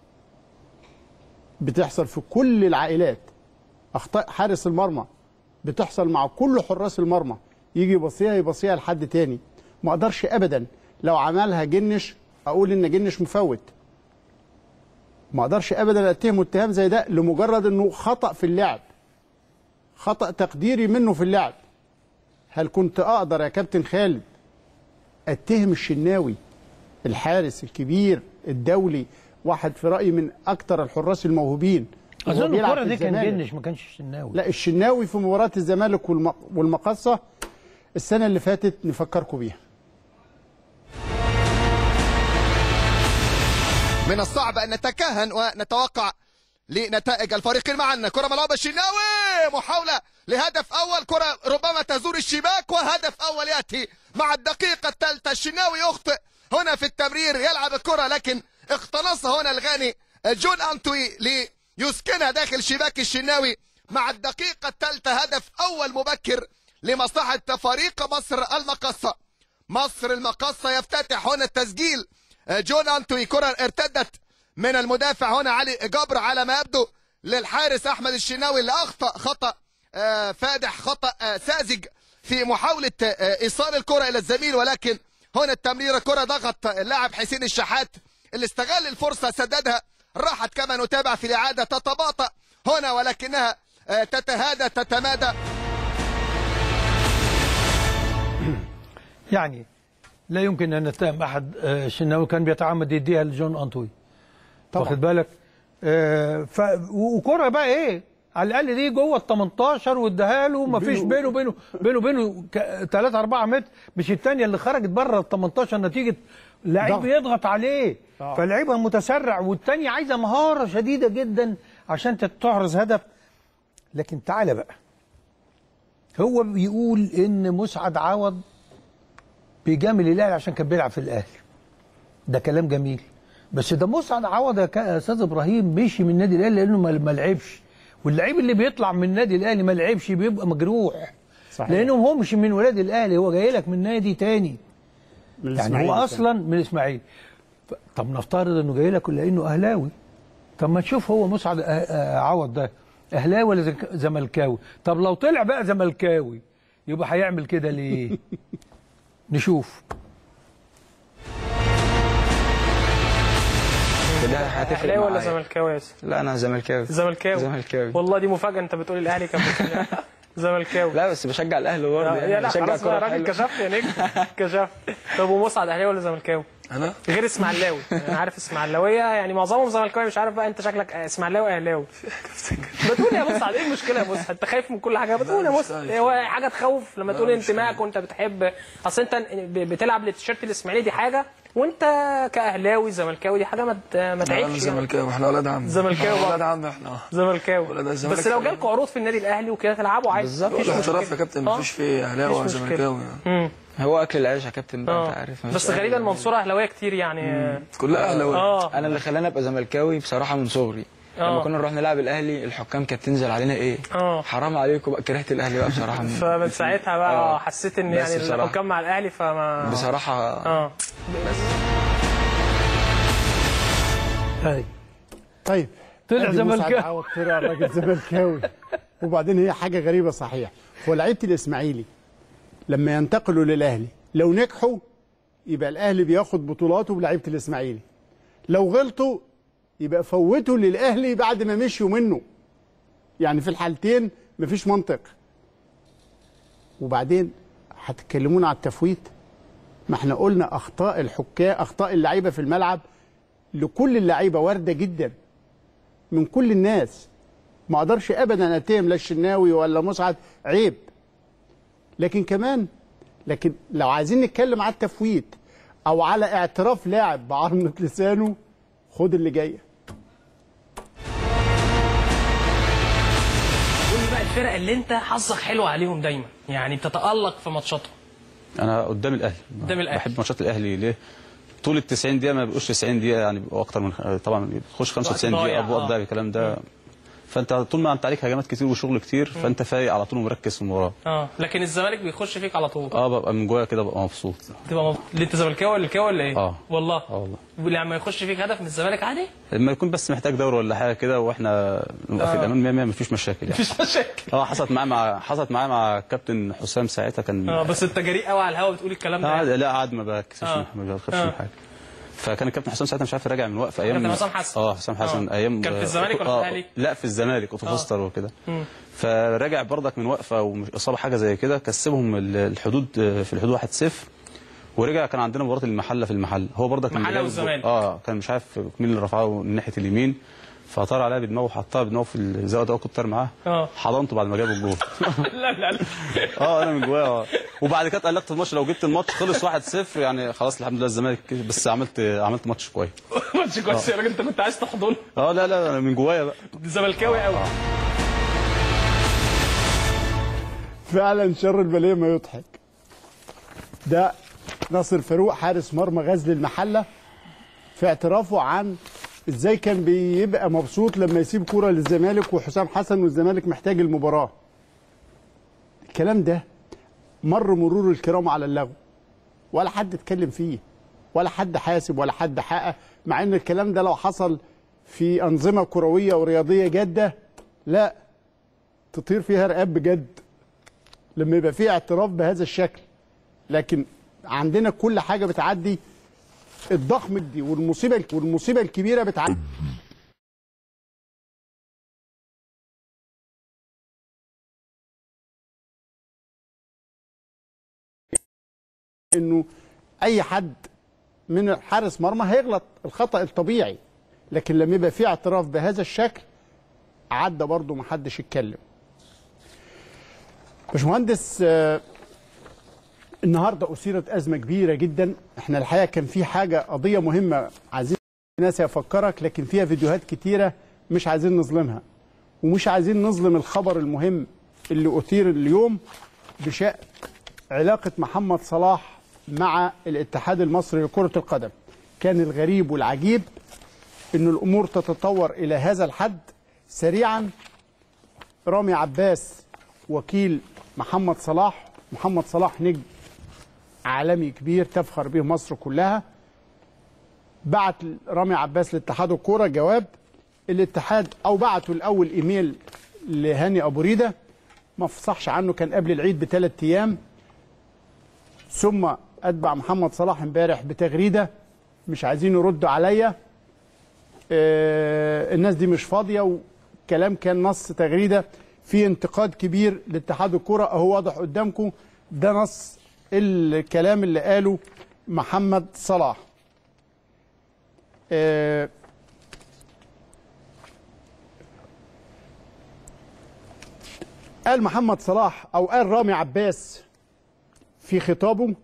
بتحصل في كل العائلات اخطاء حارس المرمى بتحصل مع كل حراس المرمى يجي يبصيها يبصيها لحد تاني ما اقدرش ابدا لو عملها جنش اقول ان جنش مفوت ما اقدرش ابدا اتهمه اتهام زي ده لمجرد انه خطا في اللعب خطا تقديري منه في اللعب هل كنت اقدر يا كابتن خالد اتهم الشناوي الحارس الكبير الدولي واحد في رايي من اكتر الحراس الموهوبين وهو اظن بيلعب الكوره في دي كان الزمالك. جنش ما كانش الشناوي لا الشناوي في مباراه الزمالك والم- والمقصه السنه اللي فاتت نفكركم بيها من الصعب ان نتكهن ونتوقع لنتائج الفريقين معا كره ملعوبه الشناوي محاوله لهدف اول كره ربما تزور الشباك وهدف اول ياتي مع الدقيقه الثالثه الشناوي يخطئ هنا في التمرير يلعب الكره لكن اقتنصها هنا الغاني جون انتوي ليسكنها داخل شباك الشناوي مع الدقيقه الثالثه هدف اول مبكر لمصلحه فريق مصر المقصه مصر المقصه يفتتح هنا التسجيل جون انتوي كره ارتدت من المدافع هنا علي جبر على ما يبدو للحارس احمد الشناوي اللي اخطا خطا آه، فادح خطا آه، ساذج في محاوله آه، ايصال الكره الى الزميل ولكن هنا التمريره كره ضغط اللاعب حسين الشحات اللي استغل الفرصه سددها راحت كما نتابع في الاعاده تتباطا هنا ولكنها آه، تتهادى تتمادى يعني لا يمكن ان نتهم احد آه، الشناوي كان بيتعمد يديها لجون انطوي طبعا. واخد بالك آه ف... و- وكره بقى ايه على الاقل دي جوه ال 18 واداها له مفيش بينه وبينه بينه وبينه 3 4 متر مش الثانيه اللي خرجت بره ال 18 نتيجه لعيب ضغط. بيضغط عليه آه. فاللعيبه متسرع والثانيه عايزه مهاره شديده جدا عشان تحرز هدف لكن تعالى بقى هو بيقول ان مسعد عوض بيجامل الاهلي عشان كان بيلعب في الاهلي ده كلام جميل بس ده مسعد عوض يا كا- يا استاذ ابراهيم مشي من النادي الاهلي لانه ما ما لعبش واللعيب اللي بيطلع من النادي الاهلي ما لعبش بيبقى مجروح صحيح. لانه هو مش من ولاد الاهلي هو جاي لك من نادي تاني من يعني هو الإسماعيلي اصلا من الاسماعيلي ف- طب نفترض انه جاي لك لانه اهلاوي طب ما تشوف هو مسعد آه، آه، عوض ده اهلاوي ولا زك- زملكاوي طب لو طلع بقى زملكاوي يبقى هيعمل كده ليه نشوف كده هتفرق اهلاوي ولا معايا. زملكاوي يا ياسر؟ لا انا زملكاوي زملكاوي زملكاوي والله دي مفاجاه انت بتقول الاهلي كان بيشجع زملكاوي لا بس بشجع الاهلي برضه آه، يعني يا لا بشجع خلاص بقى كوره راجل حلوة. كشفت يا نجم كشفت طب ومسعد اهلاوي ولا زملكاوي؟ انا غير اسماعيلاوي انا عارف اسماعيلاويه يعني معظمهم زملكاوي مش عارف بقى انت شكلك اسماعيلاوي اهلاوي بتقول يا مسعد ايه المشكله يا مسعد انت خايف من كل حاجه بتقول يا مسعد هو حاجه تخوف لما تقول انتمائك وانت بتحب اصل انت ب- بتلعب للتيشيرت الاسماعيلي دي حاجه وانت كاهلاوي زملكاوي دي حاجه ما ت- ما انا تعيبش يعني. زملكاوي احنا ولاد عم زملكاوي ولاد بقى. عم احنا زملكاوي ولاد الزمالك بس لو جالكوا عروض في النادي الاهلي وكده تلعبوا عادي بالظبط مفيش الاحتراف مشكلة. يا كابتن آه. مفيش فيه اهلاوي ولا مفيش مشكلة. زملكاوي مم. هو اكل العيش يا كابتن بقى انت اه عارف بس غالبا المنصوره اهلاويه كتير يعني كلها اهلاويه اه انا اللي خلاني ابقى زملكاوي بصراحه من صغري آه. لما كنا نروح نلعب الاهلي الحكام كانت تنزل علينا ايه اه حرام عليكم بقى كرهت الاهلي بقى بصراحه من فمن ساعتها بقى آه. حسيت ان بس يعني بصراحة. الحكام مع الاهلي فما بصراحه اه طيب طيب طلع أدي مسعد زملكاوي. عوض طلع راجل زملكاوي وبعدين هي حاجه غريبه صحيح هو لعيبه الاسماعيلي لما ينتقلوا للاهلي لو نجحوا يبقى الاهلي بياخد بطولاته بلعيبه الاسماعيلي لو غلطوا يبقى فوتوا للاهلي بعد ما مشيوا منه يعني في الحالتين مفيش منطق وبعدين هتتكلمونا على التفويت ما احنا قلنا اخطاء الحكام اخطاء اللعيبه في الملعب لكل اللعيبه وارده جدا من كل الناس ما اقدرش ابدا اتهم لا الشناوي ولا مسعد عيب لكن كمان لكن لو عايزين نتكلم على التفويت او على اعتراف لاعب بعرضة لسانه خد اللي جايه قول لي بقى الفرق اللي انت حظك حلو عليهم دايما يعني بتتالق في ماتشاتهم انا قدام الاهلي قدام الأهلي. بحب ماتشات الاهلي ليه طول ال 90 دقيقه ما بيبقوش 90 دقيقه يعني بيبقوا اكتر من طبعا بتخش 95 ضايع، دقيقه بوقت آه. ضايع الكلام ده فانت طول ما انت عليك هجمات كتير وشغل كتير فانت فايق على طول ومركز في المباراه اه لكن الزمالك بيخش فيك على طول اه ببقى من جوايا كده ببقى مبسوط تبقى مب... اللي انت زملكاوي ولا الكاوي ولا ايه؟ اه والله اه والله لما يخش فيك هدف من الزمالك عادي؟ لما يكون بس محتاج دوري ولا حاجه كده واحنا نبقى في آه. الامان 100 100 مفيش مشاكل يعني مفيش مشاكل اه حصلت معايا مع حصلت معايا مع كابتن حسام ساعتها كان اه بس انت جريء قوي على الهوا بتقول الكلام ده لا لا قعد ما بكسبش آه. ما بخافش آه. من حاجه فكان الكابتن حسام ساعتها مش عارف يراجع من وقف ايام كابتن حسام حسن. اه حسام حسن آه. ايام كان في الزمالك ولا في آه، الأهلي؟ لا في الزمالك اوتو آه. فوستر وكده مم. فرجع برضك من وقفه ومش اصابه حاجه زي كده كسبهم ال- الحدود آه، في الحدود 1-0 ورجع كان عندنا مباراه المحله في المحل هو برضك من محلة اللي جاب والزمالك. الجول. اه كان مش عارف مين اللي رفعه من ناحيه اليمين فطار عليها بدماغه وحطها بدماغه في الزاويه ده كنت طار معاه اه حضنته بعد ما جاب الجول لا لا لا اه انا من جوايا اه وبعد كده اتقلقت في الماتش لو جبت الماتش خلص 1-0 يعني خلاص الحمد لله الزمالك كسب، بس عملت عملت ماتش كويس ماتش كويس يا راجل انت كنت عايز تحضن اه لا لا انا من جوايا بقى زملكاوي قوي فعلا شر البليه ما يضحك ده ناصر فاروق حارس مرمى غزل المحله في اعترافه عن ازاي كان بيبقى مبسوط لما يسيب كوره للزمالك وحسام حسن والزمالك محتاج المباراه الكلام ده مر مرور الكرام على اللغو ولا حد اتكلم فيه ولا حد حاسب ولا حد حقق مع ان الكلام ده لو حصل في انظمه كرويه ورياضيه جاده لا تطير فيها رقاب بجد لما يبقى فيه اعتراف بهذا الشكل لكن عندنا كل حاجه بتعدي الضخم دي والمصيبه والمصيبه الكبيره بتعدي انه اي حد من حارس مرمى هيغلط الخطا الطبيعي لكن لما يبقى فيه اعتراف بهذا الشكل عدى برضه محدش اتكلم باشمهندس آه، النهارده اثيرت ازمه كبيره جدا احنا الحقيقه كان في حاجه قضيه مهمه عايزين الناس يفكرك لكن فيها فيديوهات كتيره مش عايزين نظلمها ومش عايزين نظلم الخبر المهم اللي اثير اليوم بشان علاقه محمد صلاح مع الاتحاد المصري لكره القدم كان الغريب والعجيب ان الامور تتطور الى هذا الحد سريعا رامي عباس وكيل محمد صلاح محمد صلاح نجم عالمي كبير تفخر به مصر كلها بعت رامي عباس لاتحاد الكوره جواب الاتحاد او بعتوا الاول ايميل لهاني ابو ريده ما فصحش عنه كان قبل العيد بثلاث ايام ثم اتبع محمد صلاح امبارح بتغريده مش عايزين يردوا عليا آه، الناس دي مش فاضيه وكلام كان نص تغريده في انتقاد كبير لاتحاد الكره اهو واضح قدامكم ده نص الكلام اللي قاله محمد صلاح آه، قال محمد صلاح او قال رامي عباس في خطابه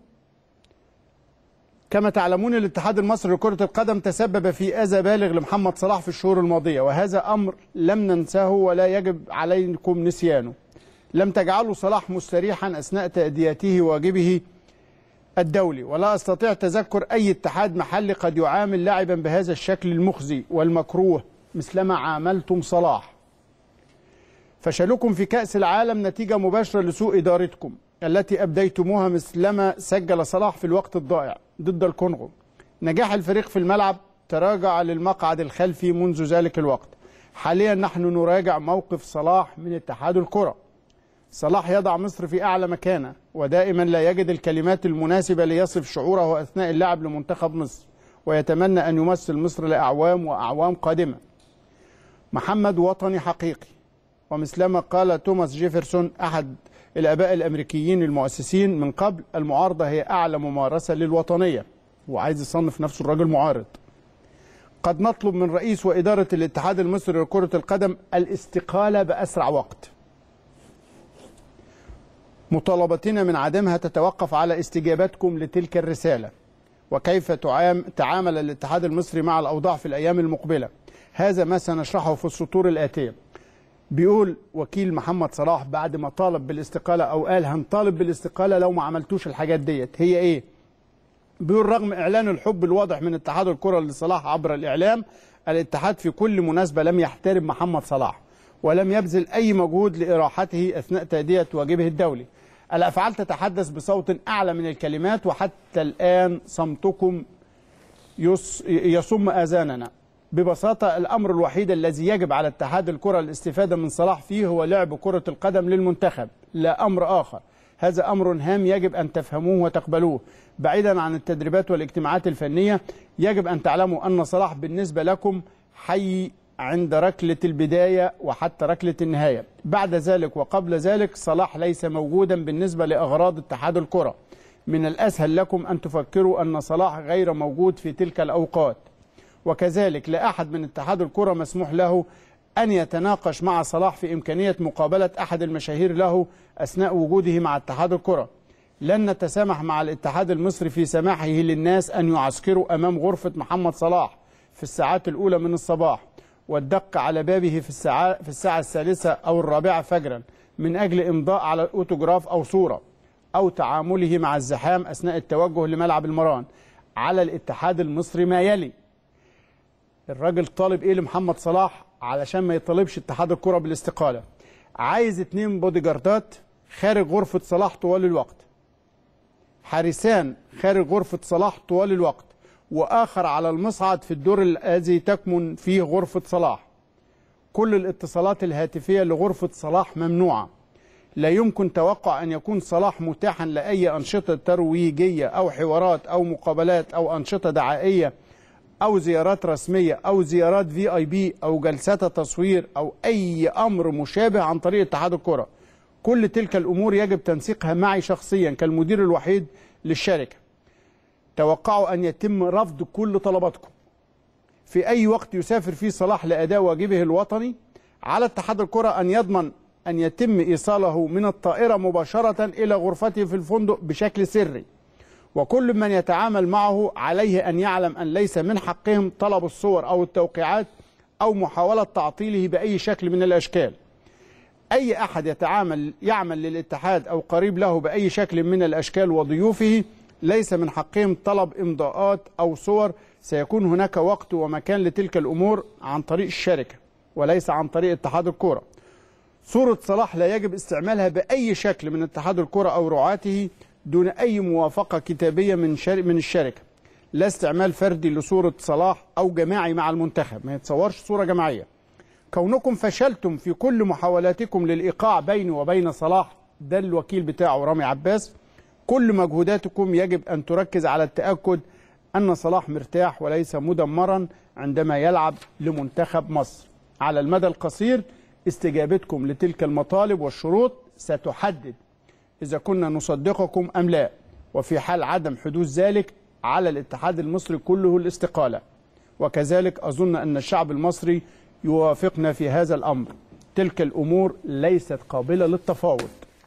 كما تعلمون الاتحاد المصري لكرة القدم تسبب في أذى بالغ لمحمد صلاح في الشهور الماضية وهذا أمر لم ننساه ولا يجب عليكم نسيانه لم تجعلوا صلاح مستريحا أثناء تأديته واجبه الدولي ولا أستطيع تذكر أي اتحاد محلي قد يعامل لاعبا بهذا الشكل المخزي والمكروه مثلما عاملتم صلاح فشلكم في كأس العالم نتيجة مباشرة لسوء إدارتكم التي أبديتموها مثلما سجل صلاح في الوقت الضائع ضد الكونغو نجاح الفريق في الملعب تراجع للمقعد الخلفي منذ ذلك الوقت حاليا نحن نراجع موقف صلاح من اتحاد الكرة صلاح يضع مصر في أعلى مكانة ودائما لا يجد الكلمات المناسبة ليصف شعوره أثناء اللعب لمنتخب مصر ويتمنى أن يمثل مصر لأعوام وأعوام قادمة محمد وطني حقيقي ومثلما قال توماس جيفرسون أحد الآباء الأمريكيين المؤسسين من قبل المعارضة هي أعلى ممارسة للوطنية وعايز يصنف نفسه الراجل معارض قد نطلب من رئيس وإدارة الاتحاد المصري لكرة القدم الاستقالة بأسرع وقت مطالبتنا من عدمها تتوقف على استجابتكم لتلك الرسالة وكيف تعام- تعامل الاتحاد المصري مع الأوضاع في الأيام المقبلة هذا ما سنشرحه في السطور الآتية بيقول وكيل محمد صلاح بعد ما طالب بالاستقالة أو قال هنطالب بالاستقالة لو ما عملتوش الحاجات ديت هي إيه؟ بيقول رغم إعلان الحب الواضح من اتحاد الكرة لصلاح عبر الإعلام الاتحاد في كل مناسبة لم يحترم محمد صلاح ولم يبذل أي مجهود لإراحته أثناء تأدية واجبه الدولي الأفعال تتحدث بصوت أعلى من الكلمات وحتى الآن صمتكم يص يصم آذاننا ببساطة الأمر الوحيد الذي يجب على اتحاد الكرة الاستفادة من صلاح فيه هو لعب كرة القدم للمنتخب لا أمر آخر هذا أمر هام يجب أن تفهموه وتقبلوه بعيدا عن التدريبات والاجتماعات الفنية يجب أن تعلموا أن صلاح بالنسبة لكم حي عند ركلة البداية وحتى ركلة النهاية بعد ذلك وقبل ذلك صلاح ليس موجودا بالنسبة لأغراض اتحاد الكرة من الأسهل لكم أن تفكروا أن صلاح غير موجود في تلك الأوقات وكذلك لا أحد من اتحاد الكرة مسموح له أن يتناقش مع صلاح في إمكانية مقابلة أحد المشاهير له أثناء وجوده مع اتحاد الكرة لن نتسامح مع الاتحاد المصري في سماحه للناس أن يعسكروا أمام غرفة محمد صلاح في الساعات الأولى من الصباح والدق على بابه في الساعة, في الساعة الثالثة أو الرابعة فجرا من أجل إمضاء على أوتوغراف أو صورة أو تعامله مع الزحام أثناء التوجه لملعب المران على الاتحاد المصري ما يلي الراجل طالب ايه لمحمد صلاح علشان ما يطالبش اتحاد الكرة بالاستقالة عايز اتنين بودي جاردات خارج غرفة صلاح طوال الوقت حارسان خارج غرفة صلاح طوال الوقت وآخر على المصعد في الدور الذي تكمن فيه غرفة صلاح كل الاتصالات الهاتفية لغرفة صلاح ممنوعة لا يمكن توقع أن يكون صلاح متاحا لأي أنشطة ترويجية أو حوارات أو مقابلات أو أنشطة دعائية أو زيارات رسمية أو زيارات في اي بي أو جلسات تصوير أو أي أمر مشابه عن طريق اتحاد الكرة كل تلك الأمور يجب تنسيقها معي شخصيا كالمدير الوحيد للشركة توقعوا أن يتم رفض كل طلباتكم في أي وقت يسافر فيه صلاح لأداء واجبه الوطني على اتحاد الكرة أن يضمن أن يتم إيصاله من الطائرة مباشرة إلى غرفته في الفندق بشكل سري وكل من يتعامل معه عليه أن يعلم أن ليس من حقهم طلب الصور أو التوقيعات أو محاولة تعطيله بأي شكل من الأشكال أي أحد يتعامل يعمل للاتحاد أو قريب له بأي شكل من الأشكال وضيوفه ليس من حقهم طلب إمضاءات أو صور سيكون هناك وقت ومكان لتلك الأمور عن طريق الشركة وليس عن طريق اتحاد الكرة صورة صلاح لا يجب استعمالها بأي شكل من اتحاد الكرة أو رعاته دون أي موافقة كتابية من شر... من الشركة لا استعمال فردي لصورة صلاح أو جماعي مع المنتخب ما يتصورش صورة جماعية كونكم فشلتم في كل محاولاتكم للإيقاع بيني وبين صلاح ده الوكيل بتاعه رامي عباس كل مجهوداتكم يجب أن تركز على التأكد أن صلاح مرتاح وليس مدمرا عندما يلعب لمنتخب مصر على المدى القصير استجابتكم لتلك المطالب والشروط ستحدد إذا كنا نصدقكم أم لا وفي حال عدم حدوث ذلك على الاتحاد المصري كله الاستقالة وكذلك أظن أن الشعب المصري يوافقنا في هذا الأمر تلك الأمور ليست قابلة للتفاوض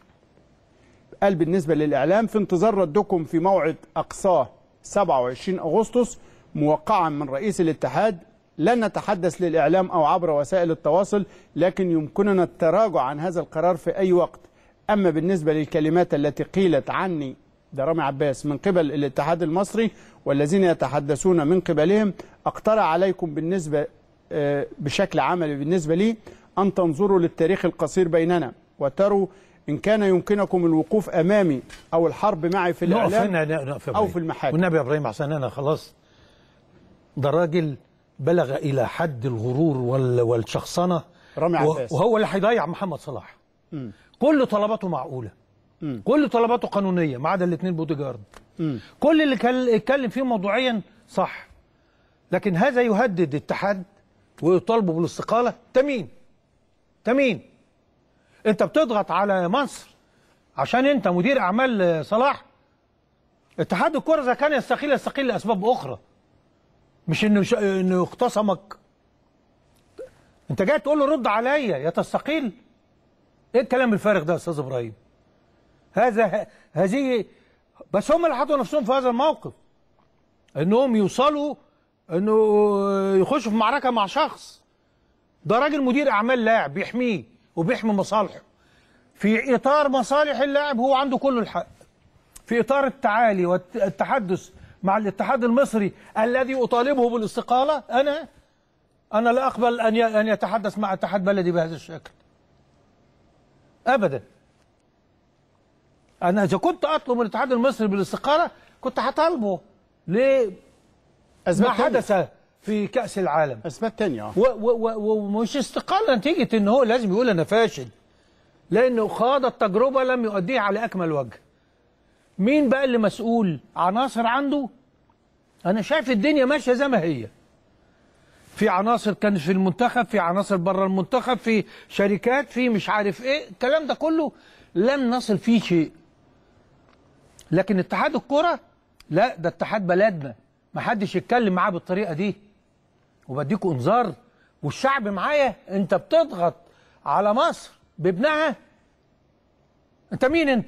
قال بالنسبة للإعلام في انتظار ردكم في موعد أقصاه 27 أغسطس موقعا من رئيس الاتحاد لن نتحدث للإعلام أو عبر وسائل التواصل لكن يمكننا التراجع عن هذا القرار في أي وقت أما بالنسبة للكلمات التي قيلت عني ده رامي عباس من قبل الاتحاد المصري والذين يتحدثون من قبلهم اقترح عليكم بالنسبة آه، بشكل عملي بالنسبة لي أن تنظروا للتاريخ القصير بيننا وتروا إن كان يمكنكم الوقوف أمامي أو الحرب معي في نقف الإعلام هنا نقف يا أو إبراهيم. في المحاكم والنبي يا ابراهيم عشان انا خلاص ده راجل بلغ الى حد الغرور وال- والشخصنه رامي و- عباس. وهو اللي هيضيع محمد صلاح مم. كل طلباته معقوله مم. كل طلباته قانونيه ما عدا الاثنين بودي جارد مم. كل اللي كان اتكلم فيه موضوعيا صح لكن هذا يهدد الاتحاد ويطالبه بالاستقاله تمين تمين انت بتضغط على مصر عشان انت مدير اعمال صلاح اتحاد الكره اذا كان يستقيل يستقيل لاسباب اخرى مش انه ش... انه يختصمك انت جاي تقول له رد عليا يا تستقيل ايه الكلام الفارغ ده يا استاذ ابراهيم هذا هذه بس هم اللي حطوا نفسهم في هذا الموقف انهم يوصلوا انه يخشوا في معركه مع شخص ده راجل مدير اعمال لاعب بيحميه وبيحمي مصالحه في اطار مصالح اللاعب هو عنده كل الحق في اطار التعالي والتحدث مع الاتحاد المصري الذي اطالبه بالاستقاله انا انا لا اقبل ان ي- ان يتحدث مع اتحاد بلدي بهذا الشكل ابدا انا اذا كنت اطلب من الاتحاد المصري بالاستقاله كنت هطالبه ليه أسباب ما تانية. حدث في كاس العالم اسباب تانية و- و- و- ومش استقاله نتيجه ان هو لازم يقول انا فاشل لانه خاض التجربه لم يؤديها على اكمل وجه مين بقى اللي مسؤول عناصر عنده انا شايف الدنيا ماشيه زي ما هي في عناصر كانت في المنتخب في عناصر بره المنتخب في شركات في مش عارف ايه الكلام ده كله لم نصل فيه شيء لكن اتحاد الكرة لا ده اتحاد بلدنا ما حدش يتكلم معاه بالطريقة دي وبديكوا انذار والشعب معايا انت بتضغط على مصر بابنها انت مين انت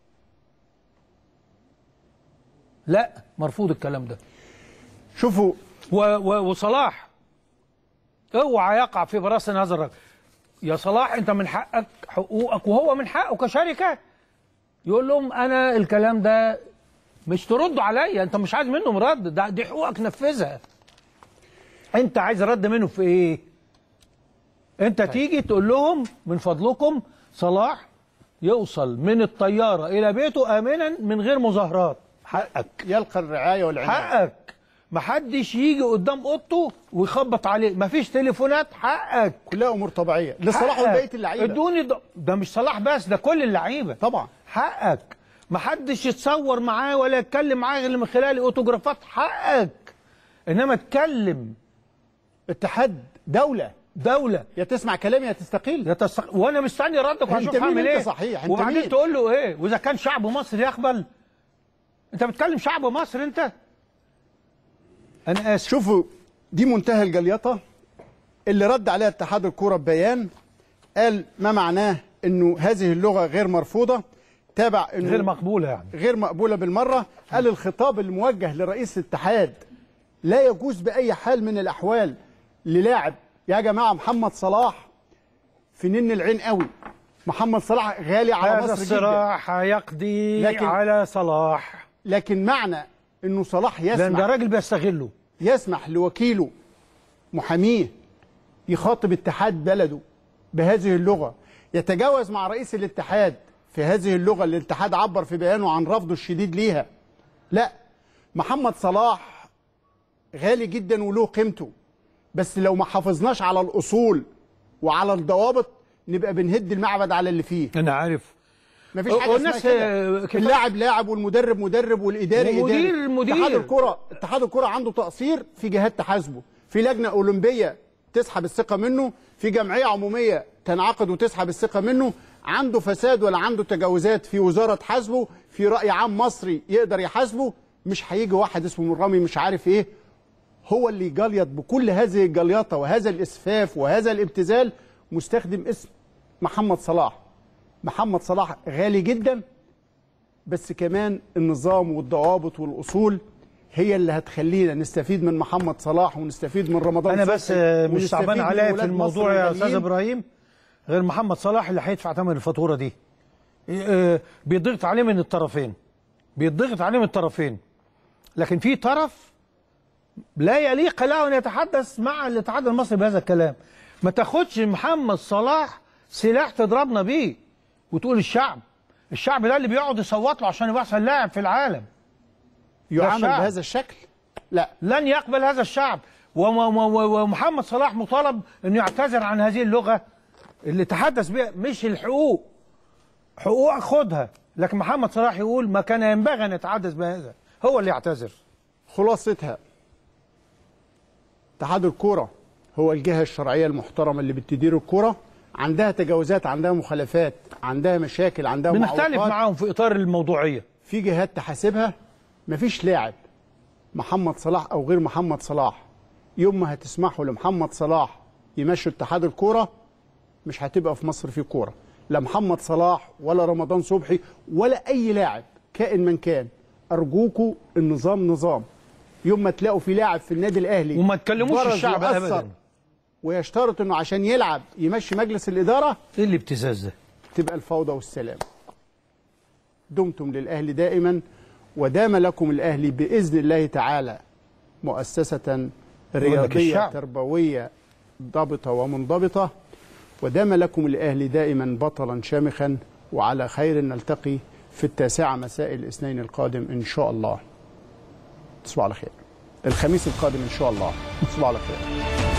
لا مرفوض الكلام ده شوفوا و و وصلاح اوعى يقع في براسن هذا الرجل يا صلاح انت من حقك حقوقك وهو من حقه كشركه يقول لهم انا الكلام ده مش تردوا عليا انت مش عايز منهم رد ده دي حقوقك نفذها انت عايز رد منهم في ايه انت تيجي تقول لهم من فضلكم صلاح يوصل من الطياره الى بيته امنا من غير مظاهرات حقك يلقى الرعايه والعنايه حقك محدش يجي قدام اوضته ويخبط عليه مفيش تليفونات حقك كلها امور طبيعيه لصلاح حقك. وبقيه اللعيبه ادوني ده, ده مش صلاح بس ده كل اللعيبه طبعا حقك محدش يتصور معاه ولا يتكلم معاه غير من خلال اوتوجرافات حقك انما اتكلم اتحاد دوله دوله يا تسمع كلامي يا تستقيل يا تستق... وانا مستني ردك انت وهشوف مين هعمل انت ايه صحيح انت وبعدين مين تقول له ايه واذا كان شعب مصر يقبل انت بتكلم شعب مصر انت انا اسف شوفوا دي منتهى الجليطه اللي رد عليها اتحاد الكوره ببيان قال ما معناه انه هذه اللغه غير مرفوضه تابع انه غير مقبوله يعني غير مقبوله بالمره قال الخطاب الموجه لرئيس الاتحاد لا يجوز باي حال من الاحوال للاعب يا جماعه محمد صلاح في نن العين قوي محمد صلاح غالي على هذا مصر جدا الصراع يقضي لكن- على صلاح لكن معنى انه صلاح لان يسمح ده راجل بيستغله يسمح لوكيله محاميه يخاطب اتحاد بلده بهذه اللغه يتجاوز مع رئيس الاتحاد في هذه اللغه اللي الاتحاد عبر في بيانه عن رفضه الشديد ليها لا محمد صلاح غالي جدا وله قيمته بس لو ما حافظناش على الاصول وعلى الضوابط نبقى بنهد المعبد على اللي فيه انا عارف مفيش هو حاجه الناس، اسمها آه، كده كفاية. اللاعب لاعب والمدرب مدرب والاداري ومدير اداري مدير. اتحاد الكره اتحاد الكره عنده تقصير في جهات تحاسبه في لجنه اولمبيه تسحب الثقه منه في جمعيه عموميه تنعقد وتسحب الثقه منه عنده فساد ولا عنده تجاوزات في وزاره تحاسبه في راي عام مصري يقدر يحاسبه مش هيجي واحد اسمه مرامي مش عارف ايه هو اللي يجليط بكل هذه الجليطه وهذا الاسفاف وهذا الابتذال مستخدم اسم محمد صلاح محمد صلاح غالي جدا بس كمان النظام والضوابط والاصول هي اللي هتخلينا نستفيد من محمد صلاح ونستفيد من رمضان انا بس صبحي آه، مش ونستفيد تعبان من عليا في ولاد الموضوع مصر يا الغاليين. استاذ ابراهيم غير محمد صلاح اللي هيدفع ثمن الفاتوره دي آه، بيضغط عليه من الطرفين بيضغط عليه من الطرفين لكن في طرف لا يليق له ان يتحدث مع الاتحاد المصري بهذا الكلام ما تاخدش محمد صلاح سلاح تضربنا بيه وتقول الشعب الشعب ده اللي بيقعد يصوت له عشان يبقى احسن لاعب في العالم ده يعامل الشعب. بهذا الشكل لا لن يقبل هذا الشعب وم- وم- وم- ومحمد صلاح مطالب انه يعتذر عن هذه اللغه اللي تحدث بها مش الحقوق حقوق خدها لكن محمد صلاح يقول ما كان ينبغي ان يتحدث بهذا هو اللي يعتذر خلاصتها اتحاد الكوره هو الجهه الشرعيه المحترمه اللي بتدير الكوره عندها تجاوزات عندها مخالفات عندها مشاكل عندها بنختلف معوقات. معاهم في اطار الموضوعيه في جهات تحاسبها مفيش لاعب محمد صلاح او غير محمد صلاح يوم ما هتسمحوا لمحمد صلاح يمشي اتحاد الكوره مش هتبقى في مصر في كوره لا محمد صلاح ولا رمضان صبحي ولا اي لاعب كائن من كان ارجوكوا النظام نظام يوم ما تلاقوا في لاعب في النادي الاهلي وما تكلموش برز الشعب وأثر أبداً. ويشترط انه عشان يلعب يمشي مجلس الاداره ايه الابتزاز ده تبقى الفوضى والسلام دمتم للاهلي دائما ودام لكم الاهلي باذن الله تعالى مؤسسه رياضيه الشعب. تربويه ضابطه ومنضبطه ودام لكم الاهلي دائما بطلا شامخا وعلى خير نلتقي في التاسعه مساء الاثنين القادم ان شاء الله تصبحوا على خير الخميس القادم ان شاء الله تصبحوا على خير